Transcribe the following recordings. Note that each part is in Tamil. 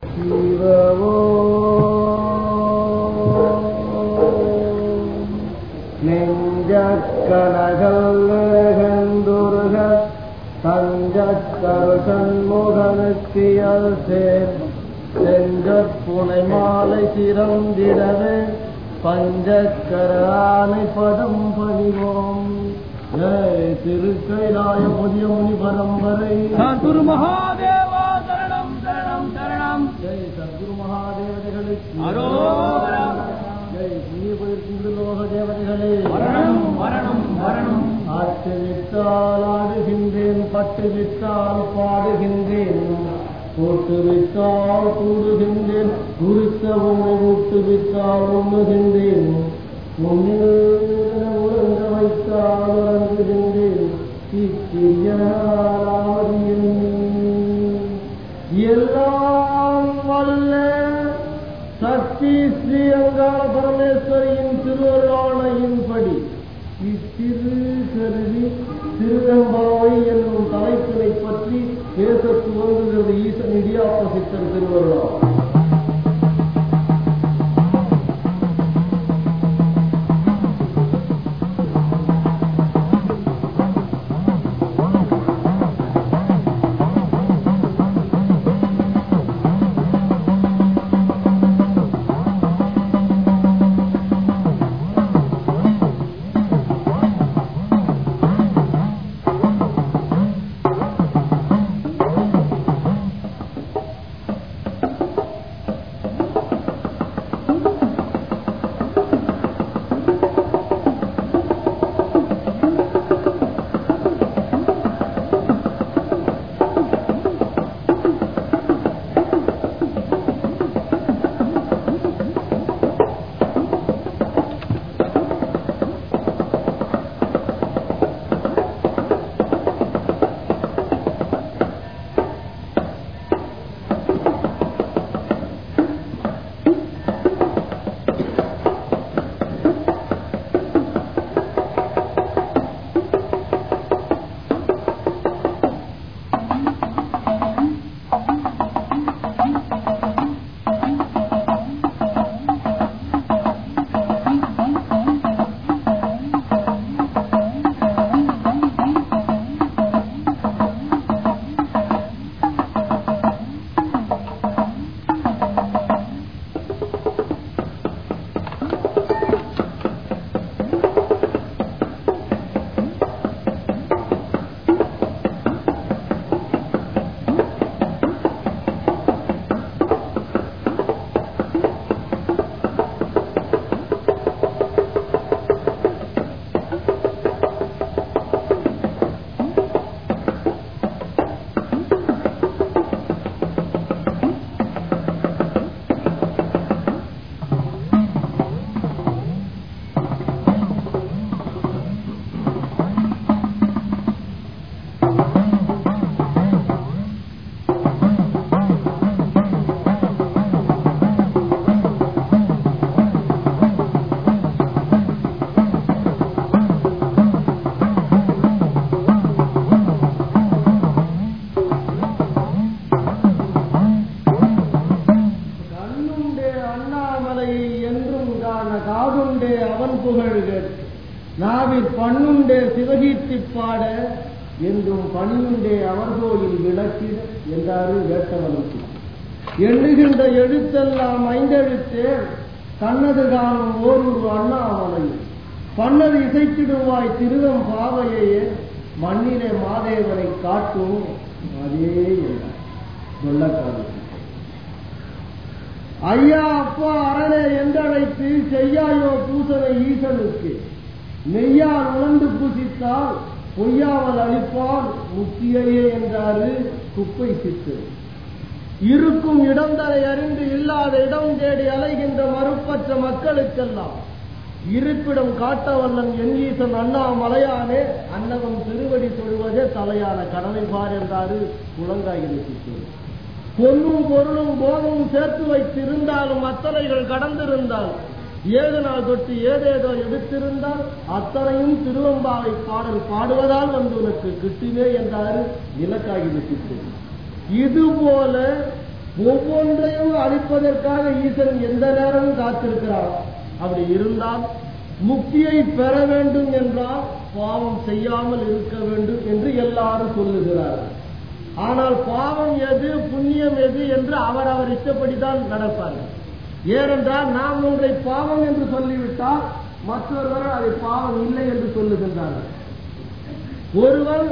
சிவவோ நெஞ்சக்கனகல்லுருக தஞ்சக்கரு சண்முகனுக்கு சேர் செஞ்சப்புனை மாலை சிறந்திடவே பஞ்சக்கர ஆனை பதம் பணிவோம் ஜெய் திருக்கைலாய புதிய முனி பரம்பரை சத்குரு மகாதேவா சரணம் சரணம் சரணம் ஜெய் சத்குரு மகாதேவதைகளுக்கு அரோகரம். ஜெய் புண்ணியபதிர்கின்ற லோக தேவதைகளே மரணம் மரணம் மரணம் ஆட்டு விட்டால் ஆடுகின்றேன் பட்டு விட்டால் பாடுகின்றேன் போட்டு விட்டால் கூடுகின்றேன் குறித்த உண்மை விட்டு விட்டால் உண்ணுகின்றேன் உன்னில் உறங்க வைத்தால் உறங்குகின்றேன் இச்சிறியாவதியின் எல்லாம் வல்ல சக்தி ஸ்ரீ அங்காள பரமேஸ்வரியின் திருவருளாணையின்படி இத்திரு கருவி திருவெம்பாவை என்னும் தலைப்பினை பற்றி பேச துவங்குகிறது ஈசன் இடியாப்பசித்தன் திருவருளா கண்ணுண்டே அண்ணாமலை என்றும் காண காதுண்டே அவன் புகழ் கேட்டு நாவில் பண்ணுண்டே சிவகீர்த்தி பாட என்றும் பணியுண்டே அவர் கோயில் விளக்கிட என்றாரு வேட்டவனுக்கு எண்ணுகின்ற எழுத்தெல்லாம் ஐந்தெழுத்தே கண்ணது காணும் ஓரூர் அண்ணாமலை பண்ணது இசைத்திடுவாய் திருவம் பாவையே மண்ணிலே மாதேவனை காட்டும் அதே என்றார் சொல்லக்காது ஐயா அப்பா அரணே என்றழைத்து செய்யாயோ பூசனை ஈசனுக்கு மெய்யால் உணர்ந்து பூசித்தால் பொய்யாமல் அளிப்பால் முக்கியையே என்றாரு குப்பை சித்து இருக்கும் இடம் தரை அறிந்து இல்லாத இடம் தேடி அலைகின்ற மறுப்பற்ற மக்களுக்கெல்லாம் இருப்பிடம் காட்டவல்லன் என் ஈசன் அண்ணாமலையானே அன்னவன் திருவடி சொல்வதே தலையான கடமை பார் என்றாரு குளங்காயில் சித்து பொன்னும் பொருளும் போகமும் சேர்த்து வைத்திருந்தாலும் அத்தனைகள் கடந்திருந்தால் ஏழு நாள் தொட்டு ஏதேதோ எடுத்திருந்தால் அத்தனையும் திருவம்பாவை பாடல் பாடுவதால் வந்து உனக்கு கிட்டுமே என்றாரு இலக்காகி விட்டு இது போல ஒவ்வொன்றையும் அழிப்பதற்காக ஈசன் எந்த நேரமும் காத்திருக்கிறார் அப்படி இருந்தால் முக்தியை பெற வேண்டும் என்றால் பாவம் செய்யாமல் இருக்க வேண்டும் என்று எல்லாரும் சொல்லுகிறார்கள் ஆனால் பாவம் எது புண்ணியம் எது என்று அவர் அவர் இஷ்டப்படிதான் நடப்பார்கள் ஏனென்றால் நாம் ஒன்றை பாவம் என்று சொல்லிவிட்டால் மற்றொருவர் அதை பாவம் இல்லை என்று சொல்லுகின்றார்கள் ஒருவன்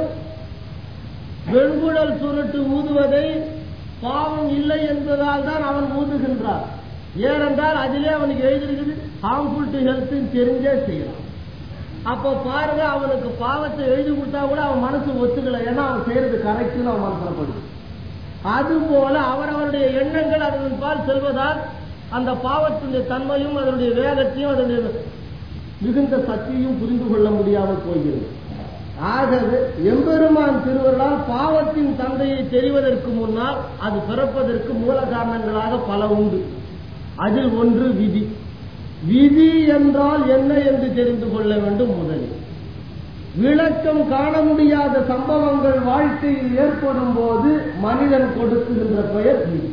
வெண்குழல் சுருட்டு ஊதுவதை பாவம் இல்லை என்பதால் தான் அவன் ஊதுகின்றான் ஏனென்றால் அதிலே அவனுக்கு எழுதியிருக்குது ஹார்ம்ஃபுல் டு ஹெல்த் தெரிஞ்சே செய்யலாம் அப்ப பாருங்க அவனுக்கு பாவத்தை எழுதி கொடுத்தா கூட அவன் மனசு ஒத்துக்கல ஏன்னா அவன் செய்யறது கரெக்ட்னு அவன் மனசப்படுது அது போல அவரவருடைய எண்ணங்கள் அதன் பால் செல்வதால் அந்த பாவத்தினுடைய தன்மையும் அதனுடைய வேகத்தையும் அதனுடைய மிகுந்த சக்தியும் புரிந்து கொள்ள முடியாமல் போகிறது ஆகவே எம்பெருமான் திருவருளால் பாவத்தின் தந்தையை தெரிவதற்கு முன்னால் அது பிறப்பதற்கு மூல காரணங்களாக பல உண்டு அதில் ஒன்று விதி விதி என்றால் என்ன என்று தெரிந்து கொள்ள வேண்டும் முதலில் விளக்கம் காண முடியாத சம்பவங்கள் வாழ்க்கையில் ஏற்படும் போது மனிதன் கொடுக்குகின்ற பெயர் விதி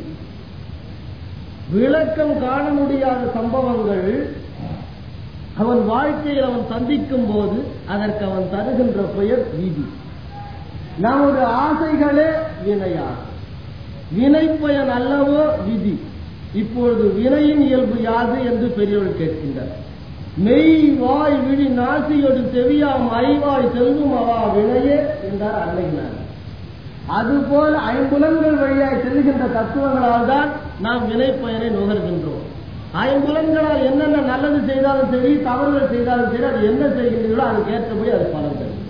விளக்கம் காண முடியாத சம்பவங்கள் அவன் வாழ்க்கையில் அவன் சந்திக்கும் போது அதற்கு அவன் தருகின்ற பெயர் விதி நமது ஆசைகளே வினையாகும் வினை பயன் அல்லவோ விதி இப்பொழுது வினையின் இயல்பு யாது என்று பெரியவர் கேட்கின்றார் மெய் வாய் விழி நாசியொடு செவியாம் ஐவாய் செல்வம் அவா வினையே என்றார் அன்னையினார் அதுபோல ஐம்புலன்கள் வழியாய் செல்கின்ற தத்துவங்களால் தான் நாம் வினை பயனை நுகர்கின்றோம் ஐம்புலன்களால் என்னென்ன நல்லது செய்தாலும் சரி தவறுகள் செய்தாலும் சரி அது என்ன செய்கின்றீர்களோ அதுக்கு ஏற்றபடி அது பலன் தரும்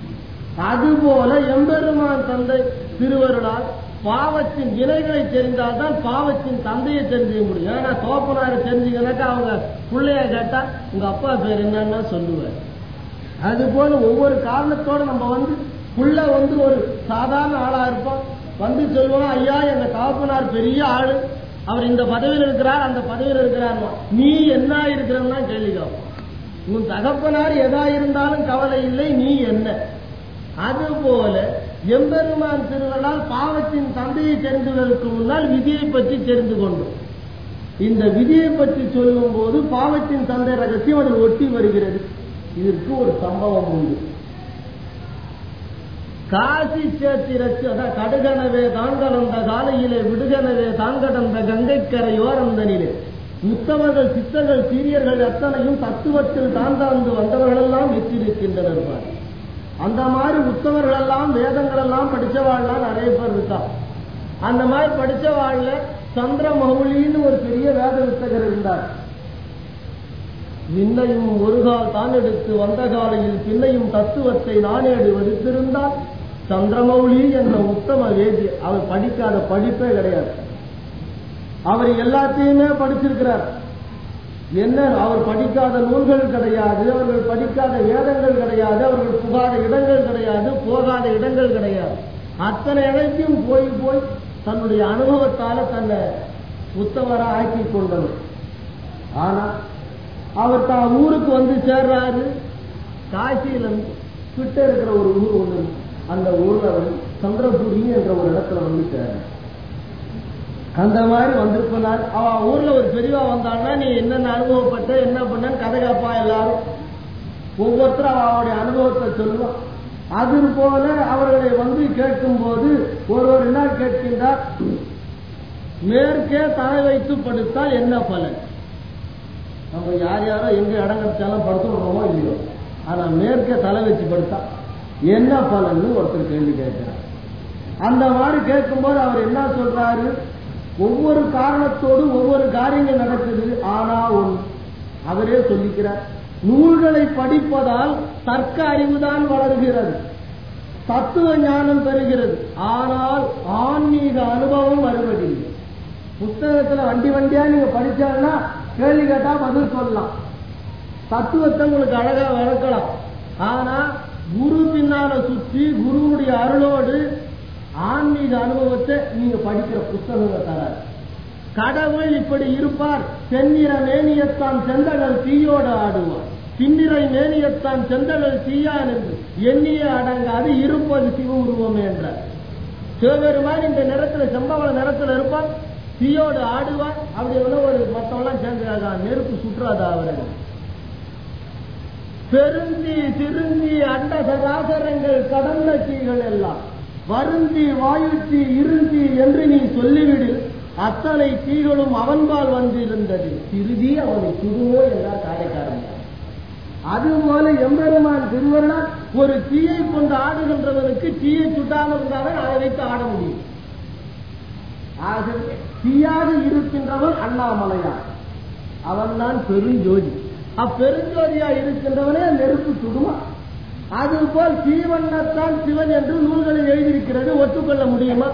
அதுபோல எம்பெருமான் தந்தை திருவருளால் பாவத்தின் வினைகளை தெரிந்தால்தான் பாவத்தின் தந்தையை தெரிஞ்சுக்க முடியும் ஏன்னா தோப்பனாரை தெரிஞ்சுக்கனாக்கா அவங்க பிள்ளைய கேட்டா உங்க அப்பா பேர் என்னன்னா சொல்லுவார் அது போல ஒவ்வொரு காரணத்தோட நம்ம வந்து புள்ள வந்து ஒரு சாதாரண ஆளா இருப்போம் வந்து சொல்லுவோம் ஐயா எங்க தகப்பனார் பெரிய ஆளு அவர் இந்த பதவியில் இருக்கிறார் அந்த பதவியில் இருக்கிறார் நீ என்ன இருக்கிறன்னா கேள்வி கேட்போம் உன் தகப்பனார் எதா இருந்தாலும் கவலை இல்லை நீ என்ன அதுபோல எம்பெருமான் திருவள்ளால் பாவத்தின் தந்தையை தெரிந்துவதற்கு முன்னால் விதியை பற்றி தெரிந்து கொண்டோம் இந்த விதியை பற்றி சொல்லும் போது பாவத்தின் தந்தை ரகசியம் அதில் ஒட்டி வருகிறது இதற்கு ஒரு சம்பவம் உண்டு காசி சேத்திரத்து அதான் கடுகனவே தான் கலந்த காலையிலே விடுகனவே தான் கடந்த கங்கைக்கரையோர் அந்தனிலே முத்தவர்கள் சித்தர்கள் சீரியர்கள் எத்தனையும் தத்துவத்தில் தான் தாழ்ந்து வந்தவர்களெல்லாம் வெற்றிருக்கின்றனர் பார் அந்த மாதிரி உத்தவர்கள் எல்லாம் வேதங்கள் எல்லாம் படிச்சவாள்லாம் நிறைய பேர் இருக்கா அந்த மாதிரி படிச்சவாள்ல சந்திர மௌலின்னு ஒரு பெரிய வேத வித்தகர் இருந்தார் விண்ணையும் ஒரு கால் தான் எடுத்து வந்த காலையில் பின்னையும் தத்துவத்தை நானேடு வடித்திருந்தால் சந்திரமௌலி என்ற உத்தம வேதி அவர் படிக்காத படிப்பே கிடையாது அவர் எல்லாத்தையுமே படிச்சிருக்கிறார் என்ன அவர் படிக்காத நூல்கள் கிடையாது அவர்கள் படிக்காத வேதங்கள் கிடையாது அவர்கள் புகாத இடங்கள் கிடையாது போகாத இடங்கள் கிடையாது அத்தனை இடத்தையும் போய் போய் தன்னுடைய அனுபவத்தால தன்னை உத்தவரா ஆக்கி கொண்டவர் ஆனா அவர் தான் ஊருக்கு வந்து சேர்றாரு காசியில கிட்ட இருக்கிற ஒரு ஊர் ஒண்ணு அந்த ஊர்ல வந்து சந்திரபுரி என்ற ஒரு இடத்துல வந்து சேர்றாரு அந்த மாதிரி வந்திருப்பனார் அவ ஊர்ல ஒரு பெரியவா வந்தான்னா நீ என்னென்ன அனுபவப்பட்ட என்ன பண்ண கதை காப்பா எல்லாரும் ஒவ்வொருத்தரும் அவருடைய அனுபவத்தை சொல்லுவான் அது போல அவர்களை வந்து கேட்கும் போது ஒருவர் என்ன கேட்கின்றார் மேற்கே தலை வைத்து படுத்தால் என்ன பலன் நம்ம யார் யாரோ எங்க இடம் கிடைச்சாலும் படுத்துடுறோமோ இல்லையோ ஆனா மேற்கே தலை வச்சு படுத்தா என்ன பலன்னு ஒருத்தர் கேள்வி கேட்கிறார் அந்த மாதிரி கேட்கும்போது அவர் என்ன சொல்றாரு ஒவ்வொரு காரணத்தோடு ஒவ்வொரு காரியங்கள் நடக்குது ஆனா ஒன்று அவரே சொல்லிக்கிறார் நூல்களை படிப்பதால் தர்க்க அறிவுதான் வளர்கிறது தத்துவ ஞானம் பெறுகிறது ஆனால் ஆன்மீக அனுபவம் வருவதில்லை புத்தகத்துல வண்டி வண்டியா நீங்க படிச்சாங்கன்னா கேள்வி கேட்டா பதில் சொல்லலாம் தத்துவத்தை உங்களுக்கு அழகா வளர்க்கலாம் ஆனா குரு பின்னால சுற்றி குருவுடைய அருளோடு ஆன்மீக அனுபவத்தை நீங்க படிக்கிற புத்தகங்கள் தராது கடவுள் இப்படி இருப்பார் செந்நிற மேனியத்தான் செந்தகள் தீயோடு ஆடுவார் பின்னிறை மேனியத்தான் செந்தகள் தீயான் என்று எண்ணிய அடங்காது இருப்பது சிவ உருவம் என்றார் சிவபெருமான் இந்த நிறத்துல செம்பவள நிறத்துல இருப்பான் தீயோடு ஆடுவார் அப்படி இல்லைன்னா ஒரு மத்தவெல்லாம் சேர்ந்து நெருப்பு சுற்றாதா அவரை பெருந்தி திருந்தி அண்ட சராசரங்கள் கடந்த தீகள் எல்லாம் வருந்தி வாயுத்தி இருந்தி என்று நீ சொல்லிவிடு அத்தனை தீகளும் அவன்பால் வந்திருந்தது திருதி அவனை சுடுவோ என்றார் காரைக்காரன் அதுபோல எம்பெருமான் திருவருளால் ஒரு தீயை கொண்டு ஆடுகின்றவனுக்கு தீயை சுட்டாமல் இருந்தாலும் அதை வைத்து ஆட முடியும் ஆகவே தீயாக இருக்கின்றவன் அண்ணாமலையார் அவன்தான் பெருஞ்சோதி அப்பெருஞ்சோதியா இருக்கின்றவனே நெருப்பு சுடுமா அதுபோல் தீவண்ணத்தான் சிவன் என்று நூல்களில் எழுதியிருக்கிறது ஒத்துக்கொள்ள முடியுமா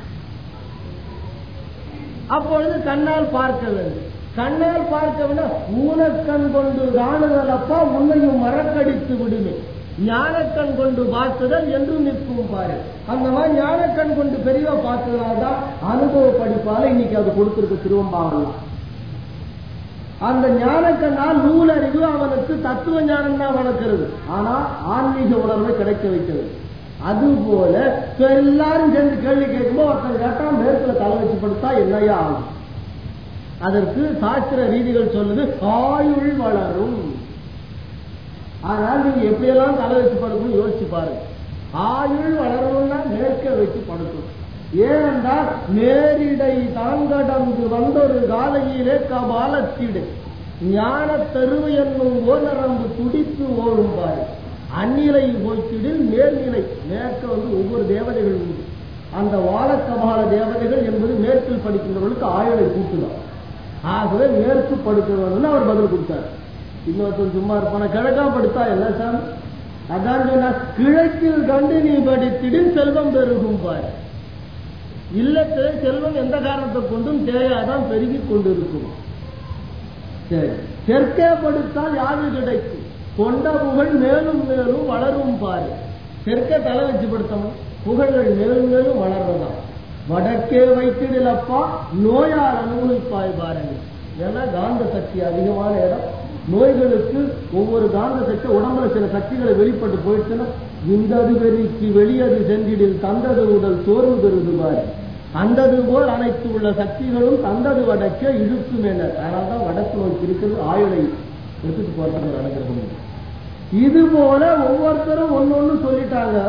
அப்பொழுது கண்ணால் பார்க்க வேண்டும் கண்ணால் பார்க்கவில்லை ஊனக்கண் கொண்டு காணுதலப்பா உன்னையும் மறக்கடித்து விடுமே ஞானக்கண் கொண்டு பார்க்குதல் என்றும் நிற்கும் பாரு அந்த மாதிரி ஞானக்கண் கொண்டு பெரியவா பார்த்ததுனால்தான் அனுபவ படிப்பால இன்னைக்கு அது கொடுத்திருக்கு திருவம்பாவலாம் அந்த ஞானக்கண்ணால் நூலறிவு அவனுக்கு தத்துவ ஞானம் தான் வளர்க்கிறது ஆனா ஆன்மீக உணர்வை கிடைக்க வைக்கிறது அதுபோல இப்ப எல்லாரும் சேர்ந்து கேள்வி கேட்கும்போது ஒருத்தன் கேட்டா மேற்குல தலை வச்சு படுத்தா என்னையா ஆகும் அதற்கு சாஸ்திர ரீதிகள் சொல்லுது ஆயுள் வளரும் ஆனால் நீங்க எப்படியெல்லாம் தலை வச்சு படுக்கணும் யோசிச்சு பாருங்க ஆயுள் வளரணும்னா மேற்க வச்சு படுக்கணும் ஏனென்றால் நேரிடை தாங்கடந்து வந்தொரு காலையிலே கபாலத்திடு ஞான தெருவு என்னும் ஓனரம்பு துடித்து ஓடும் பாரு அந்நிலை போய்த்திடில் நேர்நிலை மேற்க வந்து ஒவ்வொரு தேவதைகள் உண்டு அந்த வாழக்கபால தேவதைகள் என்பது மேற்கில் படிக்கின்றவர்களுக்கு ஆயுளை கூட்டுதான் ஆகவே மேற்கு படுக்கிறவர்கள் அவர் பதில் கொடுத்தார் இன்னொருத்தன் சும்மா இருப்பான கிழக்கா படுத்தா என்ன சார் அதான் சொன்னா கிழக்கில் கண்டு நீ படித்திடில் செல்வம் பெருகும் பாரு இல்லத்திலே செல்வம் எந்த காரணத்தை கொண்டும் தேயாதான் பெருகி கொண்டிருக்கும் சரி தெற்கே படுத்தால் யாது கிடைக்கும் கொண்ட புகழ் மேலும் மேலும் வளரும் பாரு தெற்கே தலை வச்சு படுத்தணும் புகழ்கள் மேலும் மேலும் வளர்றதாம் வடக்கே வைத்திடலப்பா நோயால் அனுபவிப்பாய் பாருங்க ஏன்னா காந்த சக்தி அதிகமான இடம் நோய்களுக்கு ஒவ்வொரு காந்த சக்தி உடம்புல சில சக்திகளை வெளிப்பட்டு போயிடுச்சுன்னா இந்தது வெறிக்கு வெளியது சென்றிடில் தந்தது உடல் சோர்வு பெறுது பாரு அந்தது போல் அனைத்து உள்ள சக்திகளும் தந்தது வடக்கே இழுக்கும் என்ன அதனால்தான் வடக்கு நோக்கி இருக்கிறது ஆயுளை எடுத்துட்டு போறதுக்கு நடக்கிறது இது போல ஒவ்வொருத்தரும் ஒன்னொன்னு சொல்லிட்டாங்க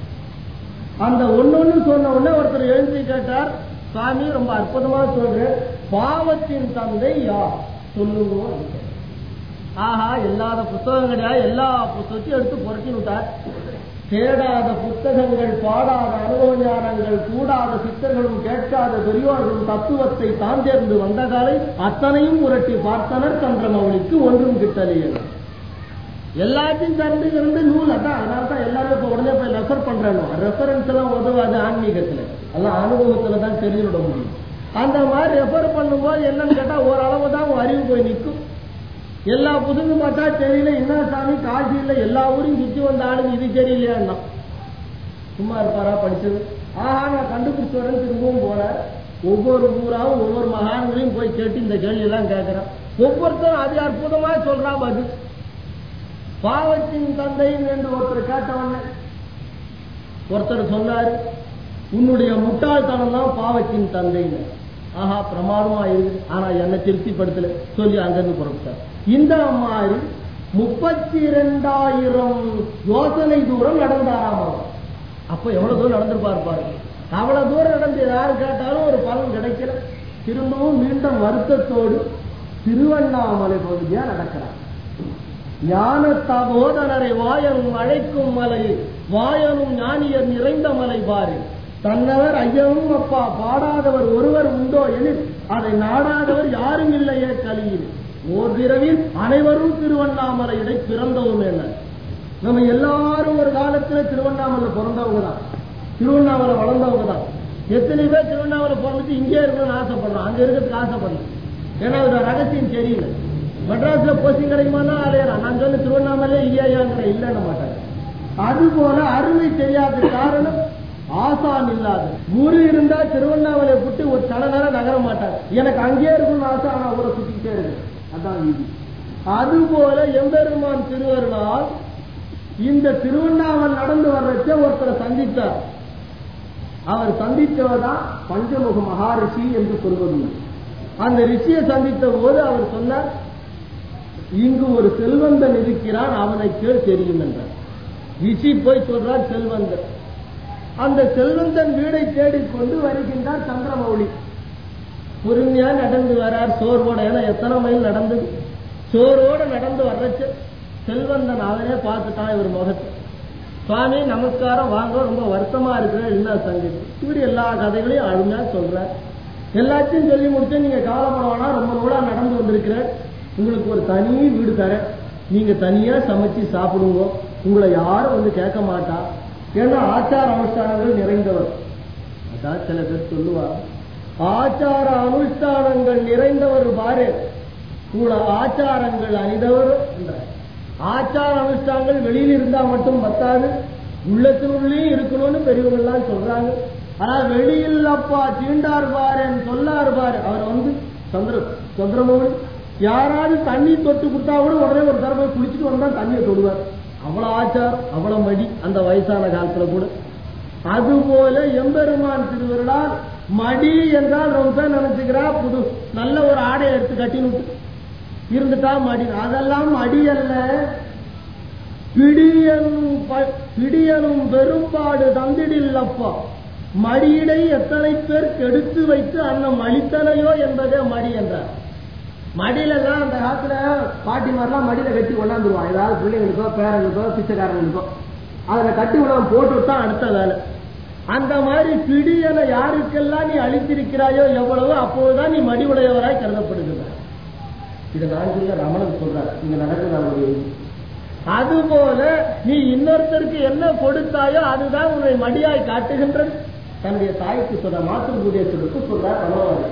அந்த ஒன்னொன்னு சொன்ன உடனே ஒருத்தர் எழுந்து கேட்டார் சாமி ரொம்ப அற்புதமா சொல்றேன் பாவத்தின் தந்தை யார் சொல்லுங்க ஆஹா இல்லாத புத்தகம் கிடையாது எல்லா புத்தகத்தையும் எடுத்து புரட்டி விட்டார் தேடாத புத்தகங்கள் பாடாத அனுபவ ஞானங்கள் கூடாத சித்தர்களும் கேட்காத பெரியோர்களும் தத்துவத்தை தான் தேர்ந்து வந்த காலை அத்தனையும் புரட்டி பார்த்தனர் சந்திரமௌலிக்கு ஒன்றும் கிட்டலையே எல்லாத்தையும் திறந்து இருந்து நூல் அதான் அதனால தான் எல்லாரும் இப்ப உடனே போய் ரெஃபர் பண்றாங்க ரெஃபரன்ஸ் எல்லாம் உதவாது ஆன்மீகத்துல எல்லாம் அனுபவத்துல தான் தெரிஞ்சுட முடியும் அந்த மாதிரி ரெஃபர் பண்ணும்போது என்னன்னு கேட்டா ஓரளவு தான் உன் அறிவு போய் நிற்கும் எல்லா புதுங்கு பார்த்தா தெரியல என்ன சாமி காசு இல்லை எல்லா ஊரையும் சுத்தி வந்த ஆளுங்க இது தெரியலையா சும்மா இருப்பாரா படிச்சது ஆஹா நான் கண்டுபிடிச்சு வரேன் திரும்பவும் போனேன் ஒவ்வொரு ஊராவும் ஒவ்வொரு மகான்களையும் போய் கேட்டு இந்த கேள்வி எல்லாம் கேட்கிறேன் ஒவ்வொருத்தரும் அது அற்புதமா சொல்றா பதில் பாவத்தின் தந்தையும் என்று ஒருத்தர் கேட்டவன ஒருத்தர் சொன்னாரு உன்னுடைய முட்டாள்தனம் தான் பாவத்தின் தந்தைன்னு ஆஹா பிரமாதமா இருக்கு ஆனா என்னை திருப்திப்படுத்தல சொல்லி அங்கிருந்து புறப்பட்டார் இந்த மாதிரி முப்பத்தி இரண்டாயிரம் யோசனை தூரம் நடந்தாராம் அவர் அப்ப எவ்வளவு தூரம் நடந்திருப்பார் பாருங்க அவ்வளவு தூரம் நடந்து யாரு கேட்டாலும் ஒரு பலன் கிடைக்கல திரும்பவும் மீண்டும் வருத்தத்தோடு திருவண்ணாமலை பகுதியா நடக்கிறார் ஞான தபோதனரை வாயனும் அழைக்கும் மலை வாயனும் ஞானியர் நிறைந்த மலை பாரு தன்னவர் ஐயனும் அப்பா பாடாதவர் ஒருவர் உண்டோ எனில் அதை நாடாதவர் யாரும் இல்லையே கலியில் ஓர் பிறவில் அனைவரும் திருவண்ணாமலையிடை பிறந்தவும் என்ன நம்ம எல்லாரும் ஒரு காலத்துல திருவண்ணாமலை பிறந்தவங்க தான் திருவண்ணாமலை வளர்ந்தவங்க தான் எத்தனை பேர் திருவண்ணாமலை பிறந்துட்டு இங்கே இருக்கணும்னு ஆசைப்படுறோம் அங்க இருக்கிறதுக்கு ஆசைப்படலாம் ஏன்னா அதோட ரகசியம் தெரியல மெட்ராஸ்ல போஸ்டிங் கிடைக்குமானா அலையறான் நான் சொல்லி திருவண்ணாமலை இல்லையாங்கிற இல்லைன்னு மாட்டாங்க அது போல அருமை தெரியாத காரணம் ஆசான் இல்லாத குரு இருந்தா திருவண்ணாமலை விட்டு ஒரு தலை நேரம் நகர மாட்டார் எனக்கு அங்கேயே இருக்கணும்னு ஆசை ஆனா ஊரை சுத்திக்கிட்டே இருக்கு அதான் விதி அது போல எம்பெருமான் திருவருளால் இந்த திருவண்ணாமலை நடந்து வர்றச்ச ஒருத்தரை சந்தித்தார் அவர் சந்தித்தவர் தான் பஞ்சமுக மகாரிஷி என்று சொல்வது அந்த ரிஷியை சந்தித்த போது அவர் சொன்னார் இங்கு ஒரு செல்வந்தன் இருக்கிறான் அவனை கேள் தெரியும் என்றார் ரிஷி போய் சொல்றார் செல்வந்தன் அந்த செல்வந்தன் வீடை தேடிக்கொண்டு வருகின்றார் சந்திரமௌலி பொறுமையா நடந்து வரார் சோர்வோட ஏன்னா எத்தனை மைல் நடந்தது சோரோட நடந்து வர்றச்சு செல்வந்தன் அவனே பார்த்துட்டான் இவர் முகத்தை சுவாமி நமஸ்காரம் வாங்க ரொம்ப வருத்தமா இருக்கிற என்ன சங்கதி இப்படி எல்லா கதைகளையும் அருமையா சொல்றார் எல்லாத்தையும் சொல்லி முடிச்சு நீங்க கவலைப்பட வேணாம் ரொம்ப நூலா நடந்து வந்திருக்கிற உங்களுக்கு ஒரு தனி வீடு தரேன் நீங்க தனியா சமைச்சு சாப்பிடுங்க உங்களை யாரும் வந்து கேட்க மாட்டா ஏன்னா ஆச்சார அனுஷ்டானங்கள் நிறைந்தவர் அதான் சில பேர் சொல்லுவார் ஆச்சார அனுஷ்டானங்கள் நிறைந்தவர் பாரு உங்களை ஆச்சாரங்கள் அணிந்தவர் என்றார் ஆச்சார அனுஷ்டானங்கள் வெளியில் இருந்தா மட்டும் பத்தாது உள்ளத்தினுள்ளேயும் இருக்கணும்னு பெரியவங்க எல்லாம் சொல்றாங்க ஆனா வெளியில் அப்பா தீண்டார் பாருன்னு சொல்லார் பாரு அவர் வந்து சந்திர சந்திரமோகன் யாராவது தண்ணி தொட்டு கொடுத்தா கூட உடனே ஒரு தடவை போய் குளிச்சுட்டு வந்தா தண்ணியை தொடுவார் அவ்வளவு ஆச்சாரம் அவ்வளவு மடி அந்த வயசான காலத்துல கூட அதுபோல எம்பெருமான் திருவிழால் மடி என்றால் ரொம்ப பேர் நினைச்சுக்கிறா புது நல்ல ஒரு ஆடையை எடுத்து கட்டின்னு இருந்துட்டா மடி அதெல்லாம் மடி அல்ல பிடியனும் ப- பிடியனும் பெரும்பாடு தந்திடில் அப்பா மடியிடை எத்தனை பேர் கெடுத்து வைத்து அன்னம் அளித்தனையோ என்பதே மடி என்றார் மடியில எல்லாம் அந்த காலத்துல பாட்டி மாதிரிலாம் மடியில கட்டி கொண்டாந்துருவான் ஏதாவது பிள்ளைங்களுக்கோ பேரனுக்கோ பிச்சைக்காரங்களுக்கோ அதுல கட்டி விடாம போட்டு விட்டா அடுத்த வேலை அந்த மாதிரி பிடியனை யாருக்கெல்லாம் நீ அழித்திருக்கிறாயோ எவ்வளவோ அப்போதுதான் நீ மடி உடையவராய் கருதப்படுகிறார் இது நான் சொல்ல ரமணன் சொல்றார் இங்க நடக்கிற ஒரு அதுபோல நீ இன்னொருத்தருக்கு என்ன கொடுத்தாயோ அதுதான் உன்னை மடியாய் காட்டுகின்றது தன்னுடைய தாய்க்கு சொல்ற மாத்திருக்கூடிய சொல்லுக்கு சொல்றார் ரமணன்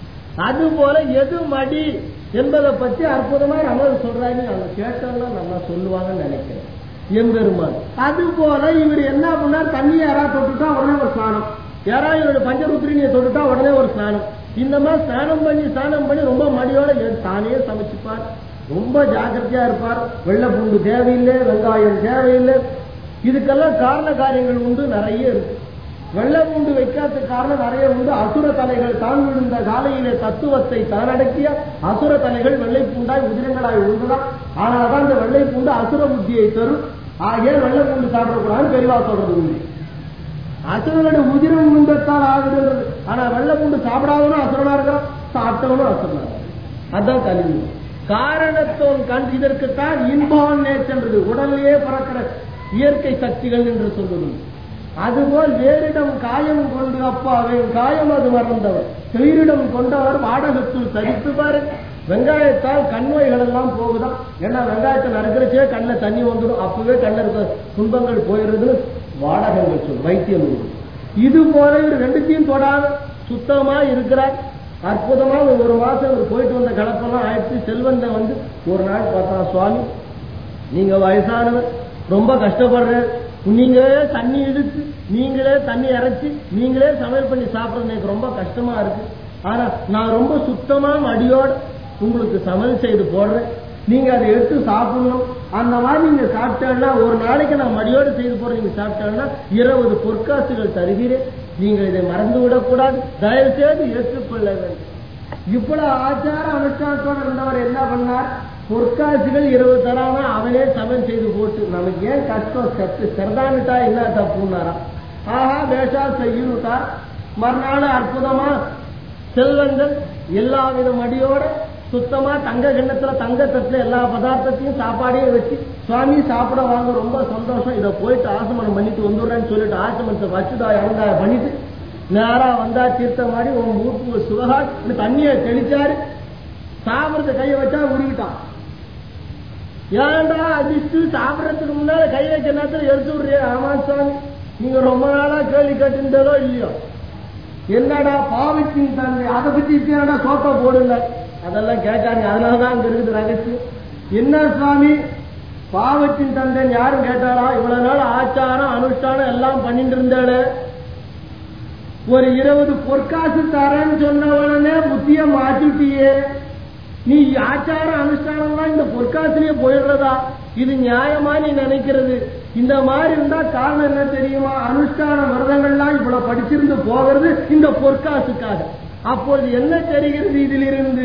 அதுபோல எது மடி என்பதை பற்றி அற்புதமா ரமணன் சொல்றாரு அவங்க கேட்டோம்னா நம்ம சொல்லுவாங்கன்னு நினைக்கிறேன் எம்பெருமான் அது போல இவர் என்ன பண்ணார் தண்ணி யாராவது தொட்டுட்டா உடனே ஒரு ஸ்நானம் யாராவது இவருடைய பஞ்சருத்திரினியை தொட்டுட்டா உடனே ஒரு ஸ்நானம் இந்த மாதிரி ஸ்நானம் பண்ணி ஸ்நானம் பண்ணி ரொம்ப மடியோட எ- தானே சமைச்சுப்பார் ரொம்ப ஜாக்கிரதையா இருப்பார் வெள்ளை பூண்டு தேவையில்லை வெங்காயம் தேவையில்லை இதுக்கெல்லாம் காரண காரியங்கள் உண்டு நிறைய இருக்கு வெள்ளை பூண்டு வைக்காத காரணம் நிறைய உண்டு அசுர தலைகள் தான் விழுந்த காலையிலே தத்துவத்தை தானடக்கிய அசுர தலைகள் வெள்ளை பூண்டாய் உதிரங்களாய் உண்டுதான் ஆனால்தான் இந்த வெள்ளை பூண்டு அசுர புத்தியை தரும் ஆகிய வெள்ளை பூண்டு சாப்பிடக்கூடாதுன்னு பெரியவா சொல்றது உண்டு அசுரனுடைய உதிரம் உண்டத்தால் ஆகுதுன்றது ஆனா வெள்ளை பூண்டு சாப்பிடாதவனும் அசுரனா இருக்கிறான் சாப்பிட்டவனும் அசுரனா இருக்கிறான். அதான் கல்வி காரணத்தோன் கண் இதற்குத்தான் இன்பான் நேச்சன்றது உடல்லையே பறக்கிற இயற்கை சக்திகள் என்று சொல்வது அதுபோல் வேறிடம் காயம் கொண்டு அப்பாவே காயம் அது மறந்தவர் துயரிடம் கொண்டவர் வாடகத்துள் தரித்து பாரு வெங்காயத்தால் கண்நோய்கள் எல்லாம் போகுதாம் ஏன்னா வெங்காயத்தை நறுக்கிறச்சே கண்ணில் தண்ணி வந்துடும் அப்பவே கண்ணில் இருக்க துன்பங்கள் போயிடுறது வாடகங்கள் சொல் வைத்தியம் உண்டு. இது போல இவர் ரெண்டுத்தையும் தொடாத சுத்தமா இருக்கிறார் அற்புதமா ஒரு மாசம் இவர் போயிட்டு வந்த கலப்பெல்லாம் ஆயிடுச்சு செல்வந்தன் வந்து ஒரு நாள் பார்த்தா சுவாமி நீங்க வயசானவர் ரொம்ப கஷ்டப்படுற நீங்களே தண்ணி இழுத்து நீங்களே தண்ணி இறைச்சி நீங்களே சமையல் பண்ணி சாப்பிடுறது எனக்கு ரொம்ப கஷ்டமா இருக்கு ஆனா நான் ரொம்ப சுத்தமா மடியோட உங்களுக்கு சமையல் செய்து போடுறேன் நீங்க அதை எடுத்து சாப்பிடணும் அந்த மாதிரி நீங்க சாப்பிட்டேன்னா ஒரு நாளைக்கு நான் மடியோட செய்து போற நீங்க சாப்பிட்டேன்னா இருபது பொற்காசுகள் தருகிறேன் நீங்கள் இதை மறந்து விடக்கூடாது தயவு செய்து ஏற்றுக்கொள்ள வேண்டும் இவ்வளவு ஆச்சார அனுஷ்டானத்தோட இருந்தவர் என்ன பண்ணார் பொற்காசுகள் இருபது தராம அவனே சமையல் செய்து போட்டு நமக்கு ஏன் கஷ்டம் சத்து சிறதானுட்டா என்ன தப்புன்னாரா ஆஹா பேஷா செய்யுட்டா மறுநாள் அற்புதமா செல்வங்கள் எல்லா வித மடியோட சுத்தமா தங்க கிண்ணத்துல தங்க தட்டுல எல்லா பதார்த்தத்தையும் சாப்பாடையும் வச்சு சுவாமி சாப்பிட வாங்க ரொம்ப சந்தோஷம் இதை போயிட்டு ஆசமனம் பண்ணிட்டு வந்துடுறேன்னு சொல்லிட்டு ஆசமனத்தை வச்சுதா இறங்காய பண்ணிட்டு நேரா வந்தா தீர்த்த மாதிரி உன் மூட்டு சுகஹாட் தண்ணியை தெளிச்சாரு சாப்பிடுறத கையை வச்சா உருவிட்டான் ஏன்டா அதிர்ஷ்டு சாப்பிடறதுக்கு முன்னால கை வைக்க நேரத்தில் எடுத்து விடுறிய ஆமா சாமி நீங்க ரொம்ப நாளா கேள்வி கேட்டுட்டதோ இல்லையோ என்னடா பாவத்தின் தந்தை அதை பத்தி இப்ப என்னடா சோத்த போடுங்க அதெல்லாம் கேட்காங்க அதனாலதான் அங்க இருக்குது ரகசியம் என்ன சுவாமி பாவத்தின் தந்தைன்னு யாரும் கேட்டாரா இவ்வளவு நாள் ஆச்சாரம் அனுஷ்டானம் எல்லாம் பண்ணிட்டு இருந்தாரு ஒரு இருபது பொற்காசு தரேன்னு சொன்ன உடனே புத்திய மாத்திட்டியே நீ ஆச்சார அனுஷ்டானம்லாம் இந்த பொற்காசுலயே போயிடுறதா இது நியாயமா நீ நினைக்கிறது இந்த மாதிரி இருந்தா காரணம் என்ன தெரியுமா அனுஷ்டான விரதங்கள்லாம் இவ்வளவு படிச்சிருந்து போகிறது இந்த பொற்காசுக்காக அப்பொழுது என்ன தெரிகிறது இதிலிருந்து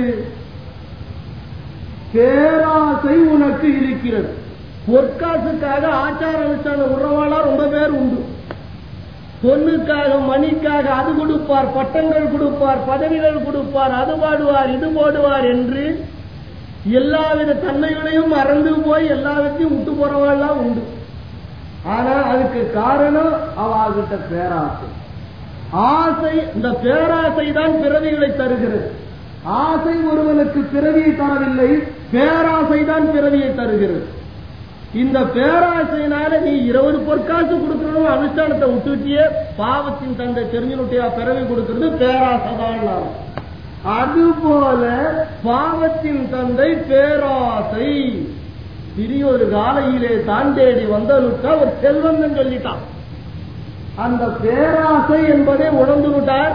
பேராசை உனக்கு இருக்கிறது பொற்காசுக்காக ஆச்சார அனுஷ்டான உறவாளா ரொம்ப பேர் உண்டு பொண்ணுக்காக மணிக்காக அது கொடுப்பார் பட்டங்கள் கொடுப்பார் பதவிகள் கொடுப்பார் அது பாடுவார் இது போடுவார் என்று எல்லாவித தன்மைகளையும் மறந்து போய் எல்லாவற்றையும் விட்டு போறவாள்லாம் உண்டு ஆனா அதுக்கு காரணம் அவகிட்ட பேராசை ஆசை இந்த பேராசை தான் பிறவிகளை தருகிறது ஆசை ஒருவனுக்கு பிறவியை தரவில்லை பேராசை தான் பிறவியை தருகிறது இந்த பேராசையினால நீ இருபது பொற்காசு கொடுக்கணும் அனுஷ்டானத்தை விட்டுட்டியே பாவத்தின் தந்தை தெரிஞ்சுனுட்டியா பிறவி கொடுக்கிறது பேராசை தான் அதுபோல பாவத்தின் தந்தை பேராசை சிறியொரு காலையிலே தான் தேடி வந்தனுட்டா ஒரு செல்வந்தன் சொல்லிட்டான் அந்த பேராசை என்பதை உணர்ந்து விட்டார்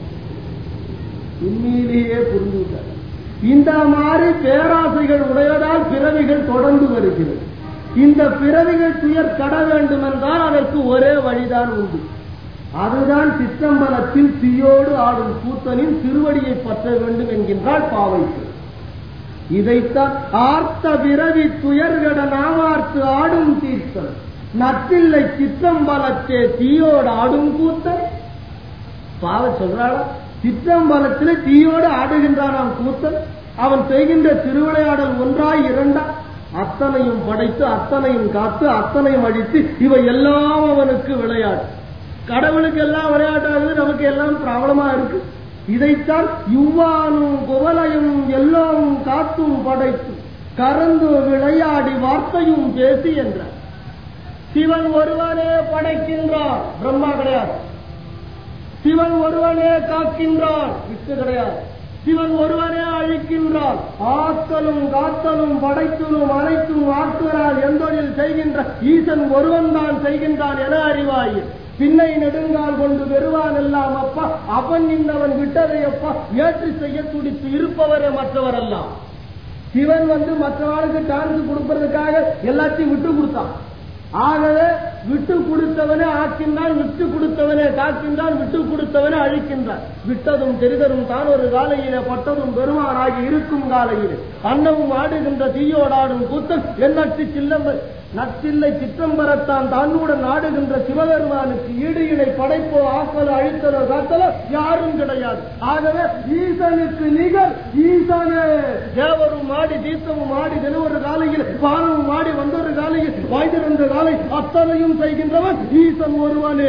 உண்மையிலேயே புரிந்து விட்டார் இந்த மாதிரி பேராசைகள் உடையதால் பிறவிகள் தொடர்ந்து வருகிறது இந்த பிறவிகள் துயர் கட வேண்டும் என்றால் அதற்கு ஒரே வழிதான் உண்டு அதுதான் சிற்றம்பலத்தில் தீயோடு ஆடும் கூத்தனின் திருவடியை பற்ற வேண்டும் என்கின்றாள் பாவைக்கு இதைத்தான் ஆர்த்த பிறவி துயர்கட நாவார்த்து ஆடும் தீர்த்தன் நற்றில்லை சிற்றம்பலத்தே தீயோடு ஆடும் கூத்தன் பாவ சொல்றாளா சிற்றம்பலத்திலே தீயோடு ஆடுகின்றான் கூத்தன் அவன் செய்கின்ற திருவிளையாடல் ஒன்றாய் இரண்டா அத்தனையும் படைத்து அத்தனையும் காத்து அத்தனையும் அழித்து இவை எல்லாம் அவனுக்கு விளையாட்டு கடவுளுக்கு எல்லாம் விளையாட்டாகுது நமக்கு எல்லாம் பிரபலமா இருக்கு இதைத்தான் யுவானும் குவலையும் எல்லாம் காத்தும் படைத்து கறந்து விளையாடி வார்த்தையும் பேசி என்றார் சிவன் ஒருவனே படைக்கின்றான் பிரம்மா கிடையாது சிவன் ஒருவனே காக்கின்றான் விட்டு கிடையாது சிவன் ஒருவனே அழிக்கின்றான் ஆத்தலும் காத்தலும் படைத்தலும் அனைத்தும் ஆக்குகிறான் எந்தொழில் செய்கின்ற ஈசன் ஒருவன் தான் செய்கின்றான் என அறிவாய் பின்னை நெடுங்கால் கொண்டு பெறுவான் எல்லாம் அப்பா அவன் இன்னவன் விட்டதை அப்பா ஏற்று செய்ய துடித்து இருப்பவரே மற்றவர் எல்லாம் சிவன் வந்து மற்றவர்களுக்கு டான்ஸ் கொடுப்பதற்காக எல்லாத்தையும் விட்டு கொடுத்தான் ஆகவே விட்டு கொடுத்தவனே ஆக்கின்றான் விட்டு கொடுத்தவனே காக்கின்றான் விட்டு கொடுத்தவனே அழிக்கின்றான் விட்டதும் தெரிதரும் தான் ஒரு காலையிலே பட்டதும் பெருமானாகி இருக்கும் காலையிலே அன்னமும் ஆடுகின்ற தீயோடாடும் கூத்தன் எண்ணற்று சில்லம்பர் நற்றில்லை சிற்றம்பரத்தான் தன்னுடன் ஆடுகின்ற சிவபெருமானுக்கு ஈடு இணை படைப்போ ஆக்கலோ அழித்தலோ காத்தலோ யாரும் கிடையாது ஆகவே ஈசனுக்கு நிகர் ஈசனே தேவரும் ஆடி தீர்த்தமும் ஆடி தினவொரு காலையில் வானமும் ஆடி வந்தொரு காலையில் வாய்ந்திருந்த காலை அத்தனையும் செய்கின்றவன் ஈசன் ஒருவனே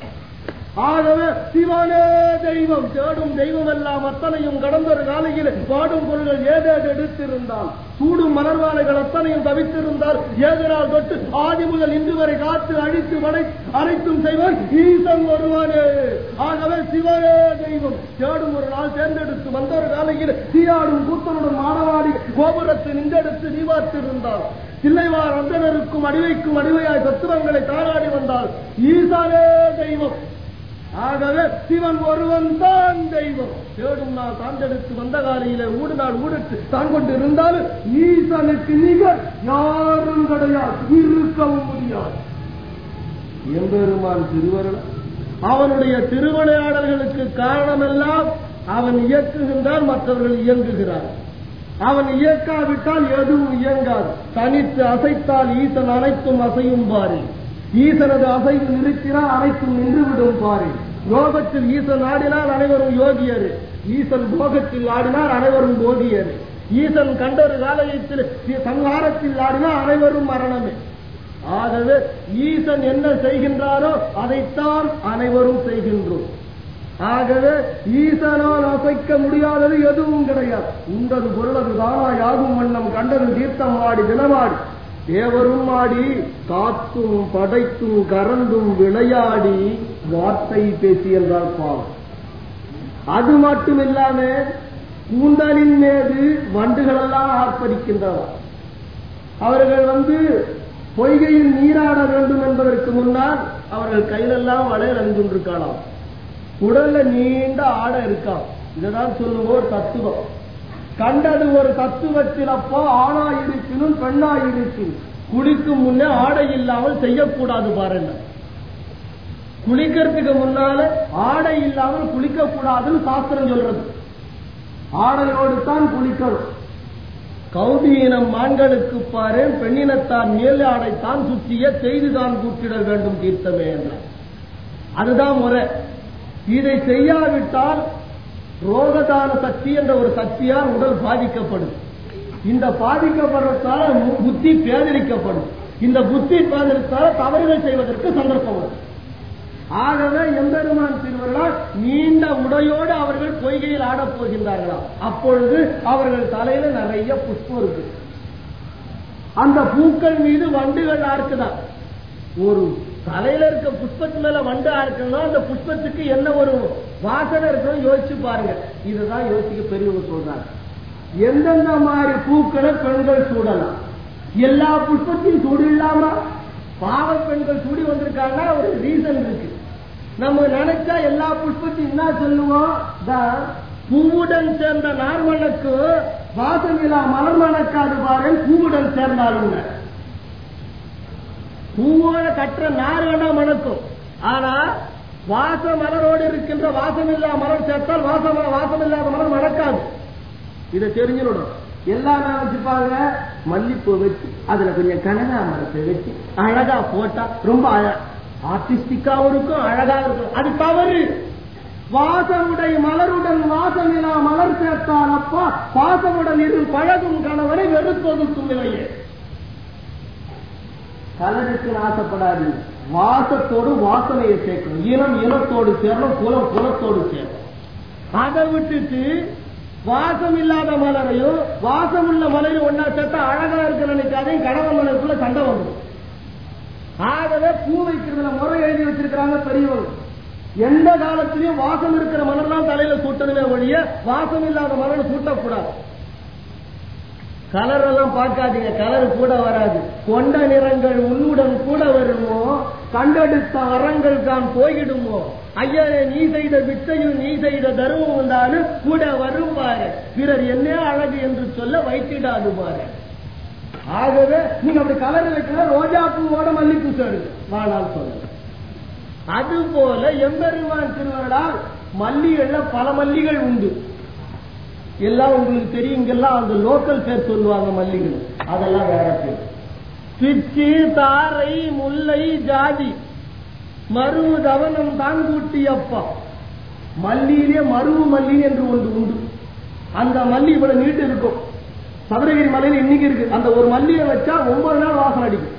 ஆகவே சிவனே தெய்வம் தேடும் தெய்வம் எல்லாம் அத்தனையும் கடந்தொரு காலையில் பாடும் பொருள்கள் ஏதேது எடுத்திருந்தால் சூடும் மலர்வாலைகள் அத்தனையும் தவித்திருந்தால் ஏது நாள் தொட்டு ஆதி முதல் இன்று வரை காத்து அழித்து வடை அனைத்தும் செய்வான் ஈசன் ஒருவனே ஆகவே சிவனே தெய்வம் தேடும் ஒரு நாள் தேர்ந்தெடுத்து வந்த ஒரு காலையில் தீயாடும் கூத்தனுடன் மாணவாடி கோபுரத்தை நின்றெடுத்து நீவாத்திருந்தார் தில்லைவார் அந்தனருக்கும் அடிவைக்கும் அடிவையாய் தத்துவங்களை தாராடி வந்தால் ஈசானே தெய்வம் ஆகவே சிவன் ஒருவன் தான் தெய்வம் தேடும் நாள் தாண்டெடுத்து வந்த காலையில ஊடு நாள் ஊடுட்டு தான் கொண்டு இருந்தாலும் ஈசனுக்கு நிகர் யாரும் கிடையாது இருக்கவும் முடியாது எம்பெருமான் திருவருள் அவனுடைய திருவிளையாடல்களுக்கு காரணமெல்லாம் அவன் இயக்குகின்றான் மற்றவர்கள் இயங்குகிறார் அவன் இயக்காவிட்டால் எதுவும் இயங்காது தனித்து அசைத்தால் ஈசன் அனைத்தும் அசையும் பாரு ஈசனது அசைவு நிறுத்தினால் அனைத்தும் நின்றுவிடும் பாரு யோகத்தில் ஈசன் ஆடினால் அனைவரும் யோகியரு ஈசன் போகத்தில் ஆடினார் அனைவரும் போகியரு ஈசன் கண்டொரு காலயத்தில் சங்காரத்தில் ஆடினால் அனைவரும் மரணமே ஆகவே ஈசன் என்ன செய்கின்றாரோ அதைத்தான் அனைவரும் செய்கின்றோம் ஆகவே ஈசனால் அசைக்க முடியாதது எதுவும் கிடையாது உண்டது பொருளது தானாய் ஆகும் வண்ணம் கண்டது தீர்த்தம் ஆடி தினமாடி தேவரும் ஆடி காத்தும் படைத்தும் கறந்தும் விளையாடி வார்த்தை பேசி என்றால் பாவம் அது மட்டும் இல்லாம கூந்தலின் மீது வண்டுகளெல்லாம் ஆர்ப்பரிக்கின்றன அவர்கள் வந்து பொய்கையில் நீராட வேண்டும் என்பதற்கு முன்னால் அவர்கள் கையிலெல்லாம் வளையல் அணிந்துകൊണ്ടിருக்கலாம் உடல்ல நீண்ட ஆடை இருக்காம் இதுதான் சொல்லுவோம் தத்துவம் கண்டது ஒரு தத்துவத்தில் அப்போ ஆணாயிருப்பினும் பெண்ணாயிருப்பினும் குளிக்கும் முன்னே ஆடை இல்லாமல் செய்யக்கூடாது பாருங்க குளிக்கிறதுக்கு முன்னால ஆடை இல்லாமல் குளிக்க கூடாதுன்னு சாஸ்திரம் சொல்றது ஆடையோடு தான் குளிக்கணும் கௌதீனம் மான்களுக்கு பாரு பெண்ணினத்தான் மேல் ஆடைத்தான் சுற்றிய செய்துதான் கூட்டிட வேண்டும் தீர்த்தமே என்றார் அதுதான் முறை இதை செய்யாவிட்டால் ரோகதான சக்தி என்ற ஒரு சக்தியால் உடல் பாதிக்கப்படும் இந்த பாதிக்கப்படுறதால மு- புத்தி பேதலிக்கப்படும் இந்த புத்தி பேதலித்தால் தவறுகள் செய்வதற்கு சந்தர்ப்பம் வரும் ஆகவே எம்பெருமான் திருவருளால் நீண்ட உடையோடு அவர்கள் பொய்கையில் ஆடப் போகின்றார்களாம் அப்பொழுது அவர்கள் தலையில நிறைய புஷ்பம் இருக்கு அந்த பூக்கள் மீது வண்டுகள் ஆர்க்குதான் ஒரு தலையில இருக்க புஷ்பத்து மேல வண்டு ஆர்க்கணும் அந்த புஷ்பத்துக்கு என்ன ஒரு வாசனை இருக்கணும் யோசிச்சு பாருங்க இதுதான் யோசிக்க பெரியவங்க சொல்றாங்க எந்தெந்த மாதிரி பூக்களை பெண்கள் சூடலாம் எல்லா புஷ்பத்தையும் சூடு இல்லாம பாவ பெண்கள் சூடி வந்திருக்காங்கன்னா ஒரு ரீசன் இருக்கு நம்ம நினைச்சா எல்லா புஷ்பத்தையும் என்ன சொல்லுவோம் தான் பூவுடன் சேர்ந்த நார்மலுக்கு வாசமிலா மலர் மணக்காது பாரு பூவுடன் சேர்ந்தாலுங்க பூவோட கட்டுற நார் வேணா மணக்கும் ஆனா வாச மலரோடு இருக்கின்ற வாசமில்லா மலர் சேர்த்தால் வாசம் வாசமில்லாத மலர் மணக்காது இதை தெரிஞ்சிடணும் எல்லாம் நினைச்சுப்பாங்க மல்லிப்பூ வச்சு அதுல கொஞ்சம் கனகாமரத்தை வச்சு அழகா போட்டா ரொம்ப ஆர்டிஸ்டிக்காவும் இருக்கும் அழகா இருக்கும் அது தவறு வாசமுடை மலருடன் வாசமிலா மலர் சேர்த்தால் அப்பா பாசமுடன் இரு பழகும் கணவனை வெறுத்தொதுக்கும் நிலையே கலருக்கு ஆசைப்படாதீங்க வாசத்தோடு வாசனையை சேர்க்கணும் இனம் இனத்தோடு சேரணும் குலம் குலத்தோடு சேரணும் அதை விட்டுட்டு வாசம் இல்லாத மலரையும் வாசம் உள்ள மலரையும் ஒன்னா சேர்த்தா அழகா இருக்கு நினைக்காதையும் கணவன் மலருக்குள்ள சண்டை வந்துடும் ஆகவே பூ வைக்கிறதுல முறை எழுதி வச்சிருக்கிறாங்க பெரியவங்க எந்த காலத்திலையும் வாசம் இருக்கிற மலர்லாம் தலையில சூட்டணுமே ஒழிய வாசம் இல்லாத மலர் சூட்டக்கூடாது கலர் எல்லாம் பார்க்காதீங்க கலர் கூட வராது கொண்ட நிறங்கள் உன்னுடன் கூட வருமோ கண்டெடுத்த வரங்கள் தான் போயிடுமோ ஐயனே நீ செய்த வித்தையும் நீ செய்த தர்மம் வந்தாலும் கூட வரும் பாரு பிறர் என்ன அழகு என்று சொல்ல வைத்திடாது பாரு ஆகவே நீங்க அப்படி கலர் வைக்கிற ரோஜா பூவோட மல்லிப்பூ சேருங்க வாழால் சொல்லுங்க அது போல எம்பெருமான் திருவருளால் மல்லிகள்ல பல மல்லிகள் உண்டு எல்லாம் உங்களுக்கு தெரியும் இங்கெல்லாம் அந்த லோக்கல் பேர் சொல்லுவாங்க மல்லிகள் அதெல்லாம் வேற பேர் பிச்சி தாரை முல்லை ஜாதி மருவு தவனம் தான் கூட்டியப்பா மல்லியிலே மருவு மல்லி என்று ஒன்று உண்டு அந்த மல்லி இவ்வளவு நீட்டு இருக்கும் சதுரகிரி மலையில இன்னைக்கு இருக்கு அந்த ஒரு மல்லியை வச்சா ஒன்பது நாள் வாசனை அடிக்கும்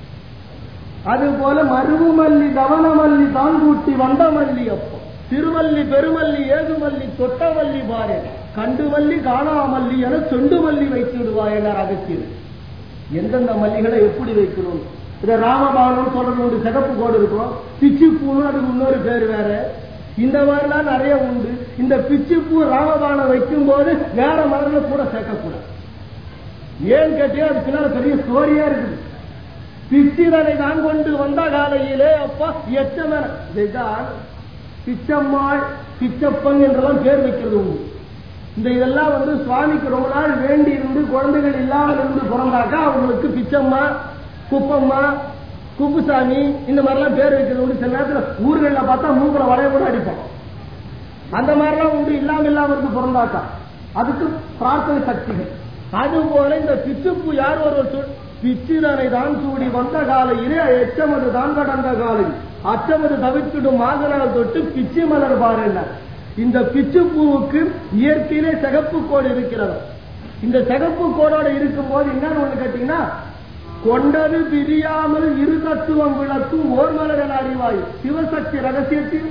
அது போல மருவு மல்லி தவன மல்லி தான் கூட்டி வந்த மல்லி அப்போ திருமல்லி பெருமல்லி ஏதுமல்லி தொட்டமல்லி பாரு கண்டு மல்லி காணாமல்லி என சொண்டு மல்லி வைத்து விடுவாய் என அகத்தியது எந்தெந்த மல்லிகளை எப்படி வைக்கணும் இத ராமபானம் சொல்றது உண்டு சிகப்பு கோடு இருக்கும் பிச்சு பூன்னு அதுக்கு இன்னொரு பேர் வேற இந்த மாதிரிலாம் நிறைய உண்டு இந்த பிச்சு பூ ராமபானம் வைக்கும் போது வேற மலர்ல கூட சேர்க்கக்கூடாது ஏன் கேட்டியா அது பின்னால பெரிய ஸ்டோரியா இருக்குது பிச்சிதனை தான் கொண்டு வந்த காலையிலே அப்பா எச்சமன இதைதான் பிச்சம்மாள் பிச்சப்பன் என்றெல்லாம் பேர் வைக்கிறது உண்டு இந்த இதெல்லாம் வந்து சுவாமிக்கு ரொம்ப நாள் வேண்டி இருந்து குழந்தைகள் இல்லாமல் இருந்து பிறந்தாக்கா அவங்களுக்கு பிச்சம்மா குப்பம்மா குப்புசாமி இந்த மாதிரிலாம் பேர் வைக்கிறது உண்டு சில நேரத்தில் ஊர்களில் பார்த்தா மூக்கில் வளைய கூட அடிப்போம் அந்த மாதிரிலாம் உண்டு இல்லாம இல்லாம இருந்து பிறந்தாக்கா அதுக்கு பிரார்த்தனை சக்திகள் அது போல இந்த பிச்சுப்பூ யார் ஒருவர் சொல் பிச்சிதனை தான் சூடி வந்த காலையிலே எச்சமது தான் கடந்த காலையில் அச்சமது தவிர்த்திடும் மாதனால் தொட்டு பிச்சி மலர் பாருங்க இந்த பிச்சு பூவுக்கு இயற்கையிலே சிகப்பு கோடு இருக்கிறது இந்த சிகப்பு கோடோட இருக்கும் போது என்னன்னு ஒண்ணு கேட்டீங்கன்னா கொண்டது பிரியாமல் இரு தத்துவம் விளக்கும் ஓர் மலரன் அறிவாய் சிவசக்தி ரகசியத்தில்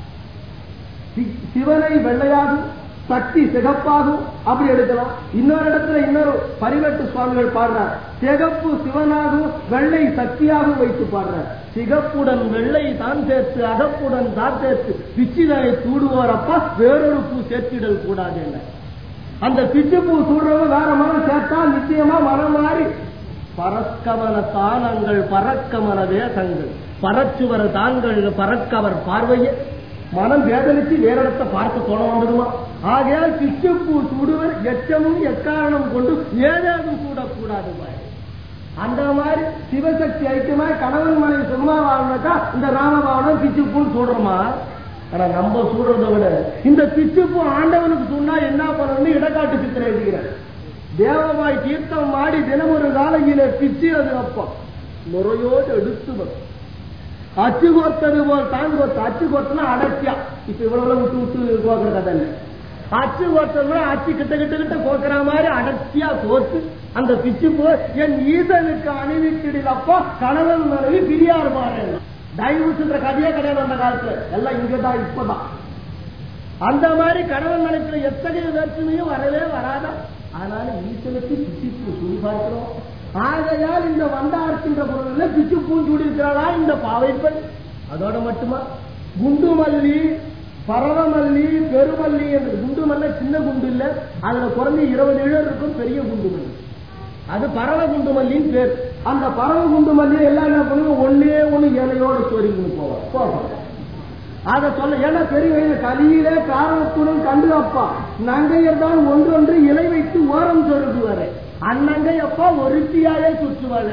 சி- சிவனை வெள்ளையாகும் சக்தி சிகப்பாகும் அப்படி எடுக்கலாம் இன்னொரு இடத்துல இன்னொரு பரிவட்டு சுவாமிகள் பாடுறார் சிகப்பு சிவனாகும் வெள்ளை சக்தியாகவும் வைத்து பாடுறார் சிகப்புடன் வெள்ளை தான் சேர்த்து அகப்புடன் தான் சேர்த்து பிச்சிதனை சூடுவோர் அப்பா வேறொரு பூ சேர்த்திடல் கூடாது என்ன அந்த பிச்சு பூ சூடுறவங்க வேற மரம் சேர்த்தா நிச்சயமா மரம் மாறி பறக்கமன தானங்கள் பறக்கமன வேகங்கள் பறச்சுவர தாங்கள் பறக்கவர் பார்வையே மனம் வேதனிச்சு வேற இடத்தை பார்க்க தோண வந்துடுமா ஆகையால் பிச்சுப்பூ சூடுவர் எச்சமும் எக்காரணம் கொண்டு ஏதேதும் சூடக்கூடாது பாய். அந்த மாதிரி சிவசக்தி ஐக்கியமா கணவன் மனைவி சும்மா வாழ்ந்தாக்கா இந்த ராமபாவனம் பிச்சுப்பூன்னு சொல்றோமா ஆனா நம்ம சொல்றதை விட இந்த பிச்சுப்பூ ஆண்டவனுக்கு சொன்னா என்ன பண்ணணும்னு இடக்காட்டு சித்திரை எழுதுகிறார் தேவமாய் தீர்த்தம் மாடி தினம் ஒரு காலையில பிச்சு அது அப்பா முறையோடு எடுத்து வரும் அச்சு கோத்தது போல் தான் கோத்து அச்சு கோத்தனா அடர்த்தியா இப்ப இவ்வளவு விட்டு விட்டு கோக்குற கதை இல்லை அச்சு கோத்தம்னா அச்சு கிட்ட கிட்ட கிட்ட கோக்குற மாதிரி அடர்த்தியா கோத்து அந்த பிச்சு போ என் ஈசனுக்கு அணிவித்திடில் அப்போ கணவன் மனைவி பிரியார் பாரு டைவர்ஸ்ன்ற கதையே கிடையாது அந்த காலத்துல எல்லாம் இங்கதான் இப்பதான் அந்த மாதிரி கணவன் மனைவில எத்தகைய வேற்றுமையும் வரவே வராதா அதனால ஈசனுக்கு பிச்சுப்பூ சொல்லி பார்க்கிறோம் ஆகையால் இந்த வந்தார்க்கின்ற பொருள்ல பிச்சு பூஞ்சூடி இருக்கிறாளா இந்த பாவைப்பெண் அதோட மட்டுமா குண்டு மல்லி பரவமல்லி பெருமல்லி என்று குண்டு மல்ல சின்ன குண்டு இல்ல அதுல குறைஞ்ச இருபது இழர் இருக்கும் பெரிய குண்டு மல்லி அது பறவை குண்டு மல்லின்னு பேர் அந்த பறவை குண்டு மல்லி எல்லாம் என்ன பண்ணுவோம் ஒன்னே ஒண்ணு இலையோட சொரிக்கணும் போவோம் போவோம் அத சொல்ல ஏன்னா பெரிய கலியிலே காரணத்துடன் கண்டு அப்பா நங்கையர் தான் ஒன்றொன்று இலை வைத்து ஓரம் சொருகுவாரு அண்ணங்கை அப்பா ஒருத்தியாலே சுற்றுவாள்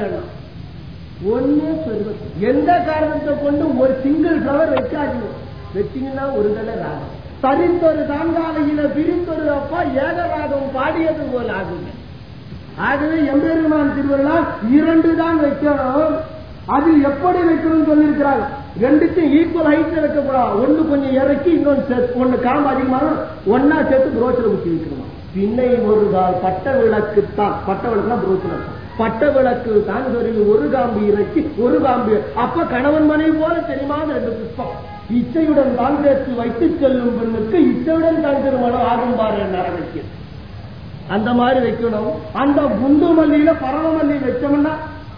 ஒன்னே சொல்வது எந்த காரணத்தை கொண்டு ஒரு சிங்கிள் ஃபிளவர் வைக்காதீங்க வச்சீங்கன்னா ஒரு தடவை ராகம் தரித்தொரு தாங்காலையில பிரித்தொரு அப்பா ஏகராகம் பாடியது போல் ஆகுங்க ஆகவே எம்பெருமான் திருவிழா இரண்டு தான் வைக்கணும் அது எப்படி வைக்கணும்னு சொல்லியிருக்கிறாங்க ரெண்டுத்தையும் ஈக்குவல் ஹைட்ல வைக்கக்கூடாது ஒண்ணு கொஞ்சம் இறக்கி இன்னொன்னு சேர்த்து ஒண்ணு காம்பு அதிகமாக ஒன்னா சேர்த்து புரோச்சனை ஊற்றி வைக்கணுமா பின்னை ஒரு கால் பட்ட விளக்கு தான் பட்ட விளக்குனா புரோச்சனை பட்ட விளக்கு தான் சொருகி ஒரு காம்பு இறக்கி ஒரு காம்பு அப்ப கணவன் மனைவி போல தெரியுமா ரெண்டு புஷ்பம் இச்சையுடன் தான் சேர்த்து வைத்து செல்லும் பெண்ணுக்கு இச்சையுடன் தான் திருமணம் ஆகும் பாரு நரவைக்கு அந்த மாதிரி வைக்கணும் அந்த குண்டு மல்லியில பரவ மல்லி வச்சோம்னா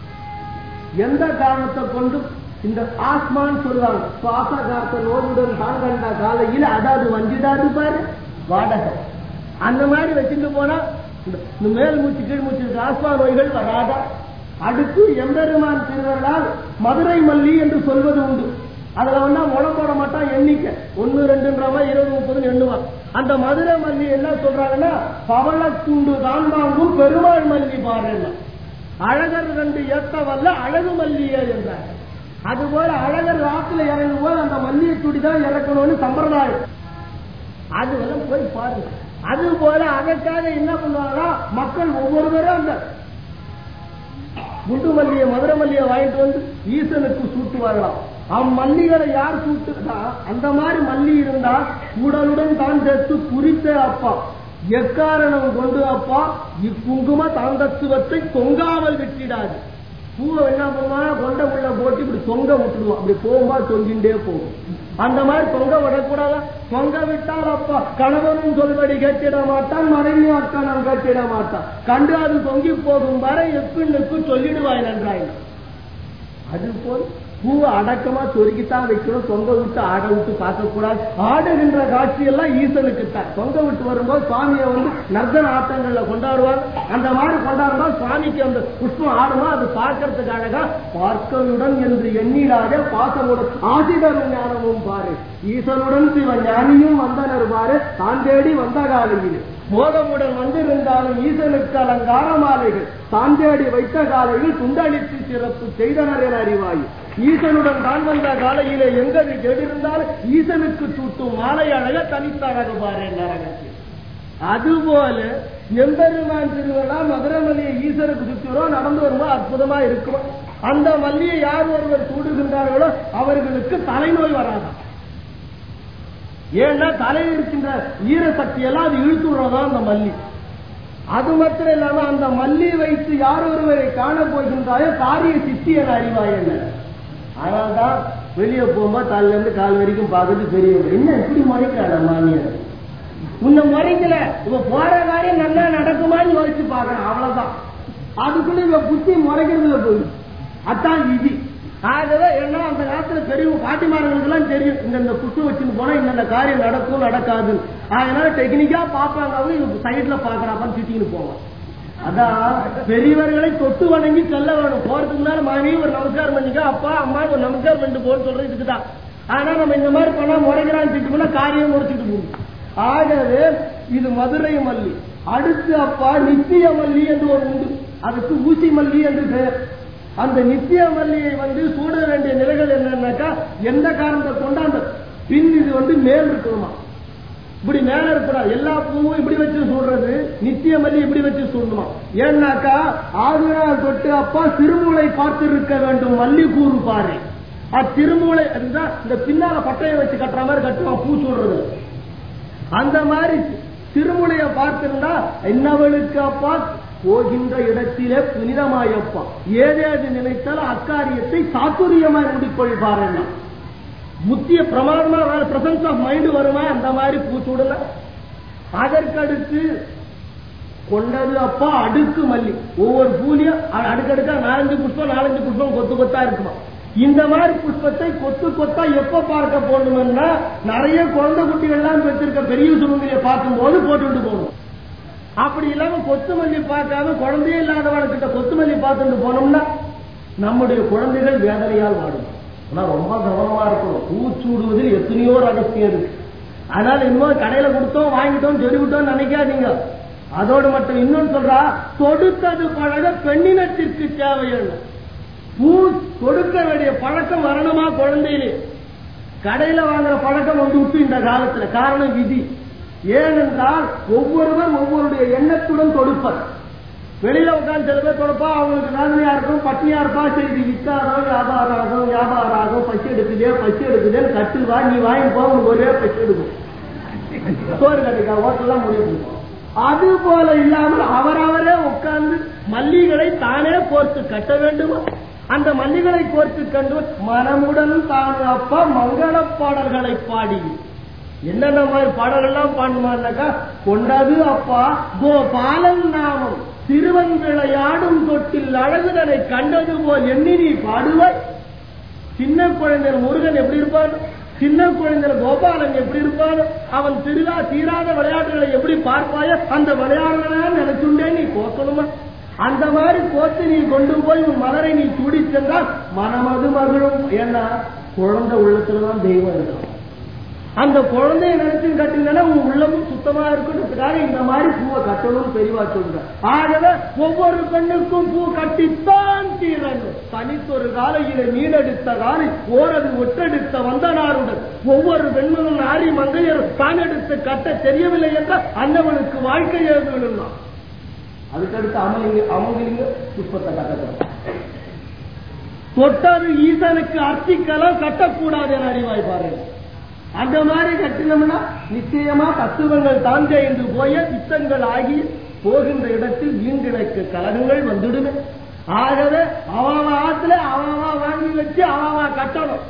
எந்த காரணத்தை கொண்டு இந்த ஆஸ்மான் சொல்லுவாங்க சுவாச காத்த நோயுடன் தான் கண்ட காலையில் அதாவது வஞ்சிடாது பாரு வாடகை அந்த மாதிரி வச்சுட்டு போனா இந்த மேல் மூச்சு கீழ் மூச்சு ஆஸ்மா நோய்கள் வராதா அடுத்து எம்பெருமான் திருவர்களால் மதுரை மல்லி என்று சொல்வது உண்டு அதுல வந்தா முளை போட மாட்டான் எண்ணிக்கை ஒன்னு ரெண்டுன்ற மாதிரி இருபது முப்பதுன்னு எண்ணுவான் அந்த மதுரை மல்லி என்ன சொல்றாங்கன்னா பவளத்துண்டு தான் வாங்கும் பெருமாள் மல்லி பாருன்னா அழகர் ரெண்டு ஏத்த வல்ல அழகு மல்லியே என்றார் அதுபோல அழகர் ராத்துல இறங்கும் போது அந்த மல்லியை துடி தான் இறக்கணும்னு சம்பிரதாயம் அது எல்லாம் போய் பாருங்க அது போல அதற்காக என்ன பண்ணுவாங்கன்னா மக்கள் ஒவ்வொருவரும் அந்த குண்டு மல்லிய மதுரை மல்லிய வாங்கிட்டு வந்து ஈசனுக்கு சூட்டுவார்களாம் அம்மல்லிகளை யார் சூட்டுதா அந்த மாதிரி மல்லி இருந்தா உடலுடன் தான் சேர்த்து குறித்த அப்பா எக்காரணம் கொண்டு அப்பா இக்குங்கும தாந்தத்துவத்தை தொங்காமல் விட்டிடாது பூவை என்ன பண்ணுவாங்க கொண்ட உள்ள போட்டு இப்படி தொங்க விட்டுடுவோம் அப்படி போகும்போது தொங்கிண்டே போகும் அந்த மாதிரி தொங்க விடக்கூடாதா தொங்க விட்டால் அப்பா கணவனும் சொல்படி கேட்டிட மாட்டான் மனைவி அக்கணம் கேட்டிட மாட்டான் கண்டு அது தொங்கி போகும் வரை எப்பின்னுக்கு சொல்லிடுவாய் நன்றாய் அது போல் பூவை அடக்கமா சொருக்கித்தான் வைக்கணும் தொங்க விட்டு ஆட விட்டு பார்க்க கூடாது ஆடுகின்ற காட்சி எல்லாம் ஈசனுக்கு தான் தொங்க விட்டு வரும்போது சுவாமியை வந்து நர்த்தன ஆட்டங்கள்ல கொண்டாடுவாங்க அந்த மாதிரி கொண்டாடும்போது சுவாமிக்கு அந்த புஷ்பம் ஆடுமா அது பார்க்கறதுக்கு அழகா பார்க்கலுடன் என்று எண்ணிடாத பாசமுடன் ஆசிதரும் ஞானமும் பாரு ஈசனுடன் சிவ ஞானியும் வந்தனர் பாரு தான் தேடி வந்த காலையில் மோகமுடன் வந்திருந்தாலும் ஈசனுக்கு அலங்கார மாலைகள் தான் தேடி வைத்த காலையில் துண்டளித்து சிறப்பு செய்தனர் என அறிவாய் ஈசனுடன் தான் வந்த காலையிலே எங்கது கெடிருந்தாலும் ஈசனுக்கு சூட்டும் மாலை அழக தனித்த அழகு பாரு நரகத்தில் அதுபோல எம்பெருமான் திருவிழா மதுரை மல்லியை ஈசனுக்கு சுற்றுறோம் நடந்து வரும்போது அற்புதமா இருக்கும் அந்த மல்லியை யார் ஒருவர் சூடுகின்றார்களோ அவர்களுக்கு தலைநோய் வராதான் ஏன்னா தலையில் இருக்கின்ற ஈரசக்தி எல்லாம் அது இழுத்துடுறதா அந்த மல்லி அது மாத்திரம் இல்லாம அந்த மல்லி வைத்து யார் ஒருவரை காண போகின்றாயோ காரிய சித்தி என அறிவாய் என்ன அதனால்தான் வெளியே போகும்போது காலில இருந்து கால் வரைக்கும் பார்க்கறது பெரிய என்ன இப்படி முறைக்காத மாமியார் உன்னை முறைக்கல இவ போற காரியம் நல்லா நடக்குமான்னு யோசிச்சு பாக்குறேன் அவ்வளவுதான் அதுக்குள்ள இவ புத்தி முறைக்கிறதுல போயிடும் அதான் விதி ஆகவே என்ன அந்த காலத்துல பெரிய பாட்டிமார்களுக்கு எல்லாம் தெரியும் இந்த இந்த புட்டு வச்சுன்னு போனா இந்த காரியம் நடக்கும் நடக்காது அதனால டெக்னிக்கா பாப்பாங்க அவங்க சைட்ல பாக்குறாப்பான்னு திட்டின்னு போவான் அதான் பெரியவர்களை தொட்டு வணங்கி செல்ல வேணும் போறதுக்கு முன்னாடி மனைவி ஒரு நமஸ்காரம் பண்ணிக்க அப்பா அம்மா ஒரு நமஸ்காரம் பண்ணிட்டு போன்னு சொல்றது இதுக்குதான் ஆனா நம்ம இந்த மாதிரி பண்ணா முறைகிறான்னு திட்டு போனா காரியம் முடிச்சுட்டு போகும் ஆகவே இது மதுரை மல்லி அடுத்து அப்பா நித்திய மல்லி என்று ஒரு உண்டு அதுக்கு ஊசி மல்லி என்று பெயர் அந்த நித்திய மல்லியை வந்து சூட வேண்டிய நிலைகள் என்னன்னாக்கா எந்த காரணத்தை கொண்டு அந்த பின் இது வந்து மேல் இருக்கணுமா இப்படி மேல இருக்கக்கூடாது எல்லா பூவும் இப்படி வச்சு சூடுறது நித்திய மல்லி இப்படி வச்சு சூடணுமா ஏன்னாக்கா ஆதினால் தொட்டு அப்பா திருமூலை பார்த்து இருக்க வேண்டும் மல்லி கூறு பாரு அத்திருமூலை அதுதான் இந்த பின்னால பட்டையை வச்சு கட்டுற மாதிரி கட்டுவான் பூ சூடுறது அந்த மாதிரி திருமுனைய பார்த்திருந்தா என்னவளுக்கு அப்பா போகின்ற இடத்திலே புனிதமாயப்பா ஏதேது நினைத்தால் அக்காரியத்தை சாத்துரியமாய் முடிக்கொள்வார் என்ன புத்திய பிரமாதமா பிரசன்ஸ் ஆஃப் மைண்ட் வருமா அந்த மாதிரி பூச்சூடல அதற்கடுத்து கொண்டது அப்பா அடுக்கு மல்லி ஒவ்வொரு பூலியும் அ- அடுக்கடுக்கா நாலஞ்சு புஷ்பம் நாலஞ்சு புஷ்பம் கொத்து கொத்தா இருக்குமா இந்த மாதிரி புஷ்பத்தை கொத்து கொத்தா எப்ப பார்க்க போகணும்னா நிறைய குழந்தை குட்டிகள்லாம் பெற்றிருக்க பெரிய சுமங்கலியை பார்க்கும்போது போட்டுட்டு போகணும் அப்படி இல்லாம கொத்துமல்லி பார்க்காம குழந்தையே இல்லாதவர்கிட்ட கொத்துமல்லி பார்த்துட்டு போனோம்னா நம்முடைய குழந்தைகள் வேதனையால் வாடும் ஆனா ரொம்ப கவனமா இருக்கணும் பூச்சூடுவதில் எத்தனையோ ரகசியம் இருக்கு அதனால இன்னும் கடையில கொடுத்தோம் வாங்கிட்டோம் சொல்லிவிட்டோம் நினைக்காதீங்க அதோடு மட்டும் இன்னொன்னு சொல்றா தொடுத்தது பழக பெண்ணினத்திற்கு தேவையான பூ கொடுக்க வேண்டிய பழக்கம் வரணுமா குழந்தையிலே கடையில வாங்குற பழக்கம் வந்து விட்டு இந்த காலத்துல காரணம் விதி ஏனென்றால் ஒவ்வொருவர் ஒவ்வொருடைய எண்ணத்துடன் கொடுப்பர் வெளியில உட்கார்ந்து சில பேர் கொடுப்பா அவங்களுக்கு வேதனையா இருக்கும் பட்டினியா இருப்பா சரி இது வித்தாரம் வியாபாரம் ஆகும் வியாபாரம் ஆகும் பசி எடுக்குதே பசி எடுக்குதேன்னு கட்டு வா நீ வாங்கி போ உனக்கு ஒரே பசி எடுக்கும் சோறு கட்டிக்கா ஹோட்டல்லாம் முடிவு அது போல இல்லாமல் அவரவரே உட்கார்ந்து மல்லிகளை தானே கோர்த்து கட்ட வேண்டுமா அந்த மல்லிகளை கோர்த்து கண்டு மனமுடன் தான் அப்பா மங்கள பாடல்களை பாடி என்னென்ன மாதிரி பாடல்கள்லாம் பாடுமான்னாக்கா கொண்டது அப்பா கோபாலன் நாமம் சிறுவன் விளையாடும் தொட்டில் அழகுதனை கண்டது போல் எண்ணி நீ பாடுவாய் சின்ன குழந்தைகள் முருகன் எப்படி இருப்பான் சின்ன குழந்தைகள் கோபாலன் எப்படி இருப்பான் அவன் திருவிழா தீராத விளையாட்டுகளை எப்படி பார்ப்பாயோ அந்த விளையாடுகளை நினைச்சுண்டே நீ கோக்கணுமா அந்த மாதிரி கோத்து நீ கொண்டு போய் உன் மலரை நீ சூடி சென்றால் மனமது மகிழும் ஏன்னா குழந்தை உள்ளத்துலதான் தெய்வம் இருக்கும் அந்த குழந்தைய நினைச்சு கட்டினா உன் உள்ளமும் சுத்தமா இருக்கணுன்றதுக்காக இந்த மாதிரி பூவை கட்டணும்னு பெரியவா சொல்ற ஆகவே ஒவ்வொரு பெண்ணுக்கும் பூ கட்டித்தான் தீரணும் தனித்தொரு காலையில மீனெடுத்த காலை ஓரது ஒட்டெடுத்த வந்தனாருடன் ஒவ்வொரு பெண்மனும் நாரி மங்கையர் தான் எடுத்து கட்ட தெரியவில்லை என்றால் அன்னவனுக்கு வாழ்க்கையே வேணும்னா அதுக்கடுத்து அமலிங்க அமங்கலிங்க புஷ்பத்தை கட்டணும் தொட்டது ஈசனுக்கு அர்த்திக்கலாம் கட்டக்கூடாது என அறிவாய் பாருங்க அந்த மாதிரி கட்டினோம்னா நிச்சயமா தத்துவங்கள் தாங்க என்று போய சித்தங்கள் ஆகி போகின்ற இடத்தில் வீண்கிழக்கு கலகங்கள் வந்துடுமே ஆகவே அவன் ஆத்துல அவன் வாங்கி வச்சு அவன் கட்டணும்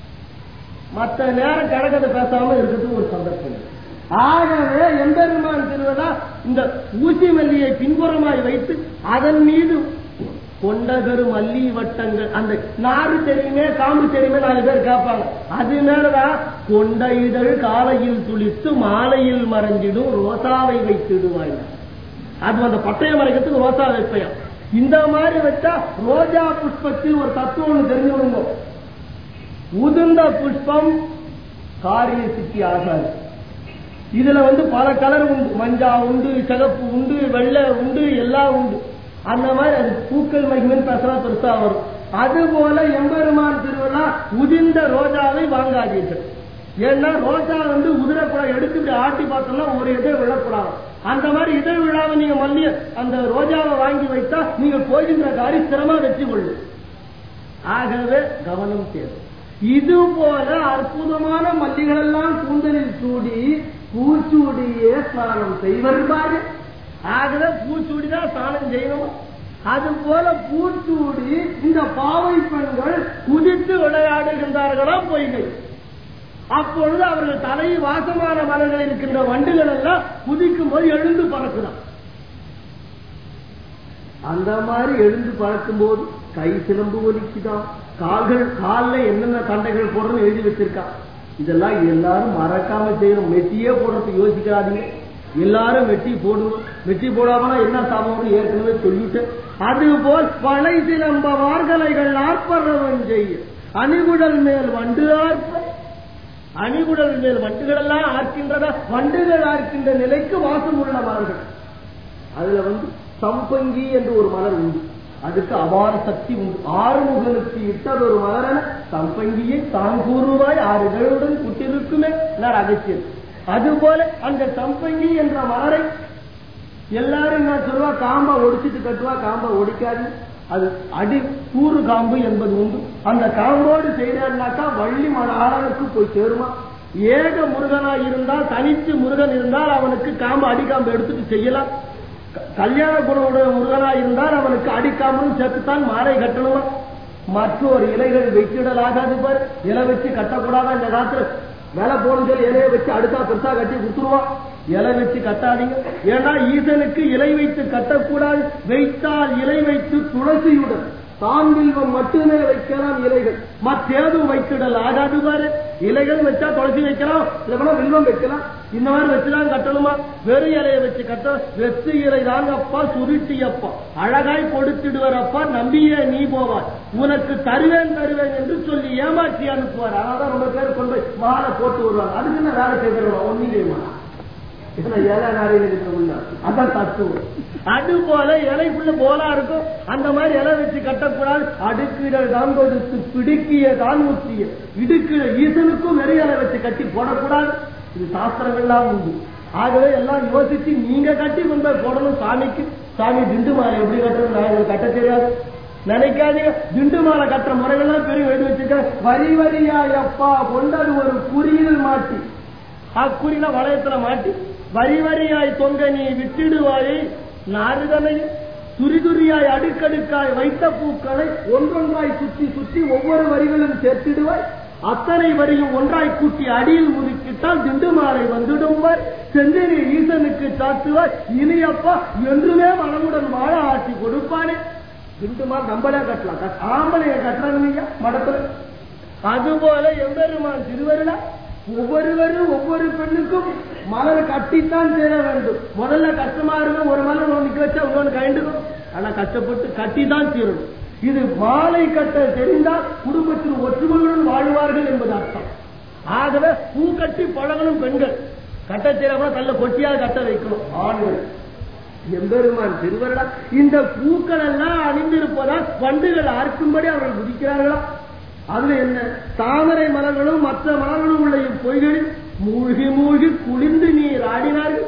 மற்ற நேரம் கிடக்கதை பேசாம இருக்கிறது ஒரு சந்தர்ப்பம் ஆகவே எம்பெருமான் திருவிழா இந்த ஊசி மல்லியை பின்புறமாய் வைத்து அதன் மீது கொண்டகரு மல்லி வட்டங்கள் அந்த நாறு தெரியுமே காம்பு தெரியுமே நாலு பேர் கேட்பாங்க அது மேலதான் கொண்ட இதழ் காலையில் துளித்து மாலையில் மறைஞ்சிடும் ரோசாவை வைத்திடுவாய் அது அந்த பட்டய மறைக்கிறதுக்கு ரோசா வைப்பையா இந்த மாதிரி வச்சா ரோஜா புஷ்பத்தில் ஒரு தத்துவம் ஒண்ணு தெரிஞ்சுக்கணுங்க உதிர்ந்த புஷ்பம் காரிய சித்தி ஆகாது இதுல வந்து பல கலர் உண்டு மஞ்சா உண்டு சிகப்பு உண்டு வெள்ளை உண்டு எல்லாம் உண்டு அந்த மாதிரி அது பூக்கள் மகிமன் பேசலா பெருசா வரும் அது போல எம்பெருமான் திருவிழா உதிர்ந்த ரோஜாவை வாங்காதீர்கள் ஏன்னா ரோஜா வந்து உதிரக்கூடாது எடுத்து இப்படி ஆட்டி பார்த்தோம்னா ஒரு இதழ் விழக்கூடாது அந்த மாதிரி இதழ் விழாவை நீங்க மல்லிய அந்த ரோஜாவை வாங்கி வைத்தா நீங்க போகின்ற காரி ஸ்திரமா வெற்றி கொள்ளும் ஆகவே கவனம் தேவை இது போல அற்புதமான மல்லிகள் எல்லாம் கூந்தலில் சூடி பூச்சூடியே ஸ்நானம் செய்வார்கள் ஆகவே பூச்சூடிதான் ஸ்நானம் செய்யணும் அது போல பூச்சூடி இந்த பாவை பெண்கள் குதித்து விளையாடுகின்றார்களா பொய்கள் அப்பொழுது அவர்கள் தலை வாசமான மலர்கள் இருக்கின்ற வண்டுகள் எல்லாம் குதிக்கும் போது எழுந்து பறக்குதான் அந்த மாதிரி எழுந்து பறக்கும் போது கை சிலம்பு ஒலிக்குதான் கால்கள் காலில் என்னென்ன தண்டைகள் போடுறோம்னு எழுதி வச்சிருக்கான் இதெல்லாம் எல்லாரும் மறக்காம செய்யணும் மெட்டியே போடுறதுக்கு யோசிக்காதீங்க எல்லாரும் வெட்டி போடுவோம் வெட்டி போடாமனா என்ன சாபம்னு ஏற்கனவே சொல்லிட்டேன் அதுபோல் பனை சிலம்ப வார்கலைகள் ஆர்ப்பரவன் செய்ய அணிகுடல் மேல் வண்டு ஆர்ப்ப அணிகுடல் மேல் வண்டுகள் எல்லாம் ஆர்க்கின்றதா வண்டுகள் ஆர்க்கின்ற நிலைக்கு வாசம் உள்ளவார்கள் அதுல வந்து சம்பங்கி என்று ஒரு மலர் உண்டு அதுக்கு அபார சக்தி உண்டு ஆறுமுகனுக்கு இட்டதொரு மலரென சம்பங்கியை தான் கூறுவாய் ஆறு இதழுடன் குட்டிருக்குமே என்றார் அகத்தியர் அதுபோல அந்த சம்பங்கி என்ற மலரை எல்லாரும் என்ன சொல்லுவா காம்பா ஒடிச்சிட்டு கட்டுவா காம்பா ஒடிக்காது அது அடி கூறு காம்பு என்பது உண்டு அந்த காம்போடு செய்யறாருனாக்கா வள்ளி மணாளனுக்கு போய் சேருமா ஏக முருகனா இருந்தால் தனித்து முருகன் இருந்தால் அவனுக்கு காம்பு அடிக்காம்பு எடுத்துட்டு செய்யலாம் க- கல்யாண குணமுடைய முருகனா இருந்தால் அவனுக்கு அடிக்காம்பும் சேர்த்துத்தான் மாலை கட்டணுமா மற்றொரு இலைகள் வைத்திடலாகாது பாரு இலை வச்சு கட்டக்கூடாதா இந்த காலத்துல வேலை போகணும் சொல்லி இலையை வச்சு அடுத்தா பெருசா கட்டி குத்துருவான் இலை வச்சு கட்டாதீங்க ஏன்னா ஈசனுக்கு இலை வைத்து கட்டக்கூடாது வைத்தால் இலை வைத்து துளசியுடன் தான் வில்வம் மட்டுமே வைக்கலாம் இலைகள் மற்றேதும் வைத்திடல் ஆகாது பாரு இலைகள் வச்சா துளசி வைக்கலாம் இல்லைன்னா வில்வம் வைக்கலாம் இந்த மாதிரி வச்சுதான் கட்டணுமா வெறும் இலையை வச்சு கட்ட வெத்து இலை தாங்க அப்பா சுருட்டி அப்பா அழகாய் கொடுத்துடுவார் அப்பா நம்பியே நீ போவார் உனக்கு தருவேன் தருவேன் என்று சொல்லி ஏமாற்றி அனுப்புவார் அதான் ரொம்ப பேர் கொண்டு போய் மாலை போட்டு வருவாங்க அதுக்கு என்ன வேலை செய்கிறோம் ஒன்னிலேயுமா ஏழை நாரையில் உள்ள அதான் தத்துவம் அது போல இலைக்குள்ள போலா இருக்கும் அந்த மாதிரி இலை வச்சு கட்டக்கூடாது அடுக்கிட தான் கொடுத்து பிடிக்கிய தான் ஊற்றிய இடுக்கிற ஈசனுக்கும் வெறி இலை வச்சு கட்டி போடக்கூடாது இது சாஸ்திரங்கள்லாம் உண்டு ஆகவே எல்லாம் யோசிச்சு நீங்க கட்டி கொண்டு போய் போடணும் சாமிக்கு சாமி திண்டு மாலை எப்படி கட்டணும் நான் உங்களுக்கு கட்ட தெரியாது நினைக்காதீங்க திண்டு மாலை கட்டுற முறைகள்லாம் பெரிய எழுதி வச்சிருக்கேன் வரி வரியா எப்பா கொண்டது ஒரு குறியில் மாட்டி அக்குறில வளையத்துல மாட்டி வரி வரியாய் தொங்க நீ விட்டிடுவாயை நாறுதனை துரிதுரியாய் அடுக்கடுக்காய் வைத்த பூக்களை ஒன்றொன்றாய் சுற்றி சுற்றி ஒவ்வொரு வரிகளும் சேர்த்திடுவாய் அத்தனை வரியும் ஒன்றாய் கூட்டி அடியில் முறுக்கிட்டால் திண்டுமாலை வந்துடுவார் செந்தினி ஈசனுக்கு சாத்துவார் இனியப்பா என்றுமே மனமுடன் வாழ ஆட்சி கொடுப்பானே திண்டுமால் நம்மளே கட்டலாம் கட்- ஆம்பளைய கட்டுறாங்க மடத்துல அதுபோல எம்பெருமான் திருவருளா ஒவ்வொருவரும் ஒவ்வொரு பெண்ணுக்கும் மலர் கட்டித்தான் சேர வேண்டும் முதல்ல கஷ்டமா இருக்கும் ஒரு மலர் ஒன்று நிக்க வச்சா இன்னொன்று கண்டுக்கும் ஆனா கஷ்டப்பட்டு கட்டி தான் தீரணும் இது மாலை கட்ட தெரிந்தால் குடும்பத்தில் ஒற்றுமையுடன் வாழ்வார்கள் என்பது அர்த்தம் ஆகவே பூ கட்டி பழகணும் பெண்கள் கட்ட தெரியாம கல்ல கொட்டியாக கட்ட வைக்கணும் ஆண்கள் எம்பெருமான் திருவருளா இந்த பூக்கள் எல்லாம் அணிந்திருப்பதால் வண்டுகள் அறுக்கும்படி அவர்கள் குதிக்கிறார்களா அதுல என்ன தாமரை மலர்களும் மற்ற மலர்களும் உள்ள பொய்களில் மூழ்கி மூழ்கி குளிர்ந்து நீர் ஆடினார்கள்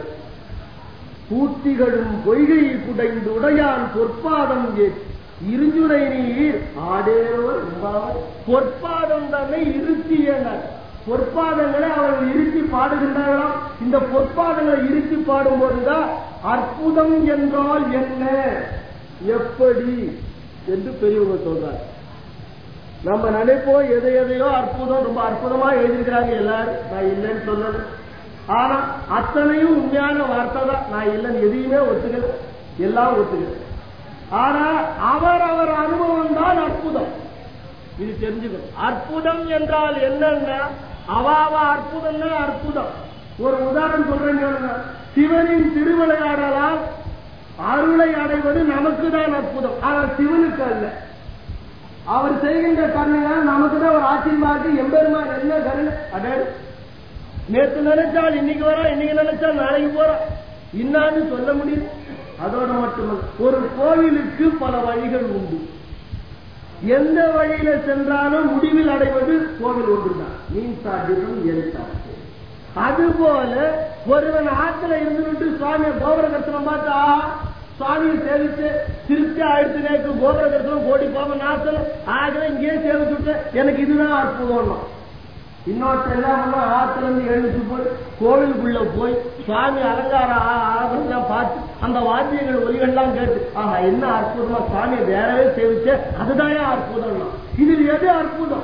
பூத்திகளும் பொய்கை குடைந்து உடையான் பொற்பாதம் ஏற்றி இருஞ்சுரை நீர் ஆடேரோர் உம்பாவாய். பொற்பாதம் தன்னை இருத்தியனர் பொற்பாதங்களை அவர்கள் இருத்தி பாடுகின்றார்களாம் இந்த பொற்பாதங்களை இருத்தி பாடும்போதுதான் அற்புதம் என்றால் என்ன எப்படி என்று பெரியவங்க சொல்றாங்க நம்ம நினைப்போம் எதை எதையோ அற்புதம் ரொம்ப அற்புதமா எழுதியிருக்கிறாங்க எல்லாரும் நான் இல்லைன்னு சொல்லல ஆனா அத்தனையும் உண்மையான வார்த்தை தான் நான் இல்லைன்னு எதையுமே ஒத்துக்கல எல்லாம் ஒத்துக்கல ஆனா அவர் அவர் அனுபவம் தான் அற்புதம் இது தெரிஞ்சுக்கணும் அற்புதம் என்றால் என்னன்னா அவாவ அற்புதம்னா அற்புதம் ஒரு உதாரணம் சொல்றேன் கேளுங்க சிவனின் திருவிளையாடலால் அருளை அடைவது நமக்கு தான் அற்புதம் ஆனால் சிவனுக்கு அல்ல அவர் செய்கின்ற கருணையால் நமக்கு தான் ஒரு ஆச்சரியமா இருக்கு எம்பெருமான் என்ன கருணை அடே நேற்று நினைச்சால் இன்னைக்கு வரா இன்னைக்கு நினைச்சா நாளைக்கு போறா இன்னான்னு சொல்ல முடியும் அதோட மட்டுமல்ல ஒரு கோவிலுக்கு பல வழிகள் உண்டு எந்த வழியில சென்றாலும் முடிவில் அடைவது கோவில் ஒன்றுதான் மீன் சாட்டிலும் எரித்தார் அதுபோல ஒருவன் ஆத்துல இருந்துட்டு சுவாமியை கோபுர தரிசனம் பார்த்தா சுவாமியை சேவிச்சு திருப்தி ஆயிடுத்து நேற்று கோபுர தரிசனம் கோடி போக நாசனம் ஆகவே இங்கேயே சேவிச்சுட்டு எனக்கு இதுதான் அற்புதம் இன்னொருத்தர் என்ன பண்ணா ஆத்துல இருந்து எழுந்து போய் கோவிலுக்குள்ள போய் சுவாமி அலங்கார ஆபரணம் பார்த்து அந்த வாத்தியங்கள் ஒலிகள்லாம் கேட்டு ஆஹா என்ன அற்புதமா சுவாமி வேறவே சேவிச்சு அதுதான் அற்புதம் இதில் எது அற்புதம்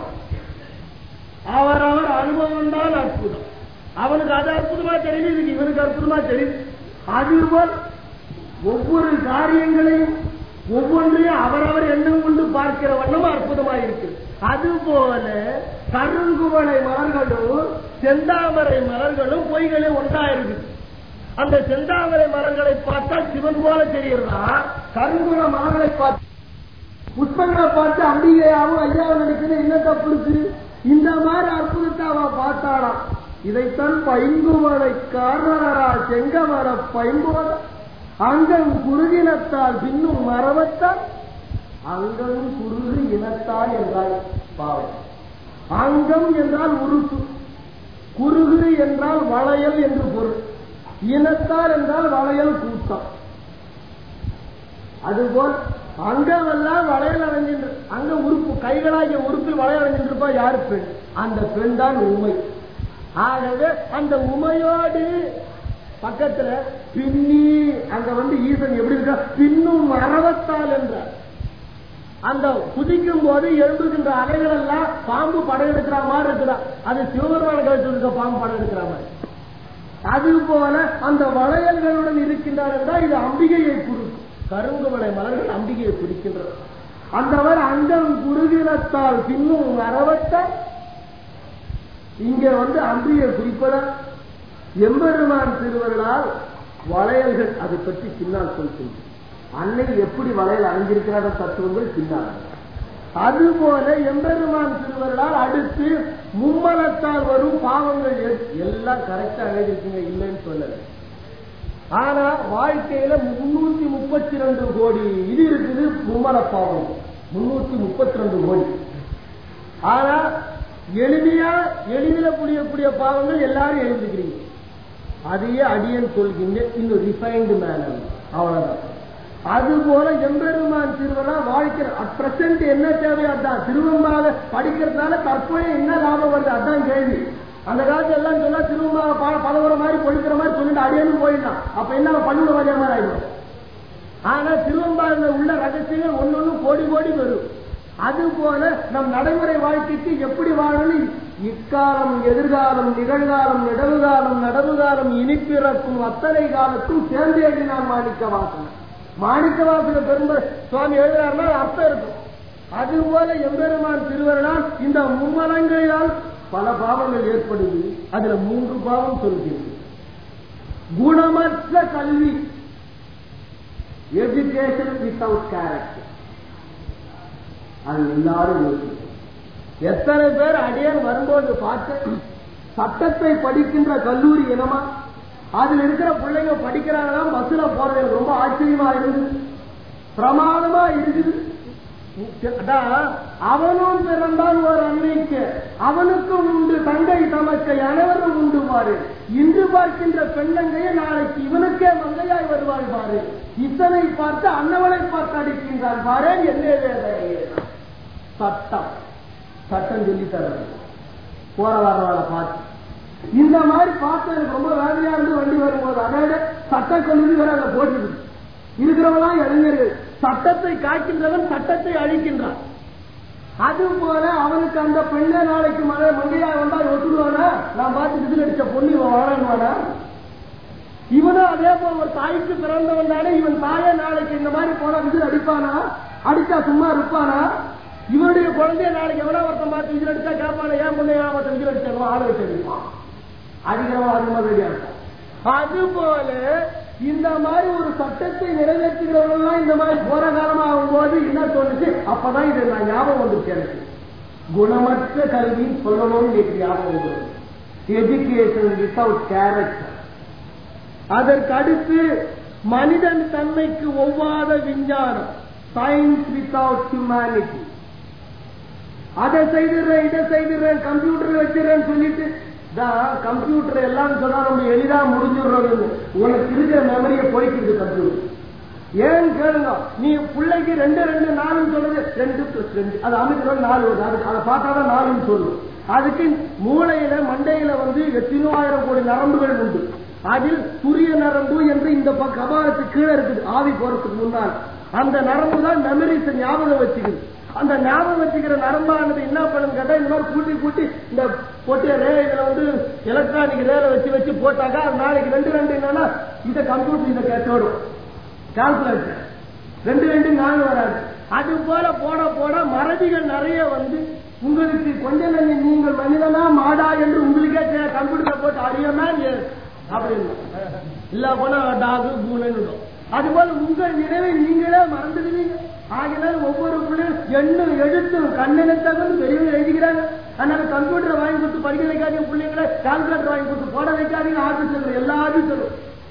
அவரவர் அனுபவம் தான் அற்புதம் அவனுக்கு அது அற்புதமா தெரியுது இதுக்கு இவனுக்கு அற்புதமா தெரியுது அதுபோல் ஒவ்வொரு காரியங்களையும் ஒவ்வொன்றையும் அவரவர் எண்ணம் கொண்டு பார்க்கிற வண்ணம் அற்புதமா இருக்கு அதுபோல கருங்குவளை மலர்களும் செந்தாமரை மலர்களும் பொய்களே ஒன்றா இருக்கு அந்த செந்தாமரை மரங்களை பார்த்தா சிவன் போல தெரியறதா கருங்குள மலர்களை பார்த்து புஷ்பங்களை பார்த்து அம்பிகையாவும் ஐயாவும் நினைக்கிறது என்ன தப்பு இருக்கு இந்த மாதிரி அற்புதத்தை அவ பார்த்தாளாம் இதைத்தான் பைங்குவளை காரணரா செங்கமர பைங்குவத அங்கம் குறுகினத்தால் பின்னும் மரவத்தால் அங்கம் குறுகு இனத்தால் என்றால் பாவம் அங்கம் என்றால் உறுப்பு குறுகு என்றால் வளையல் என்று பொருள் இனத்தால் என்றால் வளையல் கூட்டம் அதுபோல் அங்கமெல்லாம் வளையல் அடைஞ்சின்று அங்க உறுப்பு கைகளாகிய உறுப்பில் வளையல் அடைஞ்சிருப்பா யாரு பெண் அந்த பெண் தான் உண்மை ஆகவே அந்த உமையோடு பக்கத்துல பின்னி அங்க வந்து ஈசன் எப்படி இருக்கா பின்னும் மரவத்தால் என்றார் அந்த குதிக்கும் போது எழும்புகின்ற அலைகள் எல்லாம் பாம்பு படம் எடுக்கிற மாதிரி இருக்குதா அது சிவபெருமான கழுத்தில் இருக்க பாம்பு படம் எடுக்கிற மாதிரி அது போல அந்த வளையல்களுடன் இருக்கின்றார் என்றால் இது அம்பிகையை குறிக்கும் கருங்கு வளை மலர்கள் அம்பிகையை குறிக்கின்றது அந்தவர் அங்கம் குறுகினத்தால் பின்னும் மரவத்தால் இங்க வந்து அம்பிகை குறிப்பதா எம்பெருமான் திருவர்களால் வளையல்கள் அதை பற்றி பின்னால் சொல்கின்றோம் அன்னை எப்படி வளையல் அணிஞ்சிருக்கிறார தத்துவங்கள் பின்னால் அதுபோல எம்பெருமான் திருவர்களால் அடுத்து மும்மலத்தால் வரும் பாவங்கள் எ- எல்லாம் கரெக்டா எழுதிருக்கீங்க இல்லைன்னு சொல்லல ஆனா வாழ்க்கையில முன்னூத்தி முப்பத்தி ரெண்டு கோடி இது இருக்குது மும்மல பாவம் முன்னூத்தி முப்பத்தி ரெண்டு கோடி ஆனா எளிமையா எளிதில் புரியக்கூடிய பாவங்கள் எல்லாரும் எழுதிக்கிறீங்க அதையே அடியன் சொல்கின்றேன் இன்னும் ரிஃபைன்டு மேனர் அவ்வளவுதான் அதுபோல எம்பெருமான் திருவிழா வாழ்க்கை அட் பிரசன்ட் என்ன தேவையோ அதான் திருவம்பாக படிக்கிறதுனால கற்பனை என்ன லாபம் வருது அதான் கேள்வி அந்த காலத்துல எல்லாம் சொன்னா திருவம்பாக ப- பலவர மாதிரி பொழிக்கிற மாதிரி சொல்லிட்டு அடியனும் போயிடலாம் அப்ப என்ன பள்ளியோட வாரியா மாதிரி ஆயிடும் ஆனா திருவம்பாவில் உள்ள ரகசியங்கள் ஒன்னொன்னு கோடி கோடி வரும் அது போல நம் நடைமுறை வாழ்க்கைக்கு எப்படி வாழணும் இக்காலம் எதிர்காலம் நிகழ்காலம் நிகழ்காலம் நடவுகாலம் இனிப்பிறக்கும் அத்தனை காலத்தும் சேர்ந்து எழுதினான் மாணிக்க வாசனை மாணிக்க வாசனை பெரும்ப சுவாமி எழுதுறாருன்னா அர்த்தம் இருக்கும் அதுபோல எம்பெருமான் திருவருளால் இந்த மும்மலங்களால் பல பாவங்கள் ஏற்படுது அதுல மூன்று பாவம் சொல்கிறது குணமற்ற கல்வி எஜுகேஷன் வித்தவுட் கேரக்டர் அது எல்லாரும் யோசிக்கணும். எத்தனை பேர் அடியான் வரும்போது பார்த்து சட்டத்தை படிக்கின்ற கல்லூரி இனமா அதுல இருக்கிற பிள்ளைங்க படிக்கிறாங்களாம் பஸ்ல போறது எனக்கு ரொம்ப ஆச்சரியமா இருக்குது பிரமாதமா இருக்குது அதான், அவனும் பிறந்தான் ஒரு அன்னைக்கு அவனுக்கும் உண்டு தங்கை தமக்கை அனைவரும் உண்டு பாரு இன்று பார்க்கின்ற பெண்ணங்கையை நாளைக்கு இவனுக்கே மங்கையாய் வருவாள் பாரு இத்தனை பார்த்து அன்னவனை பார்த்து அடிக்கின்றான் பாரு என்ன வேலை சட்டம் சட்டம் சொல்லி தர்றது போற வரவாளை பார்த்து இந்த மாதிரி பார்த்து எனக்கு ரொம்ப வேதனையா இருந்து வண்டி வரும்போது அதாவது சட்ட கல்லூரி வேற அங்க போட்டுருக்கு இருக்கிறவங்களாம் இளைஞர்கள் சட்டத்தை காக்கின்றவன் சட்டத்தை அழிக்கின்றான் அது போல அவனுக்கு அந்த பெண்ணே நாளைக்கு மழை மங்கையா வந்தா ஒத்துடுவானா நான் பார்த்து விசில் அடிச்ச பொண்ணு இவன் வாழணுவானா இவனும் அதே போல ஒரு தாய்க்கு பிறந்தவன் தானே இவன் தாயே நாளைக்கு இந்த மாதிரி போனா விசில் அடிப்பானா அடிச்சா சும்மா இருப்பானா இவனுடைய குழந்தைய நாளைக்கு எவனா ஒருத்தன் பார்த்து விசில் அடிச்சா கேட்பான ஏன் பொண்ணு ஏன் ஒருத்தன் விசில் அடிச்சாங்க ஆள வச்சு அடிப்பான் அதிகமா அதிகமா ரெடியா இருப்பான் அது போல இந்த மாதிரி ஒரு சட்டத்தை நிறைவேற்றுகிறவர்கள் இந்த மாதிரி போற காலமாகும் போது என்ன தோணுச்சு அப்பதான் இது நான் ஞாபகம் வந்துச்சு எனக்கு குணமற்ற கல்வின்னு சொல்லணும்னு எனக்கு ஞாபகம் வருது எஜுகேஷன் வித்தவுட் கேரக்டர் அதற்கு அடுத்து மனிதன் தன்மைக்கு ஒவ்வாத விஞ்ஞானம் சயின்ஸ் வித்தவுட் ஹியூமனிட்டி அதை செய்திடுறேன் இதை செய்திடுறேன் கம்ப்யூட்டர் வச்சிடறேன்னு சொல்லிட்டு கம்ப்யூட்டர் எல்லாம் சொன்னா நம்ம எளிதா முடிஞ்சிடுறது உனக்கு இருக்கிற மெமரியை போய்க்குது கம்ப்யூட்டர் ஏன் கேளுங்க நீ பிள்ளைக்கு ரெண்டு ரெண்டு நாலுன்னு சொல்றது ரெண்டு பிளஸ் ரெண்டு அது அமைக்கிறோம் நாலு வருது அதுக்கு அதை பார்த்தாதான் நாலுன்னு சொல்லும் அதுக்கு மூளையில மண்டையில வந்து எத்தனோ ஆயிரம் கோடி நரம்புகள் உண்டு அதில் துரிய நரம்பு என்று இந்த ப- கபாலத்துக்கு கீழே இருக்குது ஆவி போறதுக்கு முன்னால் அந்த நரம்பு தான் மெமரிஸ் ஞாபகம் வச்சுக்குது அந்த ஞாபகம் வச்சுக்கிற நரம்பானது என்ன பண்ணுன்னு கேட்டா இந்த மாதிரி கூட்டி கூட்டி இந்த போட்டு ரே இதுல வந்து எலக்ட்ரானிக் ரேல வச்சு வச்சு போட்டாக்கா அது நாளைக்கு ரெண்டு ரெண்டு என்னன்னா இந்த கம்ப்யூட்டர் இதை கேட்டோடும் கால்குலேட்டர் ரெண்டு ரெண்டு நாலு வராது அது போல போட போட மறதிகள் நிறைய வந்து உங்களுக்கு கொஞ்ச நஞ்சம் நீங்கள் மனிதனா மாடா என்று உங்களுக்கே தெ- கம்ப்யூட்டர் போட்டு அறியமா அப்படின்னு இல்ல போனா டாகு பூனைன்னு விடும். அது போல உங்கள் நினைவை நீங்களே மறந்துடுவீங்க ஆகினால் ஒவ்வொரு பிள்ளையும் எண்ணும் எழுத்தும் கண்ணெழுத்தகம் பெரியவங்க எழுதிக்கிறாங்க அதனால கம்ப்யூட்டர் வாங்கி கொடுத்து படிக்க வைக்காதீங்க பிள்ளைங்களை கால்குலேட்டர் வாங்கி கொடுத்து போட வைக்காதீங்க ஆபீஸ் எல்லாத்தையும் சொல்லும்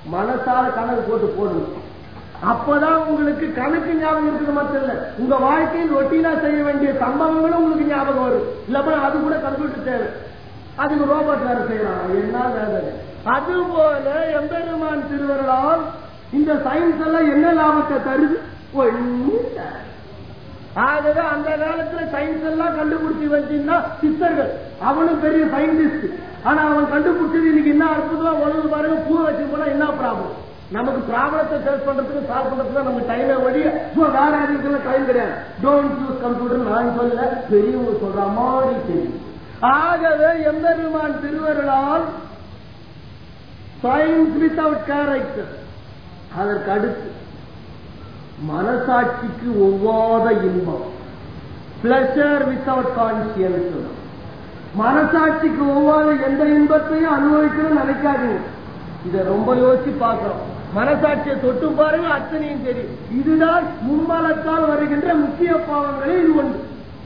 மனசால கணக்கு போட்டு போடணும் அப்பதான் உங்களுக்கு கணக்கு ஞாபகம் இருக்குது மட்டும் இல்ல உங்க வாழ்க்கையில் ஒட்டினா செய்ய வேண்டிய சம்பவங்களும் உங்களுக்கு ஞாபகம் வரும் இல்லப்ப அது கூட கம்ப்யூட்டர் தேவை அதுக்கு ரோபோட் வேற செய்யலாம் என்ன வேலை அது போல எம்பெருமான் திருவருளால் இந்த சயின்ஸ் எல்லாம் என்ன லாபத்தை தருது ஒண்ணு தராது. ஆகவே அந்த காலத்துல சயின்ஸ் எல்லாம் கண்டுபிடிச்சி வச்சிருந்தா சித்தர்கள் அவனும் பெரிய சயின்டிஸ்ட் ஆனா அவன் கண்டுபிடிச்சது இன்னைக்கு என்ன அற்புதமா உலக பாருங்க பூ வச்சு போனா என்ன ப்ராப்ளம் நமக்கு ப்ராப்ளத்தை சேல்ஸ் பண்றதுக்கு சால்வ் பண்றதுக்கு நமக்கு டைமே வழி so வேற எதுக்கு டைம் கிடையாது டோன்ட் யூஸ் கம்ப்யூட்டர் நான் சொல்ல பெரியவங்க சொல்ற மாதிரி தெரியும் ஆகவே எம்பெருமான் திருவருளால் சயின்ஸ் வித்தவுட் கேரக்டர் அதற்கு அடுத்து மனசாட்சிக்கு ஒவ்வாத இன்பம் பிளஷர் வித்தவுட் கான்சியன்ஸ் மனசாட்சிக்கு ஒவ்வாத எந்த இன்பத்தையும் அனுபவிக்கணும்னு நினைக்காதீங்க இத ரொம்ப யோசிச்சு பார்க்கிறோம் மனசாட்சியை தொட்டு பாருங்க அத்தனையும் தெரியும் இதுதான் மும்மலத்தால் வருகின்ற முக்கிய பாவங்களே இது ஒன்று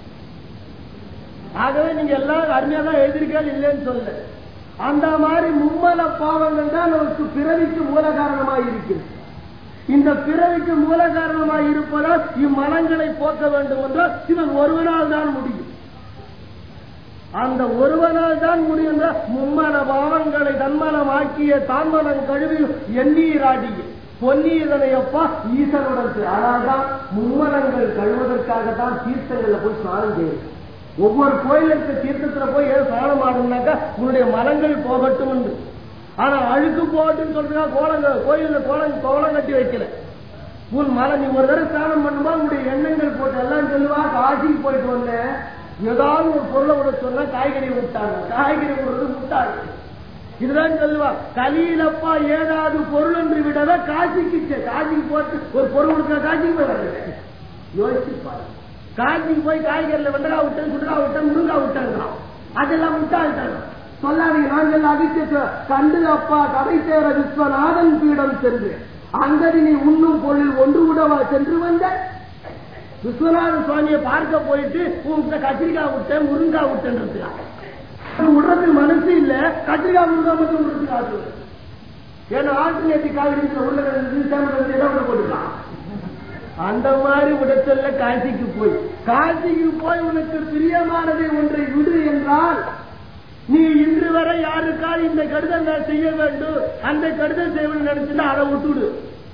ஆகவே நீங்க எல்லாரும் அருமையா தான் எழுதிருக்கீங்க இல்லைன்னு சொல்ல அந்த மாதிரி மும்மல பாவங்கள் தான் நமக்கு பிறவிக்கு மூல காரணமாக இருக்கிறது இந்த பிறவிக்கு மூல காரணமாக இருப்பதால் இம்மலங்களை போக்க வேண்டும் என்றால் இவன் ஒருவனால் தான் முடியும் அந்த ஒருவனால் தான் முடியும் என்ற மும்மல பாவங்களை தன்மலம் ஆக்கிய தான்மனம் கழுவி எண்ணீராடிய பொன்னீரனையப்பா ஈசனுடன் செய். அதனால்தான் மும்மலங்கள் கழுவதற்காகத்தான் தீர்த்தங்கள்ல போய் ஸ்நானம் செய்யும் ஒவ்வொரு கோயிலுக்கு தீர்த்தத்துல போய் ஏன் ஸ்நானம் ஆடணும்னாக்கா உன்னுடைய மலங்கள் போகட்டும் என்று ஆனா அழுக்கு போகட்டும்னு சொல்றா கோலங்க கோயில்ல கோலம் கோலம் கட்டி வைக்கல உன் மலை நீ ஒரு தடவை ஸ்நானம் பண்ணுமா உன்னுடைய எண்ணங்கள் போட்டு எல்லாம் சொல்லுவா காசிக்கு போயிட்டு வந்தேன் ஏதாவது ஒரு பொருளை விட சொன்னா காய்கறி விட்டாங்க காய்கறி விடுறது முட்டாங்க இதுதான் சொல்லுவா கலியிலப்பா ஏதாவது பொருள் என்று விடதான் காசிக்கு செ- காசிக்கு போட்டு ஒரு பொருள் கொடுத்தா காசிக்கு போய் வரல யோசிச்சு பாரு காசிக்கு போய் காய்கறில வெண்டகா விட்டேன் சுடுகா விட்டேன் முருங்கா விட்டேங்கிறான் அதெல்லாம் முட்டாள்தான் சொல்லாதீங்க நாங்கள் அதிர்ஷ்ட கண்டு அப்பா கடை சேர விஸ்வநாதன் பீடம் சென்று அங்கதி நீ உண்ணும் பொருள் ஒன்று கூடவா சென்று வந்த விஸ்வநாத சுவாமியை பார்க்க போயிட்டு உங்ககிட்ட கத்திரிக்காய் விட்டேன் முருங்கா விட்டேன்றதுக்காக விடுறதுக்கு மனசு இல்ல கத்திரிக்காய் முருங்கா மட்டும் விடுறதுக்கு ஆசை ஏன்னா ஆல்டர்னேட்டிவ் காய்கறி உள்ள சேமத்தில் இடம் போட்டுக்கலாம் அந்த மாதிரி விடச்சொல்ல காசிக்கு போய் காசிக்கு போய் உனக்கு பிரியமானதை ஒன்றை விடு என்றால் நீ இன்று வரை யாருக்காவது இந்த கடிதம் நான் செய்ய வேண்டும் அந்த கடிதம் செய்யணும்னு நினைச்சுன்னா அதை விட்டுடு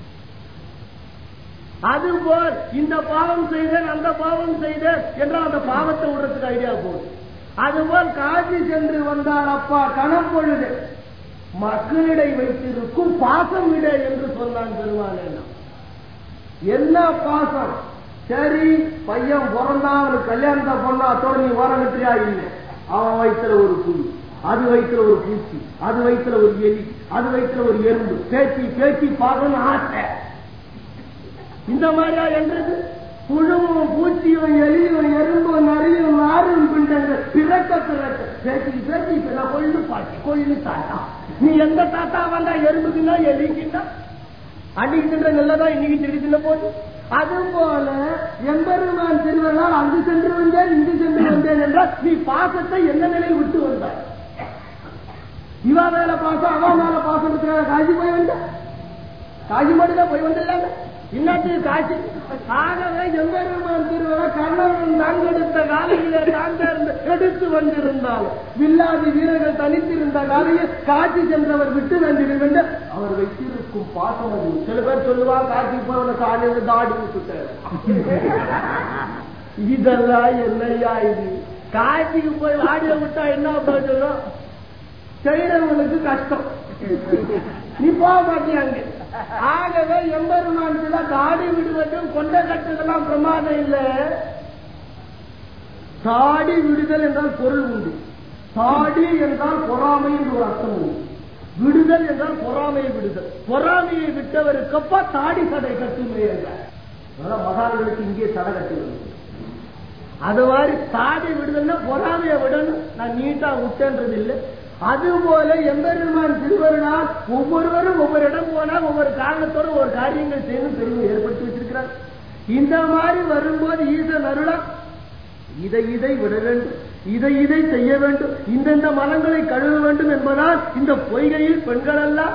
அதுபோல் இந்த பாவம் செய்தேன் அந்த பாவம் செய்தேன் என்றால் அந்த பாவத்தை விடுறதுக்கு ஐடியா போகுது அதுபோல் காசி சென்று வந்தால் அப்பா கணப்பொழுது மக்களிடை வைத்திருக்கும் பாசம் விட என்று சொன்னான் பெருமானே என்ன பாசம் சரி பையன் பிறந்தான் அவனுக்கு கல்யாணத்தை பண்ணா அதோட நீ ஓரங்கட்டியா இல்லை அவன் வயிற்றுல ஒரு புலி அது வயிற்றுல ஒரு பூச்சி அது வயிற்றுல ஒரு எலி அது வயிற்றுல ஒரு எறும்பு பேச்சு பேச்சு பார்க்கணும் ஆசை இந்த மாதிரியா என்றது புழுவும் பூச்சியும் எலியும் எறும்பும் நரியும் நாரும் பிண்டங்கள் பிறக்க பிறக்க பேச்சு பேச்சு இப்ப நான் கொள்ளு பாட்டி கொள்ளு தாத்தா நீ எந்த தாத்தா வந்தா எறும்புக்குன்னா எலிக்குன்னா அன்னைக்கு தின்ற நல்லதா இன்னைக்கு திருடி தின்ன போது அது போல எம்பெருமான் திருவள்ளால் அங்கு சென்று வந்தேன் இங்கு சென்று வந்தேன் என்றால் நீ பாசத்தை எந்த நிலையில் விட்டு வந்தாய் இவா மேல பாசம் அவா மேல பாசம் காஞ்சி போய் வந்த காஞ்சி மட்டும் போய் வந்தில்லாம இன்னாட்டு காட்சி ஆகவே எம்பெருமான் திருவிழா கண்ணன் நான்கெடுத்த காலையிலே தாழ்ந்து எடுத்து வந்திருந்தால் வில்லாதி வீரர்கள் தனித்திருந்த காலையில் காட்சி சென்றவர் விட்டு வந்திருந்த என்று அவர் வைத்திருக்கும் பாசம் அது சில பேர் சொல்லுவாங்க காட்சி போன காலையில தாடி விட்டுட்டாரு இதெல்லாம் என்னையா இது காட்சிக்கு போய் ஆடிய விட்டா என்ன சொல்லும் செய்யறவங்களுக்கு கஷ்டம் நீ போக மாட்டியாங்க ஆகவே எம்பெருமான் சில தாடி விடுவதும் கொண்ட கட்டுதெல்லாம் பிரமாதம் இல்ல தாடி விடுதல் என்றால் பொருள் உண்டு தாடி என்றால் பொறாமை என்று ஒரு அர்த்தம் உண்டு விடுதல் என்றால் பொறாமையை விடுதல் பொறாமையை விட்டவருக்கப்பா தாடி சடை கட்டுமே மகான்களுக்கு இங்கே சடை கட்டுவது அது மாதிரி தாடி விடுதல்னா பொறாமையை விடணும் நான் நீட்டா விட்டேன்றது இல்லை அதுபோல எம்பெருமான் திருவருளால் ஒவ்வொருவரும் ஒவ்வொரு இடம் போனா ஒவ்வொரு காரணத்தோட ஒரு காரியங்கள் செய்யணும் பெருமை ஏற்படுத்தி வச்சிருக்கிறார் இந்த மாதிரி வரும்போது ஈசன் அருளா இதை இதை விட வேண்டும் இதை இதை செய்ய வேண்டும் இந்தந்த மலங்களை கழுவ வேண்டும் என்பதால் இந்த பொய்கையில் பெண்கள் அல்ல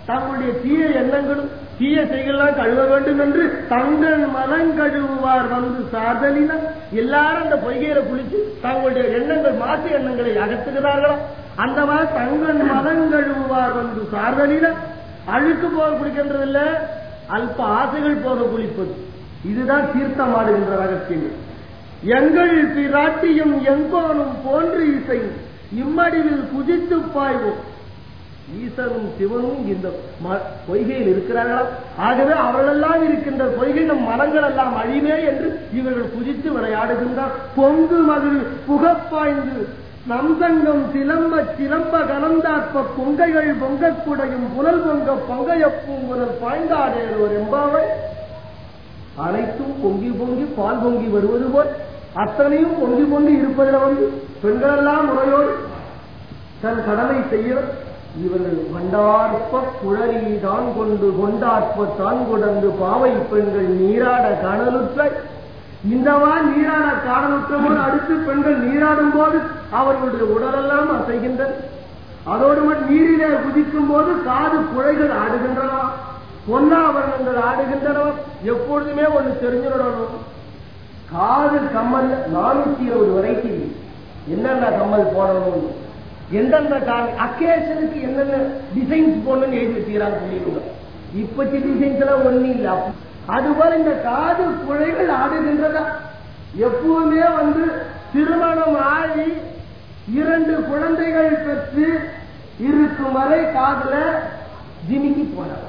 தங்களுடைய தீய எண்ணங்களும் தீய செய்களாம் கழுவ வேண்டும் என்று தங்கள் மனம் கழுவுவார் வந்து சாதலின எல்லாரும் அந்த பொய்கையில குளிச்சு தங்களுடைய எண்ணங்கள் மாசு எண்ணங்களை அகற்றுகிறார்களோ அந்த மாதிரி தங்கள் மனம் கழுவுவார் வந்து சாதலின அழுக்கு போக குளிக்கின்றது இல்ல அல்ப ஆசைகள் போக குளிப்பது இதுதான் தீர்த்தமாடுகின்ற ரகசியங்கள் எங்கள் பிராட்டியும் எங்கோனும் போன்று இசை இம்மடிவில் குதித்து பாய்வோம் ஈசனும் சிவனும் இந்த ம- பொய்கையில் இருக்கிறார்களா ஆகவே அவர்களெல்லாம் இருக்கின்ற பொய்கை நம் மரங்கள் எல்லாம் அழிவே என்று இவர்கள் குதித்து விளையாடுகின்றார் பொங்கு மகிழ் புகப்பாய்ந்து நம்சங்கம் சிலம்ப சிலம்ப கலந்தாற்ப பொங்கைகள் பொங்கக் குடையும் புனல் பொங்க பொங்கையப்பும் முதல் பாய்ந்தாடேறுவர் என்பாவை அனைத்தும் பொங்கி பொங்கி பால் பொங்கி வருவது போல் அத்தனையும் பொங்கி பொங்கி இருப்பதில் வந்து பெண்களெல்லாம் முறையோடு தன் கடமை செய்ய இவர்கள் கொண்டார்ப்ப குழலி தான் கொண்டு கொண்டாற்ப தான் கொடர்ந்து பாவை பெண்கள் நீராட காணலுற்ற இந்தவா நீராட காணலுற்ற போது அடுத்து பெண்கள் நீராடும் போது அவர்களுடைய உடலெல்லாம் அசைகின்றன அதோடு மட்டும் நீரிலே குதிக்கும் போது காது குழைகள் ஆடுகின்றன பொன்னாபரணங்கள் ஆடுகின்றன எப்பொழுதுமே ஒண்ணு தெரிஞ்சிடணும் காது கம்மல் நானூத்தி இருபது வெரைட்டி என்னென்ன கம்மல் போடணும் எந்தெந்த அக்கேஷனுக்கு என்னென்ன டிசைன்ஸ் போடணும்னு எழுதி வச்சுக்கிறாங்க சொல்லிடுங்க இப்பத்தி டிசைன்ஸ் எல்லாம் ஒண்ணு இல்ல அதுபோல இந்த காது குழைகள் ஆடுகின்றதா எப்பவுமே வந்து திருமணம் ஆகி இரண்டு குழந்தைகள் பெற்று இருக்கும் வரை காதுல ஜிமிக்கி போடலாம்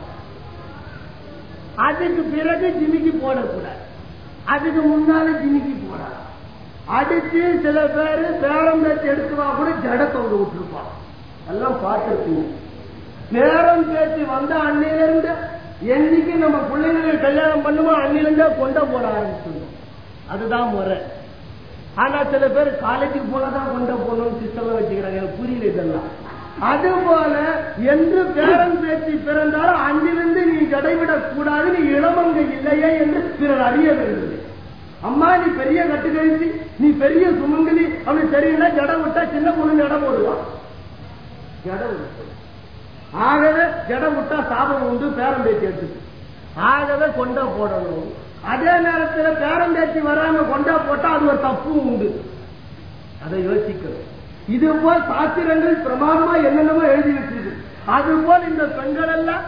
அதுக்கு பிறகு ஜிமிக்கி போடக்கூடாது அதுக்கு முன்னால ஜிமிக்கி போடலாம் அடிச்சு சில பேரு பேரம் பேச்சு எடுத்துவா கூட ஜட தொங்க விட்டுருப்பான் எல்லாம் பார்த்துருக்கீங்க பேரம் பேச்சு வந்த அன்னையிலிருந்து என்னைக்கு நம்ம பிள்ளைங்களுக்கு கல்யாணம் பண்ணுவோம் அன்னிலிருந்தே கொண்ட போட ஆரம்பிச்சிருந்தோம் அதுதான் முறை ஆனா சில பேர் காலேஜுக்கு போனாதான் கொண்ட போகணும்னு சிஸ்டம் வச்சுக்கிறாங்க எனக்கு புரியல இதெல்லாம் அதுபோல என்று பேரன் பேச்சு பிறந்தாலும் அன்றிலிருந்து நீ ஜடைவிடக் கூடாது நீ இளமங்க இல்லையே என்று பிறர் அறிய வேண்டும் அம்மா நீ பெரிய கட்டுக்கழிச்சு நீ பெரிய சுமங்கலி அவனுக்கு தெரியல ஜட விட்டா சின்ன பொண்ணு ஜட போடுவான் ஜட விட்டு ஆகவே ஜட விட்டா சாபம் உண்டு பேரம் பேச்சு எடுத்து ஆகவே கொண்டா போடணும் அதே நேரத்தில் பேரம் பேச்சு வராம கொண்டா போட்டா அது ஒரு தப்பும் உண்டு அதை யோசிக்கணும் இது போல் சாத்திரங்கள் பிரமாதமா என்னென்னமோ எழுதி வச்சிருக்கு அது போல் இந்த பெண்கள் எல்லாம்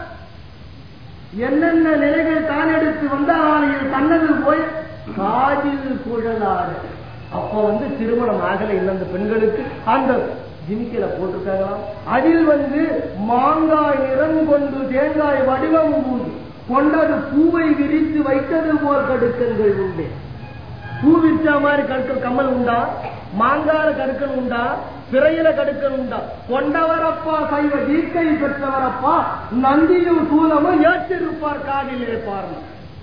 என்னென்ன நிலைகள் தான் எடுத்து வந்தாலும் தன்னது போய் காதில் குழலாடு அப்ப வந்து திருமணம் ஆகல இல்லை அந்த பெண்களுக்கு அந்த ஜிமிக்கில போட்டிருக்காங்களாம் அதில் வந்து மாங்காய் நிறம் கொண்டு தேங்காய் வடிவம் உண்டு கொண்டது பூவை விரித்து வைத்தது போல் கடுக்கங்கள் உண்டு பூ விரிச்ச மாதிரி கடுக்கல் கம்மல் உண்டா மாங்கால கடுக்கல் உண்டா பிறையில கடுக்கல் உண்டா கொண்டவரப்பா சைவ தீர்க்கை பெற்றவரப்பா நந்தியும் சூலமும் ஏற்றிருப்பார் காதிலே பாருங்க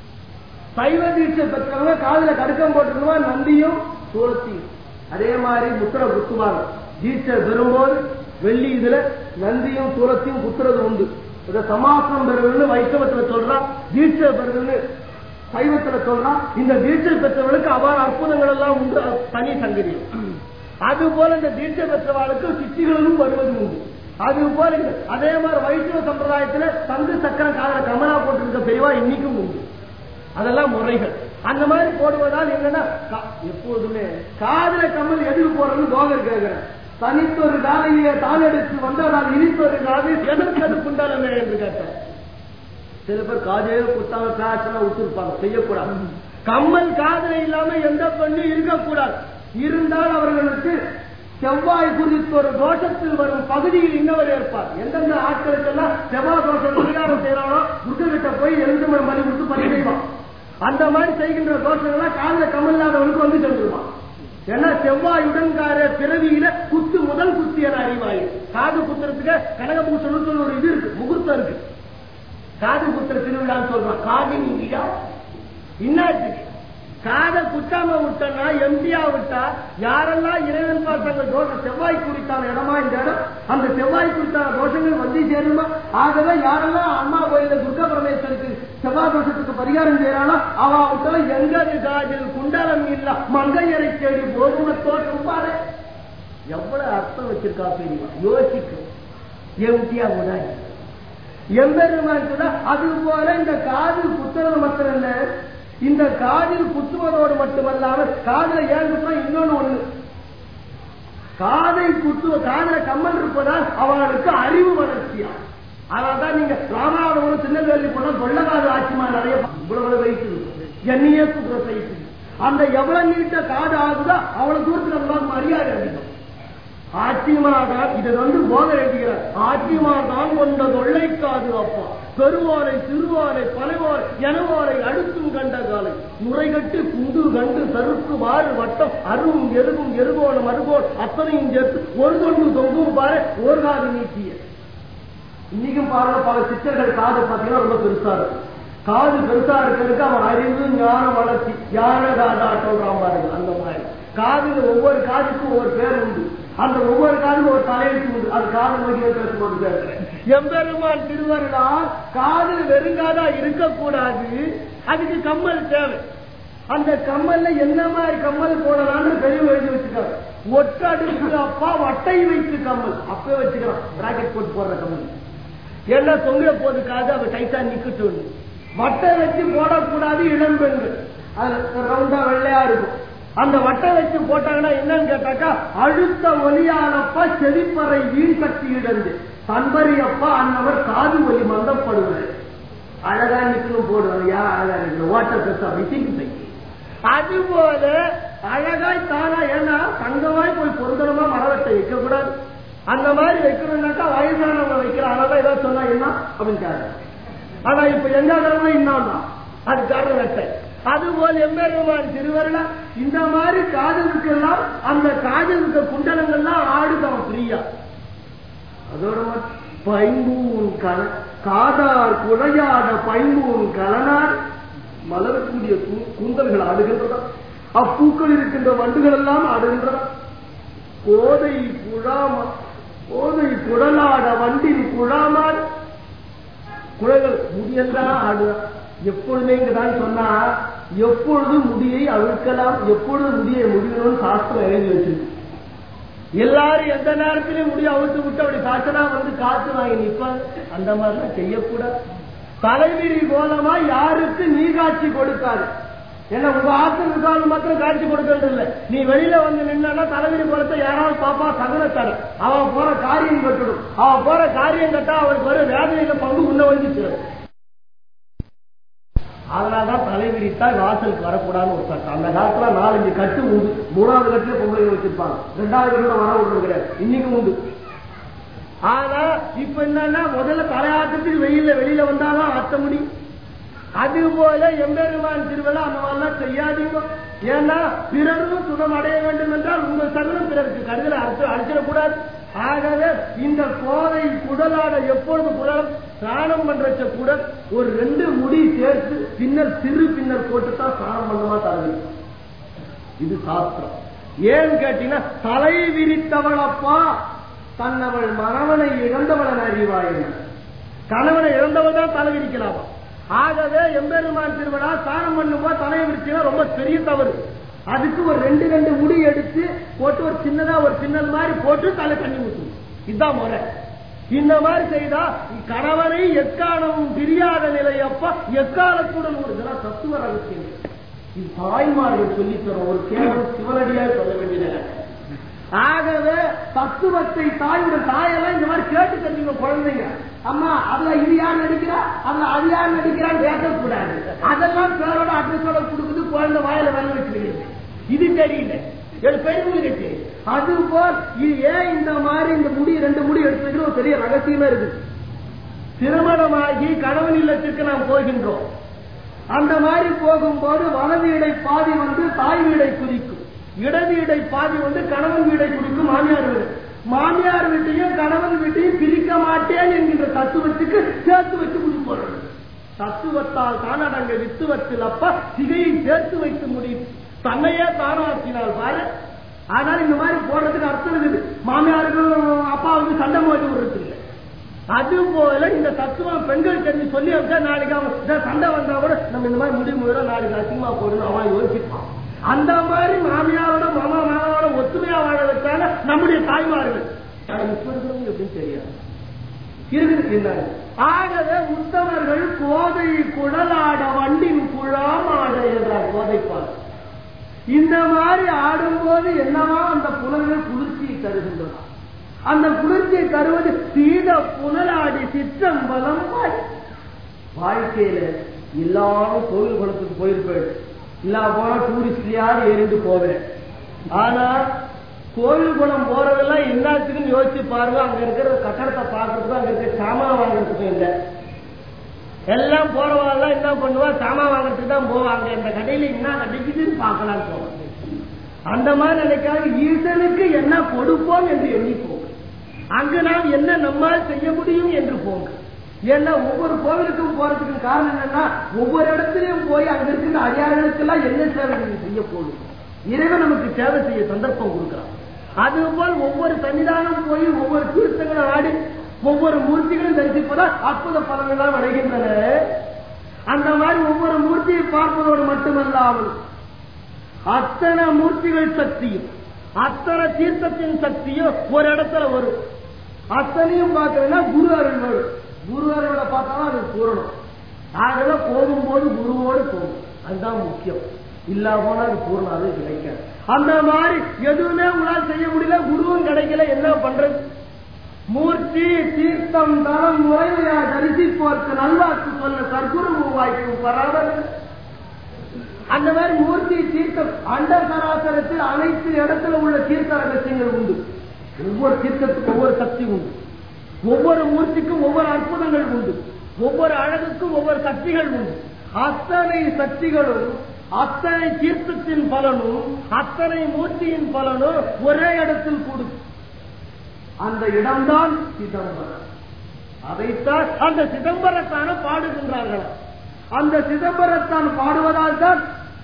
சைவ தீட்சை பெற்றவங்க காதுல கடுக்கம் போட்டுருவா நந்தியும் சூலத்தையும் அதே மாதிரி முத்திர குத்துவாங்க தீட்சை பெறும்போது வெள்ளி இதுல நந்தியும் சூலத்தையும் குத்துறது உண்டு இத சமாசனம் பெறுவதுன்னு வைஷ்ணவத்துல சொல்றான் தீட்சை பெறுவதுன்னு சைவத்துல சொல்றான் இந்த தீட்சை பெற்றவர்களுக்கு அவ்வாறு அற்புதங்கள் எல்லாம் உண்டு அது தனி சங்கரியம் அது போல இந்த தீட்சை பெற்றவாளுக்கு சித்திகளும் வருவது உண்டு அது போல இந்த- அதே மாதிரி வைஷ்ணவ சம்பிரதாயத்துல தங்கு சக்கரம் காதல கமலா போட்டிருக்க பெரியவா இன்னைக்கும் உண்டு அதெல்லாம் முறைகள் அந்த மாதிரி போடுவதால் என்னன்னா கா- எப்போதுமே காதல கமல் எதுக்கு போறதுன்னு தோகர் கேட்கிறேன் தனித்தொரு காலையே தான் எடுத்து வந்ததால் இனித்தொரு காதை எதற்கு அது குண்டாலமே என்று கேட்டார் சில பேர் காதே குத்தாம பேசலாம் விட்டுருப்பாங்க செய்யக்கூடாது கம்மல் காதலை இல்லாம எந்த பெண்ணு இருக்கக்கூடாது இருந்தால் அவர்களுக்கு செவ்வாய் குறித்த ஒரு தோஷத்தில் வரும் பகுதியில் இன்னவர் ஏற்பார் எந்தெந்த ஆட்களுக்கெல்லாம் செவ்வாய் தோஷம் பரிகாரம் செய்யறானோ துர்கிட்ட போய் எழுந்து மணி பலி கொடுத்து பலி செய்வான் அந்த மாதிரி செய்கின்ற தோஷங்கள்லாம் காதல கமல் இல்லாதவனுக்கு வந்து சென்றுவான் ஏன்னா செவ்வாயுடன்கார பிறவியில குத்து முதல் குத்து என அறிவாய் காது குத்துறதுக்கு கனகபூசணம் சொல்லி ஒரு இது இருக்கு முகூர்த்தம் இருக்கு காது குத்துற திருவிழான்னு சொல்றான் காதின் விழா இன்னாச்சுக்கு காதை குத்தாம விட்டனா எம்டியா விட்டா யாரெல்லாம் இறைவன் பார்த்தாங்க தோஷம் செவ்வாய் குறித்தான இடமா இந்த இடம் அந்த செவ்வாய் குறித்தான தோஷங்கள் வந்து சேருமா ஆகவே யாரெல்லாம் அம்மா கோயில துர்கா பரமேஸ்வருக்கு செவ்வாய் தோஷத்துக்கு பரிகாரம் செய்யறானோ அவ விட்டா எங்கது காதில் குண்டலம் இல்ல மங்கையரை தேடி போகும தோற்றம் பாரு எவ்வளவு அர்த்தம் வச்சிருக்கா பெரியவா யோசிக்கும் எம்டியா விடாது எம்பெருமான் சொல்ல அது போல இந்த காது குத்துறது மாத்திரம் இல்ல இந்த காதில் குத்துவதோடு மட்டுமல்லாமல் காதுல ஏன் குத்துனா இன்னொன்னு ஒண்ணு காதை குத்துவ காதல கம்மல் இருப்பதால் அவர்களுக்கு அறிவு வளர்ச்சியா அதனால்தான் நீங்க ராமநாதபுரம் திருநெல்வேலி போனா கொள்ளக்காது ஆட்சிமா நிறைய இவ்வளவு வயசு என்னையே குத்துற சைட்டு அந்த எவ்வளவு நீட்ட காது ஆகுதோ அவ்வளவு தூரத்துக்கு நம்மளால மரியாதை அதிகம் ஆட்சிமாதான் இதை வந்து போக எழுதுகிறார் ஆட்சிமாதான் கொண்ட தொல்லைக்காது அப்பா பெருவாரை சிறுவாரை பலவாரை எனவாரை அடுத்தும் கண்ட காலை முறைகட்டு குண்டு கண்டு சறுக்கு வாறு வட்டம் அருவும் எருகும் எருகோலம் அருகோல் அத்தனையும் சேர்த்து ஒரு தொண்டு தொங்கும் பாரு ஒரு காது நீக்கிய இன்னைக்கும் பாருங்க பல சித்தர்கள் காது பார்த்தீங்கன்னா ரொம்ப பெருசா இருக்கும் காது பெருசா இருக்கிறதுக்கு அவன் அறிவு ஞான வளர்ச்சி ஞான காதாட்டம் பாருங்க அந்த மாதிரி காதுல ஒவ்வொரு காதுக்கும் ஒவ்வொரு பேர் உண்டு அந்த ஒவ்வொரு காதுக்கும் ஒரு தலையெழுத்து உண்டு அது காது மொழியை பேசும்போது பேசுறேன் எம்பெருமான் திருவருளா காது வெறுங்காதா இருக்கக்கூடாது அதுக்கு கம்மல் தேவை அந்த கம்மல்ல என்ன மாதிரி கம்மல் போடலாம்னு பெரிய எழுதி வச்சுக்காரு ஒட்டடுக்கு அப்பா வட்டை வைத்து கம்மல் அப்பவே வச்சுக்கிறான் பிராக்கெட் போட்டு போடுற கம்மல் எல்லாம் தொங்கிட போது காது அவ டைட்டா நிக்கட்டும் வட்டை வச்சு போடக்கூடாது இளம்பெண்கள் அது ரவுண்டா வெள்ளையா இருக்கும் அந்த வட்டை வச்சு போட்டாங்கன்னா என்னன்னு கேட்டாக்கா அழுத்த ஒலியானப்பா செழிப்பறை வீண் சக்தி இழந்து தன்பரியப்பா அன்னவர் காது ஒலி மந்தப்படுவது அழகா நிக்கணும் போடுவாங்க யார் அழகா நிக்கணும் ஓட்ட பெருசா விசிக்கு தைக்கு அதுபோல அழகாய் தானா ஏன்னா தங்கமாய் போய் பொருந்தனமா மரவட்டை வைக்க கூடாது அந்த மாதிரி வைக்கணும்னாக்கா வயசானவங்க வைக்கிறாங்க அதனால ஏதாவது சொன்னா என்ன அப்படின்னு கேட்க ஆனா இப்ப எங்க கடமை இன்னும் அது காரணம் வெட்டை அதுபோல் எம்பெருமான் திருவருளா இந்த மாதிரி காதலுக்கெல்லாம் அந்த காதலுக்க குண்டலங்கள்லாம் ஆடுதான் ஃப்ரீயா அதோட மட்டும் பைம்பூன் கல காதார் குழையாட பைம்பூன் கலனார் மலரக்கூடிய கூ- கூந்தல்கள் ஆடுகின்றதா அப்பூக்கள் இருக்கின்ற வண்டுகள் எல்லாம் ஆடுகின்றதா கோதை குழாமா கோதை குழலாட வண்டின் குழாமார் குழல்கள் முடியெல்லாம் ஆடுதான் எப்பொழுதுமே இங்கதான் சொன்னா எப்பொழுது முடியை அவிழ்க்கலாம் எப்பொழுது முடியை முடியணும்னு சாஸ்திரம் எழுதி வச்சிருக்கு எல்லாரும் எந்த நேரத்திலும் முடிய அவிழ்த்து விட்டு அப்படி சாச்சனா வந்து காத்து வாங்கி நிற்பாங்க அந்த மாதிரிலாம் செய்யக்கூடாது தலைவிரி கோலமா யாருக்கு நீ காட்சி கொடுக்காது என்ன உங்க ஆத்துல இருக்காலும் மாத்திரம் காட்சி கொடுக்கறது இல்ல நீ வெளியில வந்து நின்னா தலைவிரி கோலத்தை யாராவது பாப்பா சகனத்தர அவன் போற காரியம் கட்டணும் அவன் போற காரியம் கட்டா அவனுக்கு வரும் வேதனையில பங்கு உன்ன வந்து சேரும் அதனாலதான் தலைவிரித்தால் வாசலுக்கு வரக்கூடாதுன்னு ஒரு சட்டம் அந்த காலத்துல நாலஞ்சு கட்டு உண்டு மூணாவது கட்டுல பொம்பளைங்க வச்சிருப்பாங்க ரெண்டாவது கட்டுல வர விடுறது கிடையாது இன்னைக்கும் உண்டு ஆனா இப்ப என்னன்னா முதல்ல தலையாட்டத்துக்கு வெயில்ல வெளியில வந்தாதான் ஆட்ட முடியும் அது போல எம்பெருமான் திருவிழா அந்த மாதிரிலாம் செய்யாதீங்க ஏன்னா பிறரும் சுகம் அடைய வேண்டும் என்றால் உங்கள் சகலம் பிறருக்கு கருதலை அடிச்சு அடிச்சிடக்கூடாது ஆகவே இந்த கோதை குடலாட எப்பொழுது குடல் ஸ்நானம் பண்றச்ச கூட ஒரு ரெண்டு முடி சேர்த்து பின்னர் சிறு பின்னர் போட்டுத்தான் ஸ்நானம் பண்ணுமா தரது இது சாஸ்திரம் ஏன்னு கேட்டீங்கன்னா தலை விரித்தவளப்பா தன்னவள் மனவனை இழந்தவளன் அறிவாய் கணவனை இழந்தவள் தான் தலை விரிக்கலாமா ஆகவே எம்பெருமான் திருவிழா ஸ்நானம் பண்ணும்போது தலையை விரிச்சினா ரொம்ப பெரிய தவறு அதுக்கு ஒரு ரெண்டு ரெண்டு முடி எடுத்து போட்டு ஒரு சின்னதா ஒரு பின்னல் மாதிரி போட்டு தலை தண்ணி ஊற்றணும் இதுதான் முறை இந்த மாதிரி செய்தா கணவனை எக்காலமும் பிரியாத நிலையப்ப எக்காலத்துடன் ஒரு இதெல்லாம் தத்துவ ரகசியம் இது தாய்மார்கள் சொல்லித் தரும் ஒரு கேவலம் சிவனடியாக சொல்ல வேண்டியது ஆகவே தத்துவத்தை தாயுடன் தாயெல்லாம் இந்த மாதிரி கேட்டு தெரிஞ்சுங்க குழந்தைங்க அம்மா அதுல இது யார் நடிக்கிறா அதுல அது யார் நடிக்கிறான்னு பேசக்கூடாது அதெல்லாம் பேரோட அட்ரஸோட கொடுக்குது குழந்தை வாயில வெள்ள வச்சிருக்கிறது இது தெரியல இது பெரியவங்களுக்கு தெரியும் அதுபோல் இது ஏன் இந்த மாதிரி இந்த முடி ரெண்டு முடி எடுத்துக்கிற ஒரு பெரிய ரகசியமே இருக்கு திருமணமாகி கணவன் இல்லத்திற்கு நாம் போகின்றோம் அந்த மாதிரி போகும்போது வலது இடை பாதி வந்து தாய் வீடை குறிக்கும் இடது இடை பாதி வந்து கணவன் வீடை குறிக்கும் மாமியார் வீடு மாமியார் வீட்டையும் கணவன் வீட்டையும் பிரிக்க மாட்டேன் என்கின்ற தத்துவத்துக்கு சேர்த்து வச்சு குடி போடுறது தத்துவத்தால் தான் அடங்க வித்துவத்தில் அப்ப சிகையை சேர்த்து வைத்து முடியும் தன்னையே தானாக்கினால் பாரு ஆனால் இந்த மாதிரி போடுறதுக்கு அர்த்தம் இருக்குது மாமியாருக்கும் அப்பா வந்து சண்டை மோதி விடுறது இல்லை அது போல இந்த தத்துவம் பெண்கள் தெரிஞ்சு சொல்லி வச்சா நாளைக்கு அவன் இதோ சண்டை வந்தா கூட நம்ம இந்த மாதிரி முடிவு முறை நாளைக்கு அசிங்கமா போடணும் அவன் யோசிப்பான் அந்த மாதிரி மாமியாரோட மாமா மாமாவோட ஒத்துமையா வாழ வச்சால நம்முடைய தாய்மார்கள் ஆனா இப்ப இருக்கிறவங்க எப்படின்னு தெரியாது இருக்குது என்ன ஆகவே உத்தமர்கள் கோதை குழலாட வண்டின் குழாமாட என்றார் கோதைப்பார் இந்த மாதிரி ஆடும்போது என்னவா அந்த புலன்கள் குளிர்ச்சியை தருகின்றன அந்த குளிர்ச்சியை தருவது சீத புனலாடி சிற்றம்பலம் வாய் வாழ்க்கையில எல்லாரும் கோவில் குளத்துக்கு போயிருப்பேன் இல்லா போனா டூரிஸ்ட்லயாவது ஏறிட்டு போவேன் ஆனா கோவில் குளம் போறதெல்லாம் என்னத்துக்குன்னு யோசிச்சு பாருங்க அங்க இருக்கிற கட்டடத்தை பார்க்கறதுக்கும் அங்க இருக்கிற சாமான் வாங்குறதுக்கும் இல்லை எல்லாம் போறவாள்லாம் என்ன பண்ணுவா சாமான் வாங்குறதுக்கு தான் போவாங்க இந்த கடையில என்ன கிடைக்குதுன்னு பார்க்கலாம் போவாங்க அந்த மாதிரி நினைக்காது ஈசனுக்கு என்ன கொடுப்போம் என்று எண்ணி போங்க அங்கு நாம் என்ன நம்மால் செய்ய முடியும் என்று போங்க ஏன்னா ஒவ்வொரு கோவிலுக்கும் போறதுக்கு காரணம் என்னன்னா ஒவ்வொரு இடத்துலயும் போய் அங்க இருக்கிற அடியார்களுக்கெல்லாம் என்ன சேவை நீங்க செய்ய போடும் இறைவன் நமக்கு சேவை செய்ய சந்தர்ப்பம் கொடுக்கிறான் அதுபோல் ஒவ்வொரு சன்னிதானம் போய் ஒவ்வொரு தீர்த்தங்களை ஆடி ஒவ்வொரு மூர்த்திகளும் தரிசிப்பதால் அற்புத பலன்கள்லாம் அடைகின்றன அந்த மாதிரி ஒவ்வொரு மூர்த்தியை பார்ப்பதோடு மட்டுமல்லாமல் அத்தனை மூர்த்திகள் சக்தியும் அத்தனை தீர்த்தத்தின் சக்தியும் ஒரு இடத்துல வரும் அத்தனையும் பார்க்கறதுனா குரு அருள் வரும் குரு அருளை பார்த்தாலும் அது பூரணம் ஆகவே போகும்போது குருவோடு போகும் அதுதான் முக்கியம் இல்லா போனா அது பூர்ணம் அது கிடைக்காது அந்த மாதிரி எதுவுமே உங்களால் செய்ய முடியல குருவும் கிடைக்கல என்ன பண்றது மூர்த்தி தீர்த்தம் தரம் முறைமையா தரிசிப்போர்க்கு நல்வாக்கு சொல்ல சர்க்குரு வாய்க்கும் பராபரம் அந்த மாதிரி மூர்த்தி தீர்த்தம் அண்ட சராசரத்தில் அனைத்து இடத்துல உள்ள தீர்த்த ரகசியங்கள் உண்டு ஒவ்வொரு தீர்த்தத்துக்கும் ஒவ்வொரு சக்தி உண்டு ஒவ்வொரு மூர்த்திக்கும் ஒவ்வொரு அற்புதங்கள் உண்டு ஒவ்வொரு அழகுக்கும் ஒவ்வொரு சக்திகள் உண்டு அத்தனை சக்திகளும் அத்தனை தீர்த்தத்தின் பலனும் அத்தனை மூர்த்தியின் பலனும் ஒரே இடத்தில் கூடும் அந்த இடம்தான் சிதம்பரம் அதைத்தான் அந்த சிதம்பரத்தான பாடுகின்றார்கள் அந்த சிதம்பரத்தான் பாடுவதால் தான்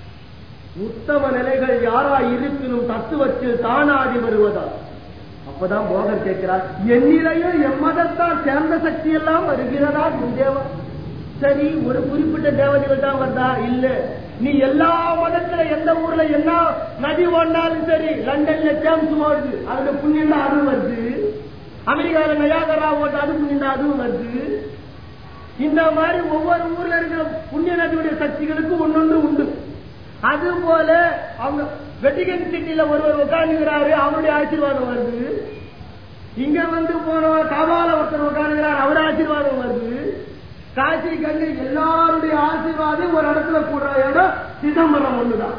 உத்தம நிலைகள் யாரா இருப்பினும் தத்துவத்தில் தானாதி வருவதால் அப்பதான் போகர் கேட்கிறார் என்னிலையும் எம்மதத்தான் சேர்ந்த சக்தி எல்லாம் வருகிறதா குந்தேவன் சரி ஒரு குறிப்பிட்ட தேவதைகள் தான் வந்தா இல்ல நீ எல்லா மதத்துல எந்த ஊர்ல என்ன நதி ஓடினாலும் சரி லண்டன்ல ஜேம்ஸ் ஓடுது அதுல புண்ணியம் தான் அதுவும் வருது அமெரிக்கால நயாகரா ஓட்டு அது புண்ணியம் தான் அதுவும் வருது இந்த மாதிரி ஒவ்வொரு ஊர்ல இருக்கிற புண்ணிய நதியுடைய சக்திகளுக்கும் ஒன்னொன்று உண்டு அது போல அவங்க வெட்டிகன் சிட்டில ஒருவர் உட்காந்துக்கிறாரு அவருடைய ஆசீர்வாதம் வருது இங்க வந்து போனவர் காவால ஒருத்தர் உட்காந்துக்கிறார் அவர் ஆசீர்வாதம் வருது காசி கங்கை எல்லாருடைய ஆசீர்வாதம் ஒரு இடத்துல கூடுற இடம் சிதம்பரம் ஒண்ணுதான்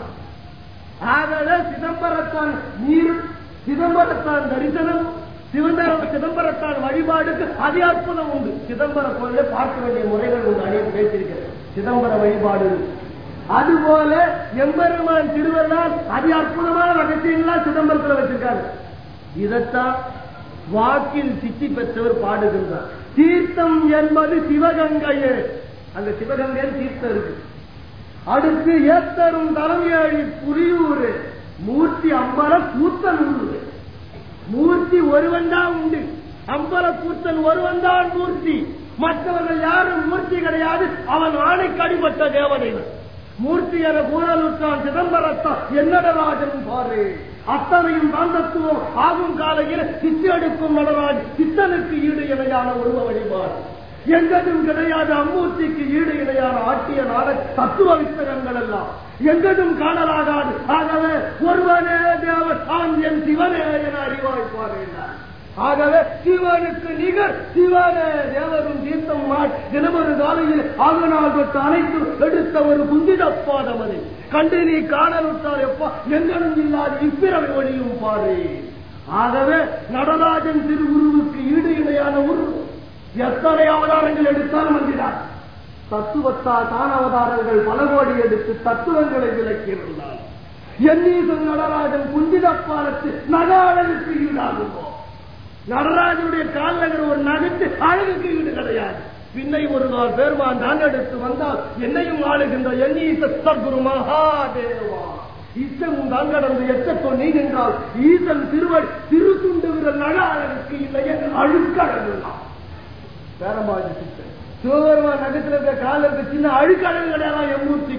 ஆகவே சிதம்பரத்தான் நீர் சிதம்பரத்தான் தரிசனம் சிவந்தரம் சிதம்பரத்தான் வழிபாடுக்கு அதி அற்புதம் உண்டு சிதம்பரம் கோயில பார்க்க வேண்டிய முறைகள் உண்டு அனைத்து பேசியிருக்கிறேன் சிதம்பர வழிபாடு அதுபோல எம்பெருமான் திருவள்ளால் அதி அற்புதமான ரகசியங்கள்லாம் சிதம்பரத்துல வச்சிருக்காரு இதத்தான் வாக்கில் சித்தி பெற்றவர் பாடுகின்றார் தீர்த்தம் என்பது சிவகங்கையே அந்த சிவகங்கையில் தீர்த்தம் இருக்கு அடுத்து ஏத்தரும் தலைமையாழி புரியூர் மூர்த்தி அம்பல கூத்தன் உண்டு மூர்த்தி ஒருவன் தான் உண்டு அம்பல கூத்தன் ஒருவன் தான் மூர்த்தி மற்றவர்கள் யாரும் மூர்த்தி கிடையாது அவன் ஆணைக்கு அடிபட்ட தேவதைகள் மூர்த்தி என கூறலுற்றான் சிதம்பரத்தான் என்னடராஜன் பாரு அத்தனையும் தாந்தத்துவம் ஆகும் காலையில் சித்தி எடுக்கும் நடராஜ் சித்தனுக்கு ஈடு இணையான உருவ வழிபாடு எங்கதும் கிடையாது அம்மூர்த்திக்கு ஈடு இணையான ஆட்டிய நாட தத்துவ வித்தகங்கள் எல்லாம் எங்கதும் காணலாகாது ஆகவே ஒருவனே தேவன் ஆண் என் சிவனே என அறிவாய்ப்பார் என்றார் ஆகவே சிவனுக்கு நிகர் சிவனே தேவரும் தீர்த்தம் மாட் தினமொரு காலையில் ஆகநாள் தொட்டு அனைத்து எடுத்த ஒரு குந்திதப்பாதம் அது கண்டு நீ காணலுற்றால் எப்பா எங்கனும் இல்லாத இப்பிறவை ஒளியும் பாரு ஆகவே நடராஜன் திருவுருவுக்கு ஈடு இணையான உருவம் எத்தனை அவதாரங்கள் எடுத்தாலும் வந்தினார் தத்துவத்தால் தான் அவதாரங்கள் பல கோடி எடுத்து தத்துவங்களை விளக்கியிருந்தார் எண்ணீசன் நடராஜன் குஞ்சிதப்பாலத்து நகாழலுக்கு ஈடாகுமோ நடராஜனுடைய கால் நகர் ஒரு நகத்து அழகுக்கு ஈடு கிடையாது பின்னை ஒரு நாள் பெருமான் தான் எடுத்து வந்தால் என்னையும் ஆளுகின்ற எண்ணீச சத்குரு மகாதேவா ஈசனும் தான் கடந்து எச்சத்தோ நீ நின்றால் ஈசன் திருவடி திருத்துண்டு விரல் நக அழகுக்கு இல்லையே அழுக்கழகுலாம் பேரம்பாஜி சித்தன் சிவபெருமான் நகத்துல இருக்க கால இருக்க சின்ன அழுக்கடல் கிடையாது எம்மூர்த்திக்கும்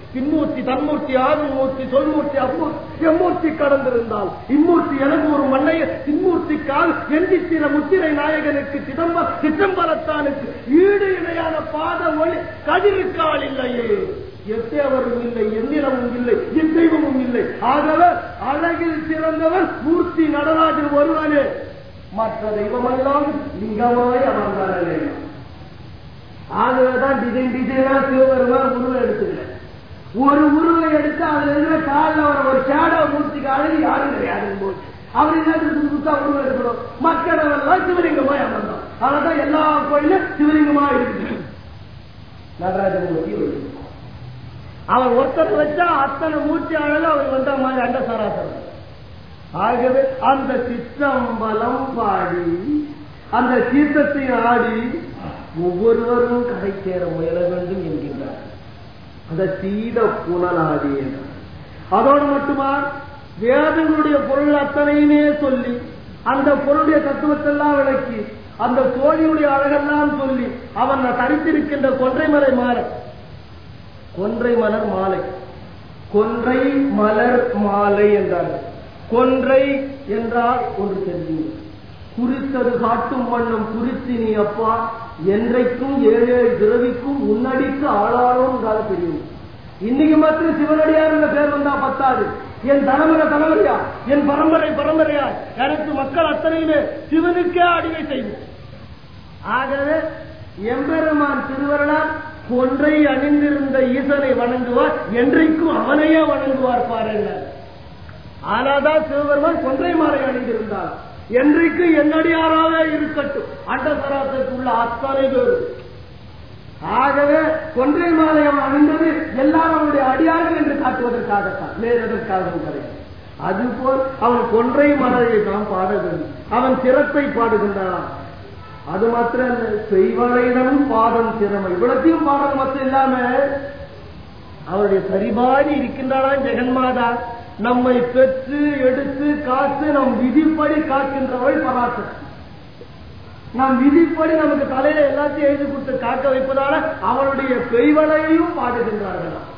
பின்மூர்த்தி தன்மூர்த்தி ஆதிமூர்த்தி சொல்மூர்த்தி அப்பூர்த்தி எம்மூர்த்தி கடந்திருந்தால் இம்மூர்த்தி எனக்கு ஒரு மண்ணைய பின்மூர்த்திக்கால் எந்தித்திர முத்திரை நாயகனுக்கு சிதம்பர சிதம்பரத்தானுக்கு ஈடு இணையான பாத ஒளி கதிருக்கால் இல்லையே எத்தேவரும் இல்லை எந்திரமும் இல்லை எத்தெய்வமும் இல்லை ஆகவே அழகில் சிறந்தவர் மூர்த்தி நடராஜன் ஒருவனே மற்ற தெய்வமெல்லாம் லிங்கமாய் அமர்ந்தாரே ஆகவேதான் டிசைன் டிசைனா சிவபெருமான் உருவம் எடுத்துக்கல ஒரு உருவம் எடுத்து அதுல இருக்கிற காலில் வர ஒரு சேடா மூர்த்திக்கு அழகு யாரும் கிடையாது போச்சு அவர் என்ன புதுசு புதுசா உருவம் எடுக்கணும் மக்கள் எல்லாம் சிவலிங்கமாய் அமர்ந்தோம் அதனாலதான் எல்லா கோயிலும் சிவலிங்கமா இருக்குது நடராஜன் மூர்த்தி இருக்கு. அவர் ஒருத்தர் வச்சா அத்தனை மூர்த்தி அழகு அவர் வந்த மாதிரி அண்ட சராசரம் ஆகவே அந்த சிற்றம்பலம் பாடி அந்த சீர்த்தத்தை ஆடி ஒவ்வொருவரும் கரை சேர முயல வேண்டும் என்கின்றார் அந்த சீத புனலாடி என்றார். அதோடு மட்டுமா வேதங்களுடைய பொருள் அத்தனையுமே சொல்லி அந்த பொருளுடைய தத்துவத்தெல்லாம் விளக்கி அந்த தோழியுடைய அழகெல்லாம் சொல்லி அவன் தரித்திருக்கின்ற கொன்றைமலை மாற கொன்றை மலர் மாலை கொன்றை மலர் மாலை என்றார்கள் கொன்றை என்றால் ஒன்று தெரிஞ்சுங்க குறித்தது காட்டும் வண்ணம் குறித்து நீ அப்பா என்றைக்கும் ஏழு ஏழு பிறவிக்கும் முன்னடிக்கு ஆளாளோம் கால தெரியும் இன்னைக்கு மாத்திரம் சிவனடியார் என்ற பேர் வந்தா பத்தாது என் தலைமுறை தலைமுறையா என் பரம்பரை பரம்பரையா எனக்கு மக்கள் அத்தனையுமே சிவனுக்கே அடிமை செய்வோம் ஆகவே எம்பெருமான் திருவருளால் கொன்றை அணிந்திருந்த ஈசனை வணங்குவார் என்றைக்கும் அவனையே வணங்குவார் பாருங்கள் ஆனாதான் சிவபெருமான் கொன்றை மாலை அணிந்திருந்தார் என்றைக்கு என்னடியாராக இருக்கட்டும் அண்டசராசத்துக்கு உள்ள அத்தனை பேரும் ஆகவே கொன்றை மாலையம் அணிந்தது எல்லாரும் அவனுடைய அடியார்கள் என்று காட்டுவதற்காகத்தான் வேறு எதற்காகவும் கிடையாது அதுபோல் அவன் கொன்றை மலையை தான் பாட வேண்டும் அவன் சிறப்பை பாடுகின்றான் அது மாத்திரம் இல்ல செய்வரையிடம் பாதம் திறமை இவ்வளத்தையும் பாடல் மட்டும் இல்லாம அவருடைய சரிபாதி இருக்கின்றாளா ஜெகன்மாதா நம்மை பெற்று எடுத்து காத்து நம் விதிப்படி காக்கின்றவள் பராசக்தி நம் விதிப்படி நமக்கு தலையில எல்லாத்தையும் எழுதி கொடுத்து காக்க வைப்பதால அவளுடைய பெய்வளையையும் பாடுகின்றார்களாம்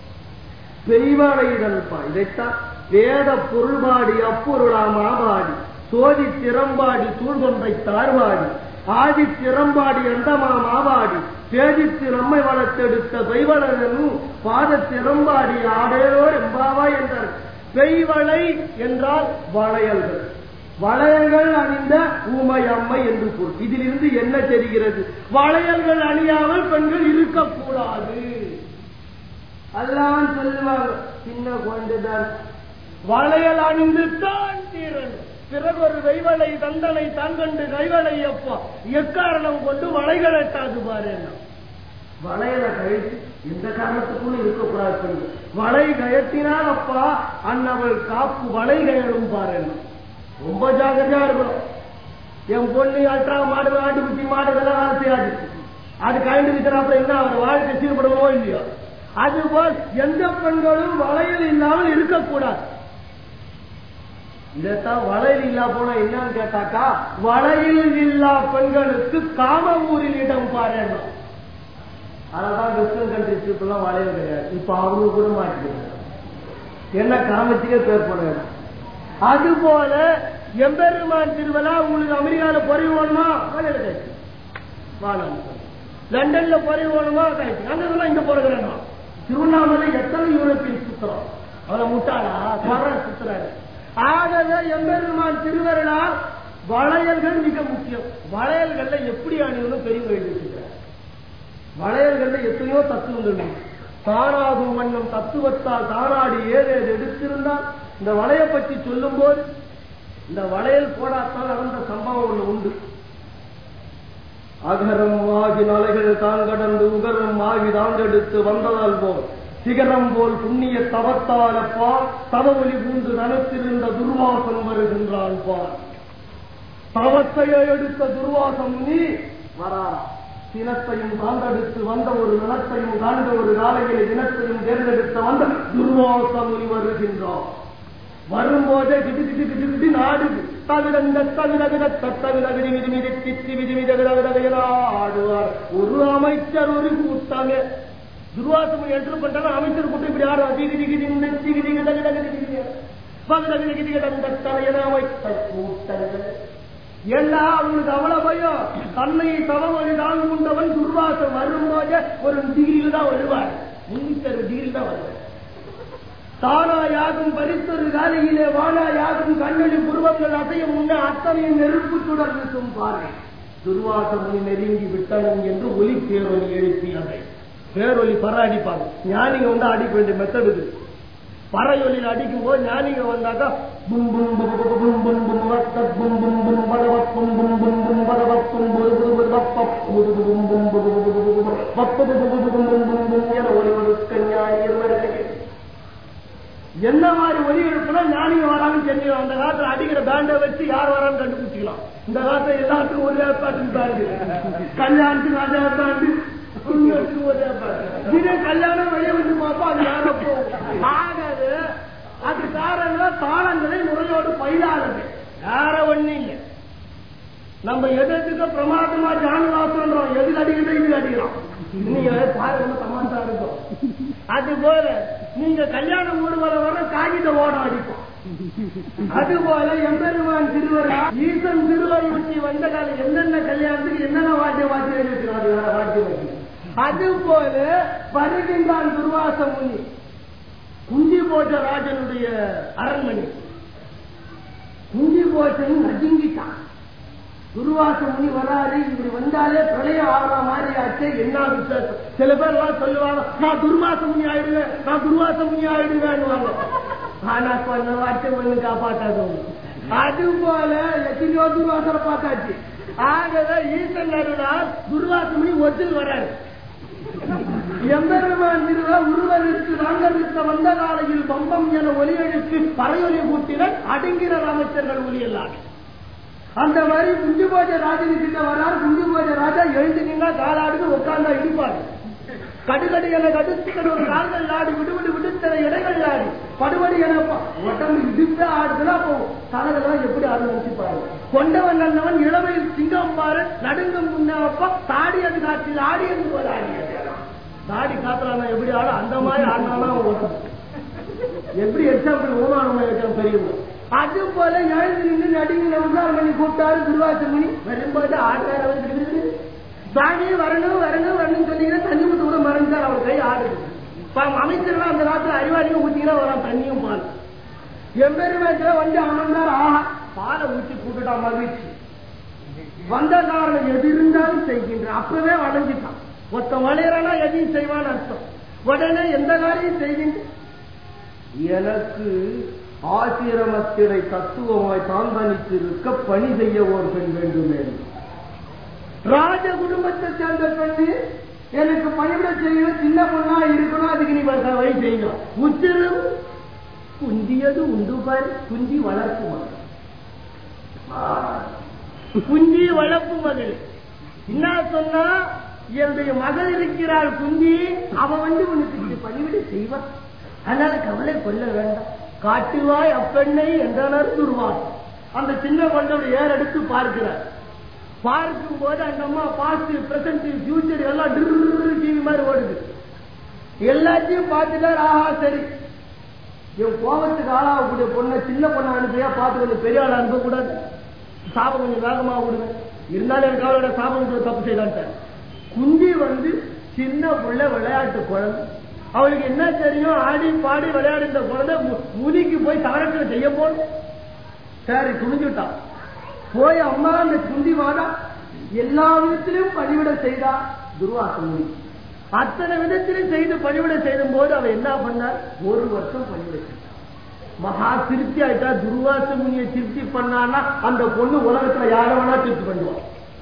பெய்வளையுதல் பா இதைத்தான் வேத பொருள்பாடி அப்பொருளா மாபாடி சோதி திறம்பாடி சூழ்கொன்றை தார்வாடி ஆதி திறம்பாடி அண்டமா மாவாடி பேதித்து நம்மை வளர்த்தெடுத்த பெய்வளனும் பாத திறம்பாடி ஆடேரோர் எம்பாவா என்றார் பெய்வளை என்றால் வளையல்கள் வளையல்கள் அணிந்த ஊமை அம்மை என்று பொருள் இதிலிருந்து என்ன தெரிகிறது வளையல்கள் அணியாமல் பெண்கள் இருக்கக்கூடாது அல்லாமல் சொல்லுவாங்க சின்ன குழந்தைதான் வளையல் அணிந்து தான் தீரணும் பிறகு ஒரு வைவளை தந்தனை தான் கண்டு கைவளை அப்பா எக்காரணம் கொண்டு வளைகள் எட்டாது பாரு என்ன வளையலை கழட்டி எந்த காரணத்துக்கும் இருக்கக்கூடாது பெண்கள். வளை கயத்தினால் அப்பா அன்னவள் காப்பு வளை கயலும் பாரு என்ன ரொம்ப ஜாகிரதையா இருக்கணும் என் பொண்ணு அல்ட்ரா மாடு ஆட்டு குட்டி மாடு இதெல்லாம் வேலை செய்யாது அது கழண்டு விற்கிறாப்புல என்ன அவர் வாழ்க்கை சீர்படுமோ இல்லையோ அதுபோல் எந்த பெண்களும் வளையல் இல்லாமல் இருக்கக்கூடாது இதைத்தான் வளையல் இல்லா போனா என்னன்னு கேட்டாக்கா வளையல் இல்லா பெண்களுக்கு காம ஊரில் இடம் பாருங்க அததான் வெஸ்டர்ன் கண்ட்ரிஸ் இப்பெல்லாம் வளையல் கிடையாது இப்ப அவங்க கூட மாட்டிக்கிறாங்க என்ன காமத்துக்கே பேர் போன இடம் அதுபோல எம்பெருமான் திருவிழா உங்களுக்கு அமெரிக்கால பொறி வேணுமா வளையல் கிடைச்சு வாழான்னு சொல்லு. லண்டன்ல பொறி வேணுமா கிடைச்சு அந்த இதெல்லாம் இங்க போறதுனா திருவண்ணாமலை எத்தனை யூரோப்பியன் சுத்துறோம் அவளை முட்டாளா வர சுத்துறாரு ஆகவே எம்பெருமான் திருவருளால் வளையல்கள் மிக முக்கியம் வளையல்கள்ல எப்படி அணியணும் பெரியவங்க எழுதியிருக்கிறார் வளையல்கள்ல எத்தனையோ தத்துவங்கள் உண்டு. தானாகும் வண்ணம் தத்துவத்தால் தானாடி ஏதேது எடுத்திருந்தால் இந்த வளைய பற்றி சொல்லும் போது இந்த வளையல் போடாத்தால் நடந்த சம்பவம் ஒண்ணு உண்டு அகரம் ஆகி நலைகள் தான் கடந்து உகரம் ஆகி தாண்டெடுத்து வந்ததால் போல் சிகரம் போல் புண்ணிய தவத்தால பார் தவ ஒளி பூண்டு நனத்திருந்த துர்வாசம் வருகின்றான் பார் தவத்தையே எடுத்த துர்வாசம் நீ வராரா சினத்தையும் தாண்டெடுத்து வந்த ஒரு நிலத்தையும் காண்ட ஒரு காலையில இனத்தையும் தேர்ந்தெடுத்த வந்த துர்வாசம் நீ வருகின்றான் வரும்போதே கிட்டு கிட்டு கிட்டு கிட்டு நாடுது தவிரந்த தவிரவித தத்தவித விதி விதி மிதி தித்தி விதி மித வித வித வித ஆடுவார் ஒரு அமைச்சர் ஒரு கூட்டமே துர்வாசம் எடுத்து பண்ணாலும் அமைச்சர் கூட்டம் இப்படி ஆடுவான் திகி திகி திங்க திகி திகி தகு தகு திகி திகி பகு தகு திகி திகி தகு தகு தலையன வைத்த கூட்டங்கள் ஏண்டா அவங்களுக்கு அவ்வளவு பயம் தன்னை தவமொழி தான் கொண்டவன் துர்வாசம் வரும்போது ஒரு டிகிரியில் தான் வருவார் முன்னூத்தி அறுபது டிகிரி தான் வருவார் தானா யாகும் பரிசொரு காலையிலே வானா யாகும் கண்ணொளி புருவங்கள் அசையும் முன்னே அத்தனையும் நெருப்பு சுடர் வீசும் பாரு துர்வாசமுனி நெருங்கி விட்டனும் என்று ஒலி பேரொலி எழுப்பியதை பேரொலி பற அடிப்பாங்க ஞானிங்க வந்து அடிக்க வேண்டிய மெத்தட் இது பறையொலியில் அடிக்கும் போது ஞானிங்க வந்தாக்கா பும் பும் பும் பும் பும் பும் பும் வத்தப் பும் பும் பும் படவப் பும் பும் பும் பும் படவப் பும் புது புது புது வப்பப் புது புது பும் பும் புது புது புது புது வப்பு புது புது பும் பும் பும் பும் என ஒளி ஒழுக்க ஞானி இருவருக்கு என்ன மாதிரி ஒலி எழுப்புனா ஞானிங்க வராங்கன்னு தெரியும் அந்த காலத்துல அடிக்கிற பேண்டை வச்சு யார் வரான்னு கண்டுபிடிச்சிக்கலாம் இந்த காலத்துல எல்லாத்துக்கும் ஒரே பாட்டு பாருங்க கல்யாணத்துக்கு அதே பாட்டு புண்ணியத்துக்கு ஒரே பாட்டு இதே கல்யாணம் வெளியே வந்து பார்ப்போம் அது யாரோ போகும் ஆகாது அது காரணம் தாளங்களை முறையோடு பயிலாதது வேற ஒண்ணு இல்லை நம்ம எதுக்கு பிரமாதமா ஜானவாசன்றோம் எதுக்கு அடிக்கிறோம் இதுக்கு அடிக்கிறோம் நீங்க பாருங்க தமாசா இருக்கும் அது போல நீங்க கல்யாண ஊர்வலம் வர காகித ஓடம் அடிப்போம் அது போல எம்பெருமான் திருவர் ஈசன் திருவரை ஒட்டி வந்த காலம் என்னென்ன கல்யாணத்துக்கு என்னென்ன வாத்திய வாத்தியம் இருக்கிறோம் அது வேற வாத்தியம் வைக்கணும். அது போல வருகின்றான் துர்வாச முனி குஞ்சி போட்ட ராஜனுடைய அரண்மனை குஞ்சி போட்டன் நடுங்கிட்டான் துர்வாச முனி வராரு இப்படி வந்தாலே பிரளயம் ஆகிற மாதிரி ஆச்சு என்ன விசேஷம் சில பேர் எல்லாம் சொல்லுவாங்க நான் துர்வாச முனி ஆயிடுவேன் நான் துர்வாச முனி ஆயிடுவேன்னு ஆனா கொஞ்ச வார்த்தை ஒண்ணு காப்பாத்தாது அது போல எத்தனையோ துர்வாசனை பார்த்தாச்சு ஆகவே ஈசன் அருளால் துர்வாச முனி ஒத்தில் வராரு எம்பெருமான் திருவா உருவருக்கு நாங்கருக்கு வந்த காலையில் பம்பம் என ஒலி எழுத்து பறையொலி கூட்டினர் அடங்கிற அமைச்சர்கள் ஒலி எல்லாமே அந்த மாதிரி குஞ்சு போஜ ராஜனி கிட்ட வரார் குஞ்சு போஜ ராஜா எழுந்து நின்னா காலாடுக்கு உட்கார்ந்தா இடிப்பாரு கடுகடு என கடுத்துக்கடு ஒரு கால்கள் ஆடி விடுவிடு விடுத்தன இடைகள் ஆடி படுபடி என ப- உடம்பு இடித்து ஆடுதுன்னா போகும் தலைகள்லாம் எப்படி ஆடு நினைச்சு பாரு கொண்டவன் நல்லவன் இளமையில் சிங்கம் பாரு நடுங்கும் முன்னப்பா தாடியது காற்றில் ஆடியது போல ஆடியது தாடி காத்துறாங்க எப்படி ஆடும் அந்த மாதிரி ஆடினாலும் அவன் ஓடும் எப்படி எக்ஸாம்பிள் ஓமானம் இருக்கிற பெரியவங்க அது போல எழுந்து நின்று நடுங்கின உதாரணம் பண்ணி கூப்பிட்டாரு திருவாசம் மணி வரும்போது ஆடுறாரு அவர் திரு சாமி வரணும் வரணும் வரணும் சொன்னீங்கன்னா தண்ணி ஊத்து கூட மறந்துட்டார் அவர் கை ஆடுது பாவம் அமைச்சர்லாம் அந்த காலத்துல அறிவாளியும் ஊத்தினா வரான் தண்ணியும் பால் எம்பெருமாத்துல வந்து ஆனந்தார் ஆஹா பாலை ஊற்றி கூட்டுட்டா மகிழ்ச்சி வந்த காரணம் எது இருந்தாலும் செய்கின்றான் அப்பவே வளைஞ்சிட்டான் ஒருத்த வளையறானா எதையும் செய்வான்னு அர்த்தம் உடனே எந்த காரியம் செய்கின்ற எனக்கு ஆசிரமத்தினை தத்துவமாய் தான் தனித்து இருக்க பணி செய்ய ஒரு பெண் வேண்டுமே ராஜ குடும்பத்தை சேர்ந்த பெண்ணு எனக்கு பணிவிட செய்யணும் சின்ன பொண்ணா இருக்கணும் அதுக்கு நீ வ- வழி செய்யணும் உத்திரம் குந்தியது உண்டு பாரு குந்தி வளர்ப்பு மகள் ஆ. குந்தி வளர்ப்பு மகள் என்ன சொன்னா என்னுடைய மகள் இருக்கிறாள் குந்தி அவ வந்து உனக்கு இது பணிவிட செய்வான் அதனால கவலை கொள்ள வேண்டாம் காட்டுவாய் அப்பெண்ணை என்றனர் துருவான் அந்த சின்ன கொண்டோட ஏர் எடுத்து பார்க்கிறார் பார்க்கும் போது அந்த அம்மா பாஸ்ட் பிரசன்ட் ஃபியூச்சர் எல்லாம் டிவி மாதிரி ஓடுது எல்லாத்தையும் பார்த்துட்டார் ஆஹா சரி இவன் கோபத்துக்கு ஆளாகக்கூடிய பொண்ணை சின்ன பொண்ணை அனுப்பியா பார்த்து கொஞ்சம் பெரிய ஆளை அனுப்பக்கூடாது சாபம் கொஞ்சம் வேகமா விடுவேன் இருந்தாலும் எனக்கு அவளோட சாபம் கூட தப்பு செய்யலான்ட்டார் குந்தி வந்து சின்ன புள்ள விளையாட்டு குழந்தை அவளுக்கு என்ன தெரியும் ஆடி பாடி விளையாடுற குழந்தை மு- முனிக்கு போய் சவரத்தில் செய்ய போடும் சரி துணிஞ்சுட்டான் போய் அம்மா அந்த குந்தி வாடா எல்லா விதத்திலும் பணிவிட செய்தா துர்வாசம் முனி அத்தனை விதத்திலும் செய்து பணிவிட செய்யும் போது அவ என்ன பண்ணார் ஒரு வருஷம் பணிவிட செய்தார் மகா திருப்தி ஆயிட்டா துர்வாச முனியை திருப்தி பண்ணான்னா அந்த பொண்ணு உலகத்துல யார வேணா திருப்தி பண்ணுவான்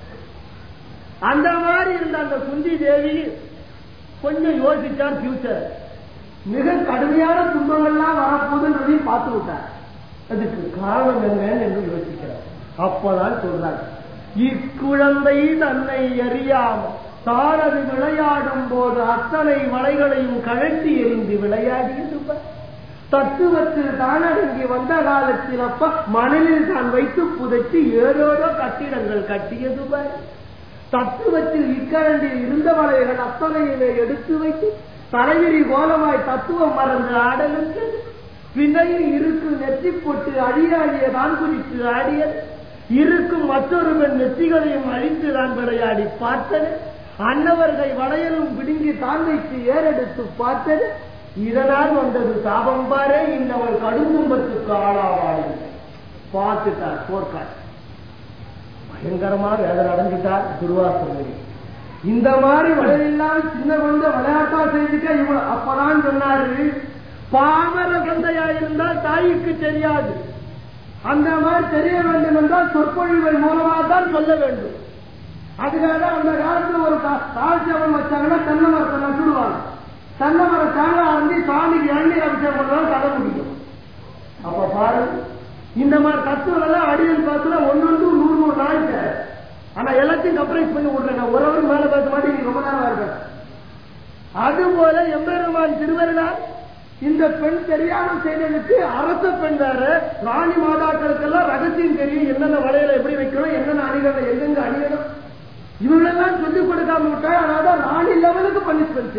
அந்த மாதிரி இருந்த அந்த குந்தி தேவி கொஞ்சம் யோசிச்சார் ஃபியூச்சர் மிக கடுமையான துன்பங்கள்லாம் வரப்போகுதுன்றதையும் பார்த்து விட்டார் அதுக்கு காரணம் என்னன்னு என்று யோசிக்கிறார் அப்பதான் சொல்றாங்க இக்குழந்தை தன்னை அறியாமல் தானது விளையாடும் போது அத்தனை வலைகளையும் கழட்டி எறிந்து விளையாடியது பார். தத்துவத்தில் தானடங்கி வந்த காலத்தில் அப்ப மணலில் தான் வைத்து புதைத்து ஏதோதோ கட்டிடங்கள் கட்டியது பார். தத்துவத்தில் இக்கரண்டில் இருந்த வலைகள் அத்தனையிலே எடுத்து வைத்து தலைவிரி கோலமாய் தத்துவம் மறந்து ஆடலுக்கு பிணையில் இருக்கு நெற்றி போட்டு அழியாடிய தான் குறித்து ஆடியது இருக்கும் மற்றொருவன் நெற்றிகளையும் அழித்து தான் விளையாடி பார்த்தது அன்னவர்களை வளையலும் பிடுங்கி தான் வைத்து ஏறெடுத்து பார்த்தது இதனால் வந்தது சாபம் பாரே இன்னவர் கடுங்கும்பத்துக்கு ஆளாவாள் பார்த்துட்டார் போர்க்கார் பயங்கரமா வேதனை அடைஞ்சிட்டார் துருவாசனை இந்த மாதிரி வளையெல்லாம் சின்ன குழந்தை விளையாட்டா செஞ்சுக்க இவன் அப்பதான் சொன்னாரு பாமர குழந்தையா இருந்தால் தாய்க்கு தெரியாது அந்த மாதிரி தெரிய வேண்டும் என்றால் சொற்பொழிவுகள் மூலமாக தான் சொல்ல வேண்டும் அதுக்காக அந்த காலத்துல ஒரு தாழ்ச்சியவன் வச்சாங்கன்னா தென்னை மரத்தை நட்டுடுவாங்க தென்னை மரம் தாங்க ஆரம்பி சாமிக்கு இளநீர் அபிஷேகம் பண்ணாலும் கதை முடியும் அப்ப பாருங்க இந்த மாதிரி தத்துவம் எல்லாம் அடியல் பார்த்துல ஒன்னொன்று நூறு நூறு நாளைக்கு ஆனா எல்லாத்தையும் கம்ப்ரைஸ் பண்ணி விடுறேன் நான் ஒரு அவர் மேல பேச மாட்டேன் நீ ரொம்ப நேரம் இருக்கேன் அதுபோல எம்பெருமான் திருவருளால் இந்த பெண் தெரியாமல் செய்ததுக்கு அரச பெண் வேற ராணி மாதாக்களுக்கெல்லாம் ரகசியம் தெரியும் என்னென்ன வளையல எப்படி வைக்கணும் என்னென்ன அணிகணும் எங்கெங்க அணிகணும் இவங்களெல்லாம் சொல்லிக் கொடுக்காம விட்டா அதாவது ராணி லெவலுக்கு பனிஷ்மெண்ட்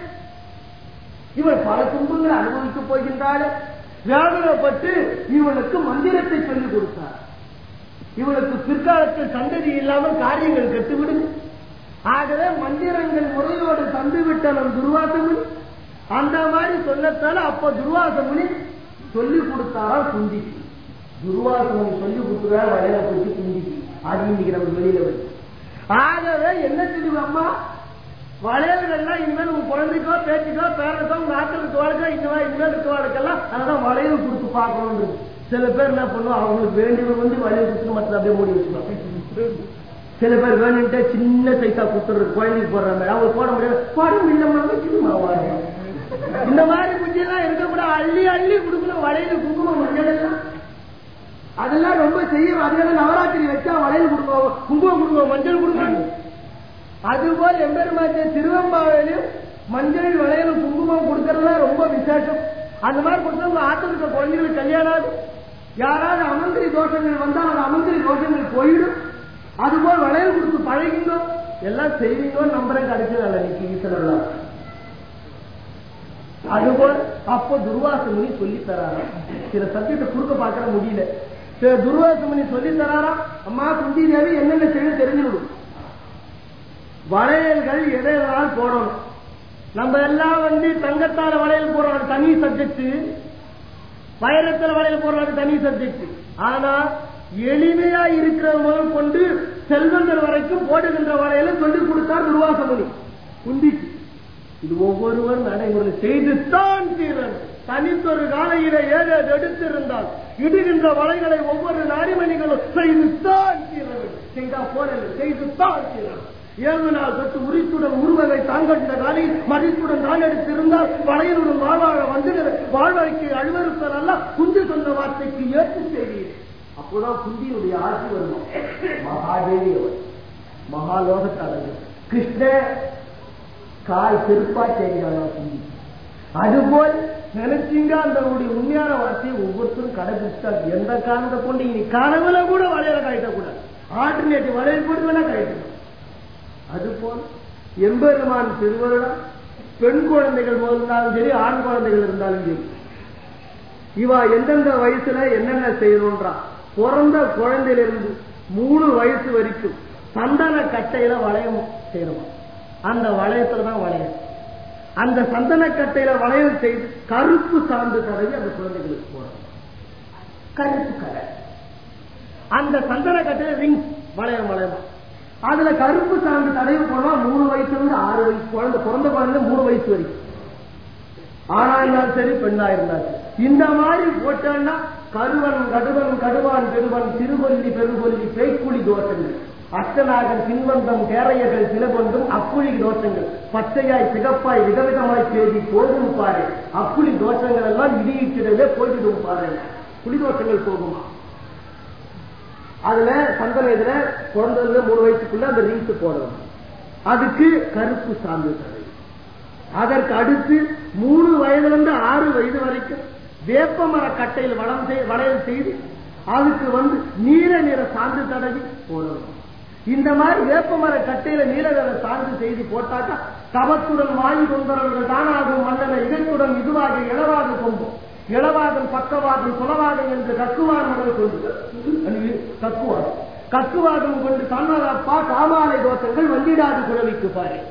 இவள் பல துன்பங்களை அனுபவிக்க போகின்றாள் வேதனைப்பட்டு இவளுக்கு மந்திரத்தை சொல்லிக் கொடுத்தார் இவளுக்கு பிற்காலத்தில் சந்ததி இல்லாமல் காரியங்கள் கெட்டுவிடும் ஆகவே மந்திரங்கள் முறையோடு தந்துவிட்ட நம் துர்வாசமுனி அந்த மாதிரி சொல்லத்தால அப்ப துர்வாசமுனி சொல்லிக் கொடுத்தாரா குந்திக்கு துர்வாசமுனி சொல்லிக் கொடுத்துறா வளையல போச்சு குந்திக்கு அது இன்னைக்கு நம்ம வெளியில வருது ஆகவே என்ன தெரியும் அம்மா வளையல்கள்லாம் இனிமேல் உங்க குழந்தைக்கோ பேச்சுக்கோ பேரனுக்கோ உங்க ஆட்கள் இருக்கவாளுக்கோ இந்த மாதிரி இனிமேல் இருக்கவாளுக்கெல்லாம் அதான் வளையல் கொடுத்து பார்க்கணும் சில பேர் என்ன பண்ணுவோம் அவங்களுக்கு வேண்டியவர் வந்து வளையல் கொடுத்து மற்ற அப்படியே மூடி வச்சுக்கணும் சில பேர் வேணுன்ட்டு சின்ன சைஸா கொடுத்துறது குழந்தைக்கு போடுற மாதிரி அவங்க போட முடியாது போட முடியல இந்த மாதிரி குஞ்சு எல்லாம் இருக்கக்கூடாது அள்ளி அள்ளி கொடுக்கணும் வளையல் குங்குமம் மஞ்சள் எல்லாம் அதெல்லாம் ரொம்ப செய்யும் அதனால நவராத்திரி வச்சா வளையல் கொடுக்கணும் குங்குமம் கொடுக்கணும் மஞ்சள் கொடுக்கணும் அதுபோல் எம்பெருமாச்ச திருவம்பாவிலும் மஞ்சள் வளையல் குங்குமம் கொடுக்கறதுலாம் ரொம்ப விசேஷம் அந்த மாதிரி கொடுத்தா உங்க ஆத்துல இருக்க குழந்தைகளுக்கு கல்யாணம் ஆகும் யாராவது அமந்திரி தோஷங்கள் வந்தா அந்த அமந்திரி தோஷங்கள் போயிடும் அதுபோல் வளையல் கொடுத்து பழகிங்க எல்லாம் செய்வீங்கோ நம்புறேன் கிடைச்சது அல்ல நீ ஈஸ்வரலாம் அதுபோல் அப்போ துர்வாசமுனி சொல்லி தராரா சில சப்ஜெக்ட குறுக்க பார்க்கற முடியல சில துர்வாசமுனி சொல்லி தராரா அம்மா குந்தி தேவி என்னென்ன செய்ய தெரிஞ்சுவிடும் வளையல்கள் எதையால் போடணும் நம்ம எல்லாம் வந்து தங்கத்தால வளையல் போடுறோம் தனி சப்ஜெக்ட் வைரத்தில் வளையல் போடுறது தனி சப்ஜெக்ட் ஆனா எளிமையா இருக்கிற முதல் கொண்டு செல்வந்தர் வரைக்கும் போடுகின்ற வளையலை சொல்லிக் கொடுத்தார் துர்வாசமுனி குந்திக்கு இது ஒவ்வொருவர் நடைமுறை செய்துத்தான் தீரன் தனித்தொரு காலையில ஏழு எடுத்திருந்தால் இடுகின்ற வலைகளை ஒவ்வொரு நாரிமணிகளும் செய்துத்தான் தீரன் செய்தா போறது செய்துத்தான் தீரன் ஏழு நாள் தொட்டு உரித்துடன் உருவதை தாங்கண்ட காலையில் மதித்துடன் நான் எடுத்திருந்தால் வளையலுடன் வாழ்வாழ வந்துடுற வாழ்வாய்க்கு அழுவறுத்தல் அல்ல குந்தி சொன்ன வார்த்தைக்கு ஏற்று செய்கிறேன் அப்போதான் குந்தியுடைய ஆட்சி வருமா மகாதேவி அவர் மகாலோகத்தாளர்கள் கிருஷ்ண கால் செருப்பா செய்கிறாரா குந்தி அதுபோல் நினைச்சீங்க அந்த உண்மையான வார்த்தையை ஒவ்வொருத்தரும் கடைபிடிச்சா எந்த காரணத்தை கொண்டு இனி கனவுல கூட வளையல கழிட்டக்கூடாது ஆல்டர்னேட்டிவ் வளையல் போட்டு வேணா கழிக்கணும் அதுபோல் எம்பெருமான் திருவருடம் பெண் குழந்தைகள் இருந்தாலும் சரி ஆண் குழந்தைகள் இருந்தாலும் சரி இவா எந்தெந்த வயசுல என்னென்ன செய்யணும்ன்றான் பிறந்த குழந்தையிலிருந்து மூணு வயசு வரைக்கும் சந்தன கட்டையில வளையம் செய்யணுமா அந்த வளையத்துல தான் வளையம் அந்த சந்தன கட்டையில வளையம் செய்து கருப்பு சார்ந்து தடவி அந்த குழந்தைகளுக்கு போடணும் கருப்பு கடை அந்த சந்தன கட்டையில ரிங் வளையம் வளையம் அதுல கருப்பு சார்ந்து தடவி போனா மூணு வயசுல இருந்து ஆறு வயசு குழந்தை பிறந்த குழந்தை மூணு வயசு வரைக்கும் ஆணா இருந்தாலும் சரி பெண்ணா இருந்தாலும் இந்த மாதிரி போட்டோம்னா கருவன் கடுவன் கடுவான் பெருவன் திருவல்லி பெருவல்லி பேய்க்குழி தோஷங்கள் அஷ்டநாகன் பின்வந்தம் கேரையர்கள் சிலபொன்றும் அப்புளி தோஷங்கள் பச்சையாய் சிகப்பாய் விதவிதமாய் செய்தி போகும் பாரு அப்புளி தோஷங்கள் எல்லாம் இடியிட்டிடவே போய்விடும் பாரு புலி தோஷங்கள் போகுமா அதுல சந்தன இதுல குழந்தைல மூணு வயசுக்குள்ள அந்த ரிங்ஸ் போடணும் அதுக்கு கருப்பு சார்ந்து தடவை அதற்கு அடுத்து மூணு வயதுல இருந்து ஆறு வயது வரைக்கும் வேப்ப மர கட்டையில் வளம் செய் வளையல் செய்து அதுக்கு வந்து நீல நிற சாந்து தடவி போடணும் இந்த மாதிரி வேப்ப மர கட்டையில நீலகர சார்ந்து செய்து போட்டாக்கா தவத்துடன் வாயு கொண்டவர்கள் தானாகும் மன்னன இதயத்துடன் இதுவாக இளவாக கொம்பும் இளவாதம் பக்கவாதம் சுலவாதம் என்று கக்குவான் முதல் கொண்டு கக்குவாதம் கக்குவாதம் கொண்டு தன்னதப்பா காமாலை தோஷங்கள் வந்திடாது குழவிக்கு பாரு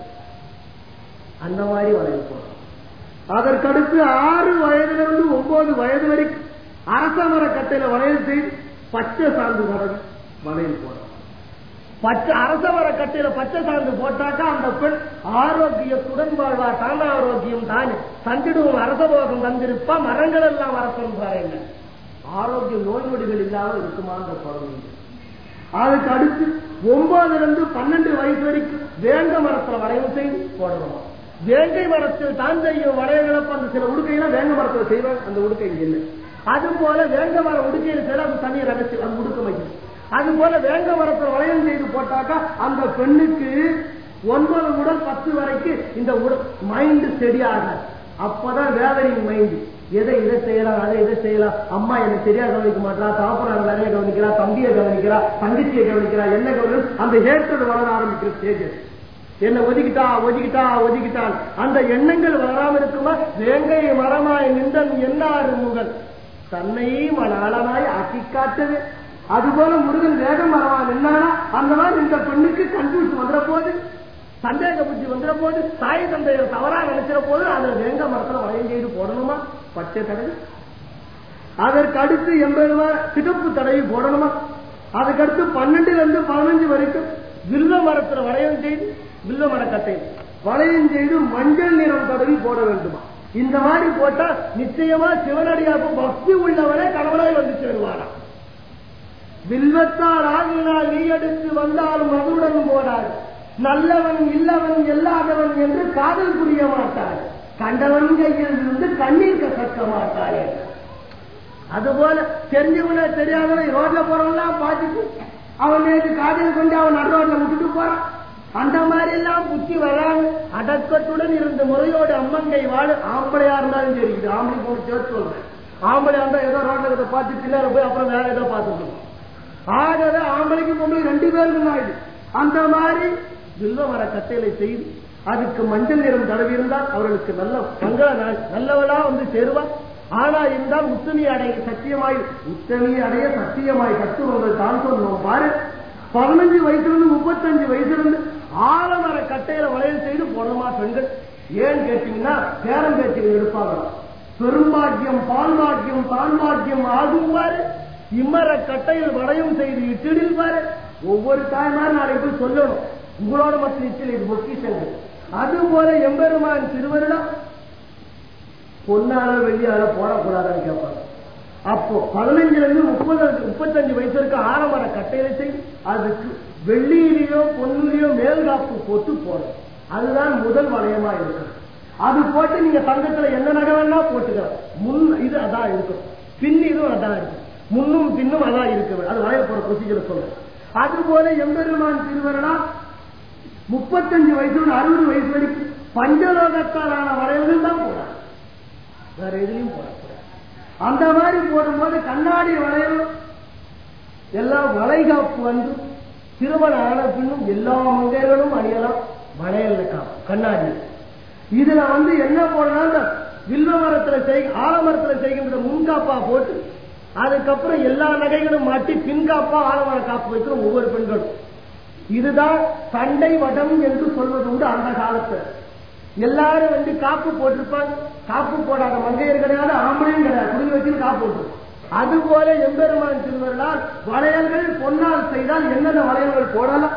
அந்த மாதிரி வளையல் போடும் அதற்கடுத்து ஆறு வயதிலிருந்து ஒன்பது வயது வரைக்கும் அரச மர கட்டையில வளையல் செய்து பச்சை சார்ந்து தடவி வளையல் போடும் பச்சை அரச மர கட்டையில பச்சை சார்ந்து போட்டாக்கா அந்த பெண் ஆரோக்கியத்துடன் வாழ்வா தான ஆரோக்கியம் தானே தந்திடுவோம் அரசபோகம் தந்திருப்பா மரங்கள் எல்லாம் அரசன் பாருங்க ஆரோக்கிய நோய் நொடிகள் இல்லாமல் இருக்குமா அந்த குழந்தை அதுக்கு அடுத்து ஒன்பதுல இருந்து பன்னெண்டு வயசு வரைக்கும் வேங்க மரத்துல வளையம் செய்து போடணும் வேங்கை மரத்தில் தான் செய்யும் வளையங்களப்ப அந்த சில உடுக்கையெல்லாம் வேங்க மரத்துல செய்வாங்க அந்த உடுக்கை இங்க இல்லை அது போல வேங்க மர உடுக்கையில் செய்ய அது தனி ரகசியம் அது உடுக்க வைக்கும் அது போல வேங்க மரத்துல வளையம் செய்து போட்டாக்கா அந்த பெண்ணுக்கு ஒன்பது முதல் பத்து வரைக்கும் இந்த மைண்ட் சரியாக அப்பதான் வேதனிங் மைண்ட் எதை இதை செய்யலாம் அதை இதை செய்யலாம் அம்மா என்ன சரியா கவனிக்க மாட்டா தாப்பனார் நிறைய கவனிக்கிறா தம்பியை கவனிக்கிறா தங்கச்சியை கவனிக்கிறா என்ன கவனி அந்த ஹேட்டர் வளர ஆரம்பிக்கிற ஸ்டேஜ் என்ன ஒதுக்கிட்டா ஒதுக்கிட்டா ஒதுக்கிட்டான் அந்த எண்ணங்கள் வராம இருக்குமா வேங்கை மரமாய் நின்றன் என்னாறு முகல் தன்னை மணாளனாய் ஆக்கி காட்டது அதுபோல முருகன் வேக மரமா நின்னானா அந்த மாதிரி இந்த பெண்ணுக்கு கன்ஃபியூஸ் வந்துட போது சந்தேக புத்தி வந்துட போது தாய் தந்தையர் தவறா நினைச்சிட போது அதை வேங்க மரத்துல வளையம் செய்து போடணுமா பச்சை தடவை அதற்கு அடுத்து எண்பது சிகப்பு தடவி போடணுமா அதுக்கடுத்து பன்னெண்டுல இருந்து பதினஞ்சு வரைக்கும் வில்வ மரத்துல வளையம் செய்து வில்வ மரக்கட்டை வளையம் செய்து மஞ்சள் நிறம் தடவி போட வேண்டுமா இந்த மாதிரி போட்டா நிச்சயமா சிவனடியாக பக்தி உள்ளவனே கடவுளாய் வந்து சேருவாராம் வில்வத்தால் ஆகினால் நீ எடுத்து வந்தாலும் மதுடன் போடாது நல்லவன் இல்லவன் இல்லாதவன் என்று காதல் புரிய மாட்டார் கண்டவன் கையில் இருந்து கண்ணீர் கசக்க மாட்டாரே அதுபோல தெரிஞ்சவன தெரியாதவன் ரோட்ல போறவன்லாம் பார்த்துட்டு அவன் நேற்று காதல் கொண்டு அவன் நடு ரோட்ல விட்டுட்டு போறான் அந்த மாதிரி எல்லாம் புத்தி வராங்க அடக்கத்துடன் இருந்த முறையோடு அம்மங்கை வாழ ஆம்பளையா இருந்தாலும் சரி இது ஆம்பளை போட்டு சேர்த்து சொல்றேன் ஆம்பளையா இருந்தா ஏதோ ரோட்ல இதை பார்த்து பின்னால போய் அப்புறம் வேற ஏதோ பார்த்துக்கணும் ஆகவே ஆம்பளைக்கு பொம்பளை ரெண்டு பேருக்கும் ஆயிடு அந்த மாதிரி வில்வ மர கட்டையில செய்து அதுக்கு மஞ்சள் நிறம் தடவி இருந்தால் அவர்களுக்கு நல்ல மங்கள நாள் நல்லவளா வந்து சேருவார் ஆனா இருந்தால் உத்தமி அடைய சத்தியமாய் உத்தமி அடைய சத்தியமாய் கத்துவங்கள் தான் சொன்னோம் பாரு பதினஞ்சு வயசுல இருந்து முப்பத்தஞ்சு வயசுல இருந்து ஆலமர கட்டையில வளையல் செய்து போடணுமா பெண்கள் ஏன்னு கேட்டீங்கன்னா பேரம் பேச்சுகள் எடுப்பாங்க பெரும்பாக்கியம் பால்பாக்கியம் தான்பாக்கியம் ஆகும் பாரு இம்மர கட்டையில் வளையம் செய்து இட்டிடில் பாரு ஒவ்வொரு தாய்மார் நாளைக்கு போய் சொல்லணும் உங்களோட மட்டும் நிச்சயம் இது பொக்கிஷங்கள் அது போல எம்பெருமான் திருவருடம் பொன்னால வெள்ளியால போடக்கூடாதுன்னு கேட்பாங்க அப்போ பதினஞ்சுல இருந்து முப்பது முப்பத்தஞ்சு வயசு இருக்க ஆரம்பர கட்டையில செய்து அதுக்கு வெள்ளியிலேயோ பொன்னிலேயோ மேல்காப்பு போட்டு போடணும் அதுதான் முதல் வளையமா இருக்கும் அது போட்டு நீங்க தங்கத்துல என்ன நகை வேணா போட்டுக்கலாம் முன் இது அதான் இருக்கும் பின் இதுவும் அதான் இருக்கும் முன்னும் பின்னும் அதான் இருக்கு அது வளைய போற ப்ரொசீஜர் சொல்றேன் அது போல எம்பெருமான் திருவருடா முப்பத்தஞ்சு வயசு அறுபது வயசு வரைக்கும் பஞ்சலோகத்தாலான வளையல்கள் தான் போடாது வேற எதுலையும் போடக்கூடாது அந்த மாதிரி போடும்போது கண்ணாடி வளையல் எல்லாம் வளைகாப்பு வந்து திருமணம் ஆன பின்னும் எல்லா மங்கைகளும் அணியலாம் வளையல்ல கண்ணாடி இதுல வந்து என்ன போடணும் இந்த வில்வ மரத்துல செய் ஆலமரத்துல செய்கின்ற முன்காப்பா போட்டு அதுக்கப்புறம் எல்லா நகைகளும் மாட்டி பின்காப்பா ஆலமர காப்பு வைக்கிற ஒவ்வொரு பெண்களும் இதுதான் சண்டை வடம் என்று சொல்வது உண்டு அந்த காலத்துல எல்லாரும் வந்து காப்பு போட்டிருப்பாங்க காப்பு போடாத மங்கையர் கிடையாது ஆம்பளையும் கிடையாது குடில் வச்சு காப்பு போட்டு அது போல எம்பெருமான் திருவருளால் வளையல்கள் பொன்னால் செய்தால் என்னென்ன வளையல்கள் போடலாம்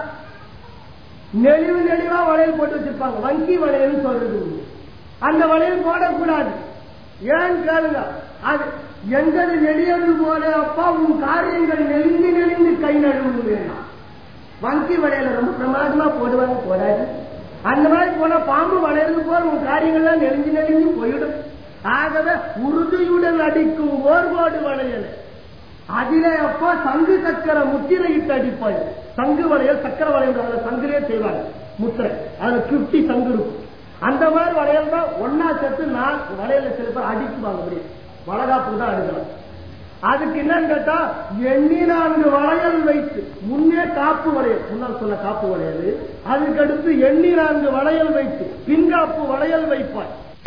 நெளிவு நெளிவா வளையல் போட்டு வச்சிருப்பாங்க வங்கி வளையல் சொல்றது உண்டு. அந்த வளையல் போடக்கூடாது ஏன் கேளுங்க அது எங்கது நெளியது போல அப்பா உன் காரியங்கள் நெளிந்து நெளிந்து கை நழுவு வேண்டாம் வங்கி வளையல ரொம்ப பிரமாதமா போடுவாங்க போடாது அந்த மாதிரி போன பாம்பு வளையறது போல உன் காரியங்கள்லாம் நெளிஞ்சு நெளிஞ்சு போயிடும் ஆகவே உறுதியுடன் அடிக்கும் ஓர்வோடு வளையல் அதிலே அப்போ சங்கு சக்கர முத்திரையிட்டு அடிப்பாய் சங்கு வளையல் சக்கர வளையல் அதுல சங்குலே செய்வாங்க முத்திரை அதுல பிப்டி சங்கு இருக்கும் அந்த மாதிரி வளையல் தான் ஒன்னா சேர்த்து நான் வளையல சில பேர் அடிக்குவாங்க முடியும் வளகாப்புக்கு தான் அடிக்கலாம் அதுக்கு என்னன்னு கேட்டா எண்ணி நான்கு வளையல் வைத்து முன்னே காப்பு வளையல் முன்னால் சொன்ன காப்பு வளையல் அதுக்கடுத்து எண்ணி நான்கு வளையல் வைத்து பின்காப்பு வளையல் வைப்பாய்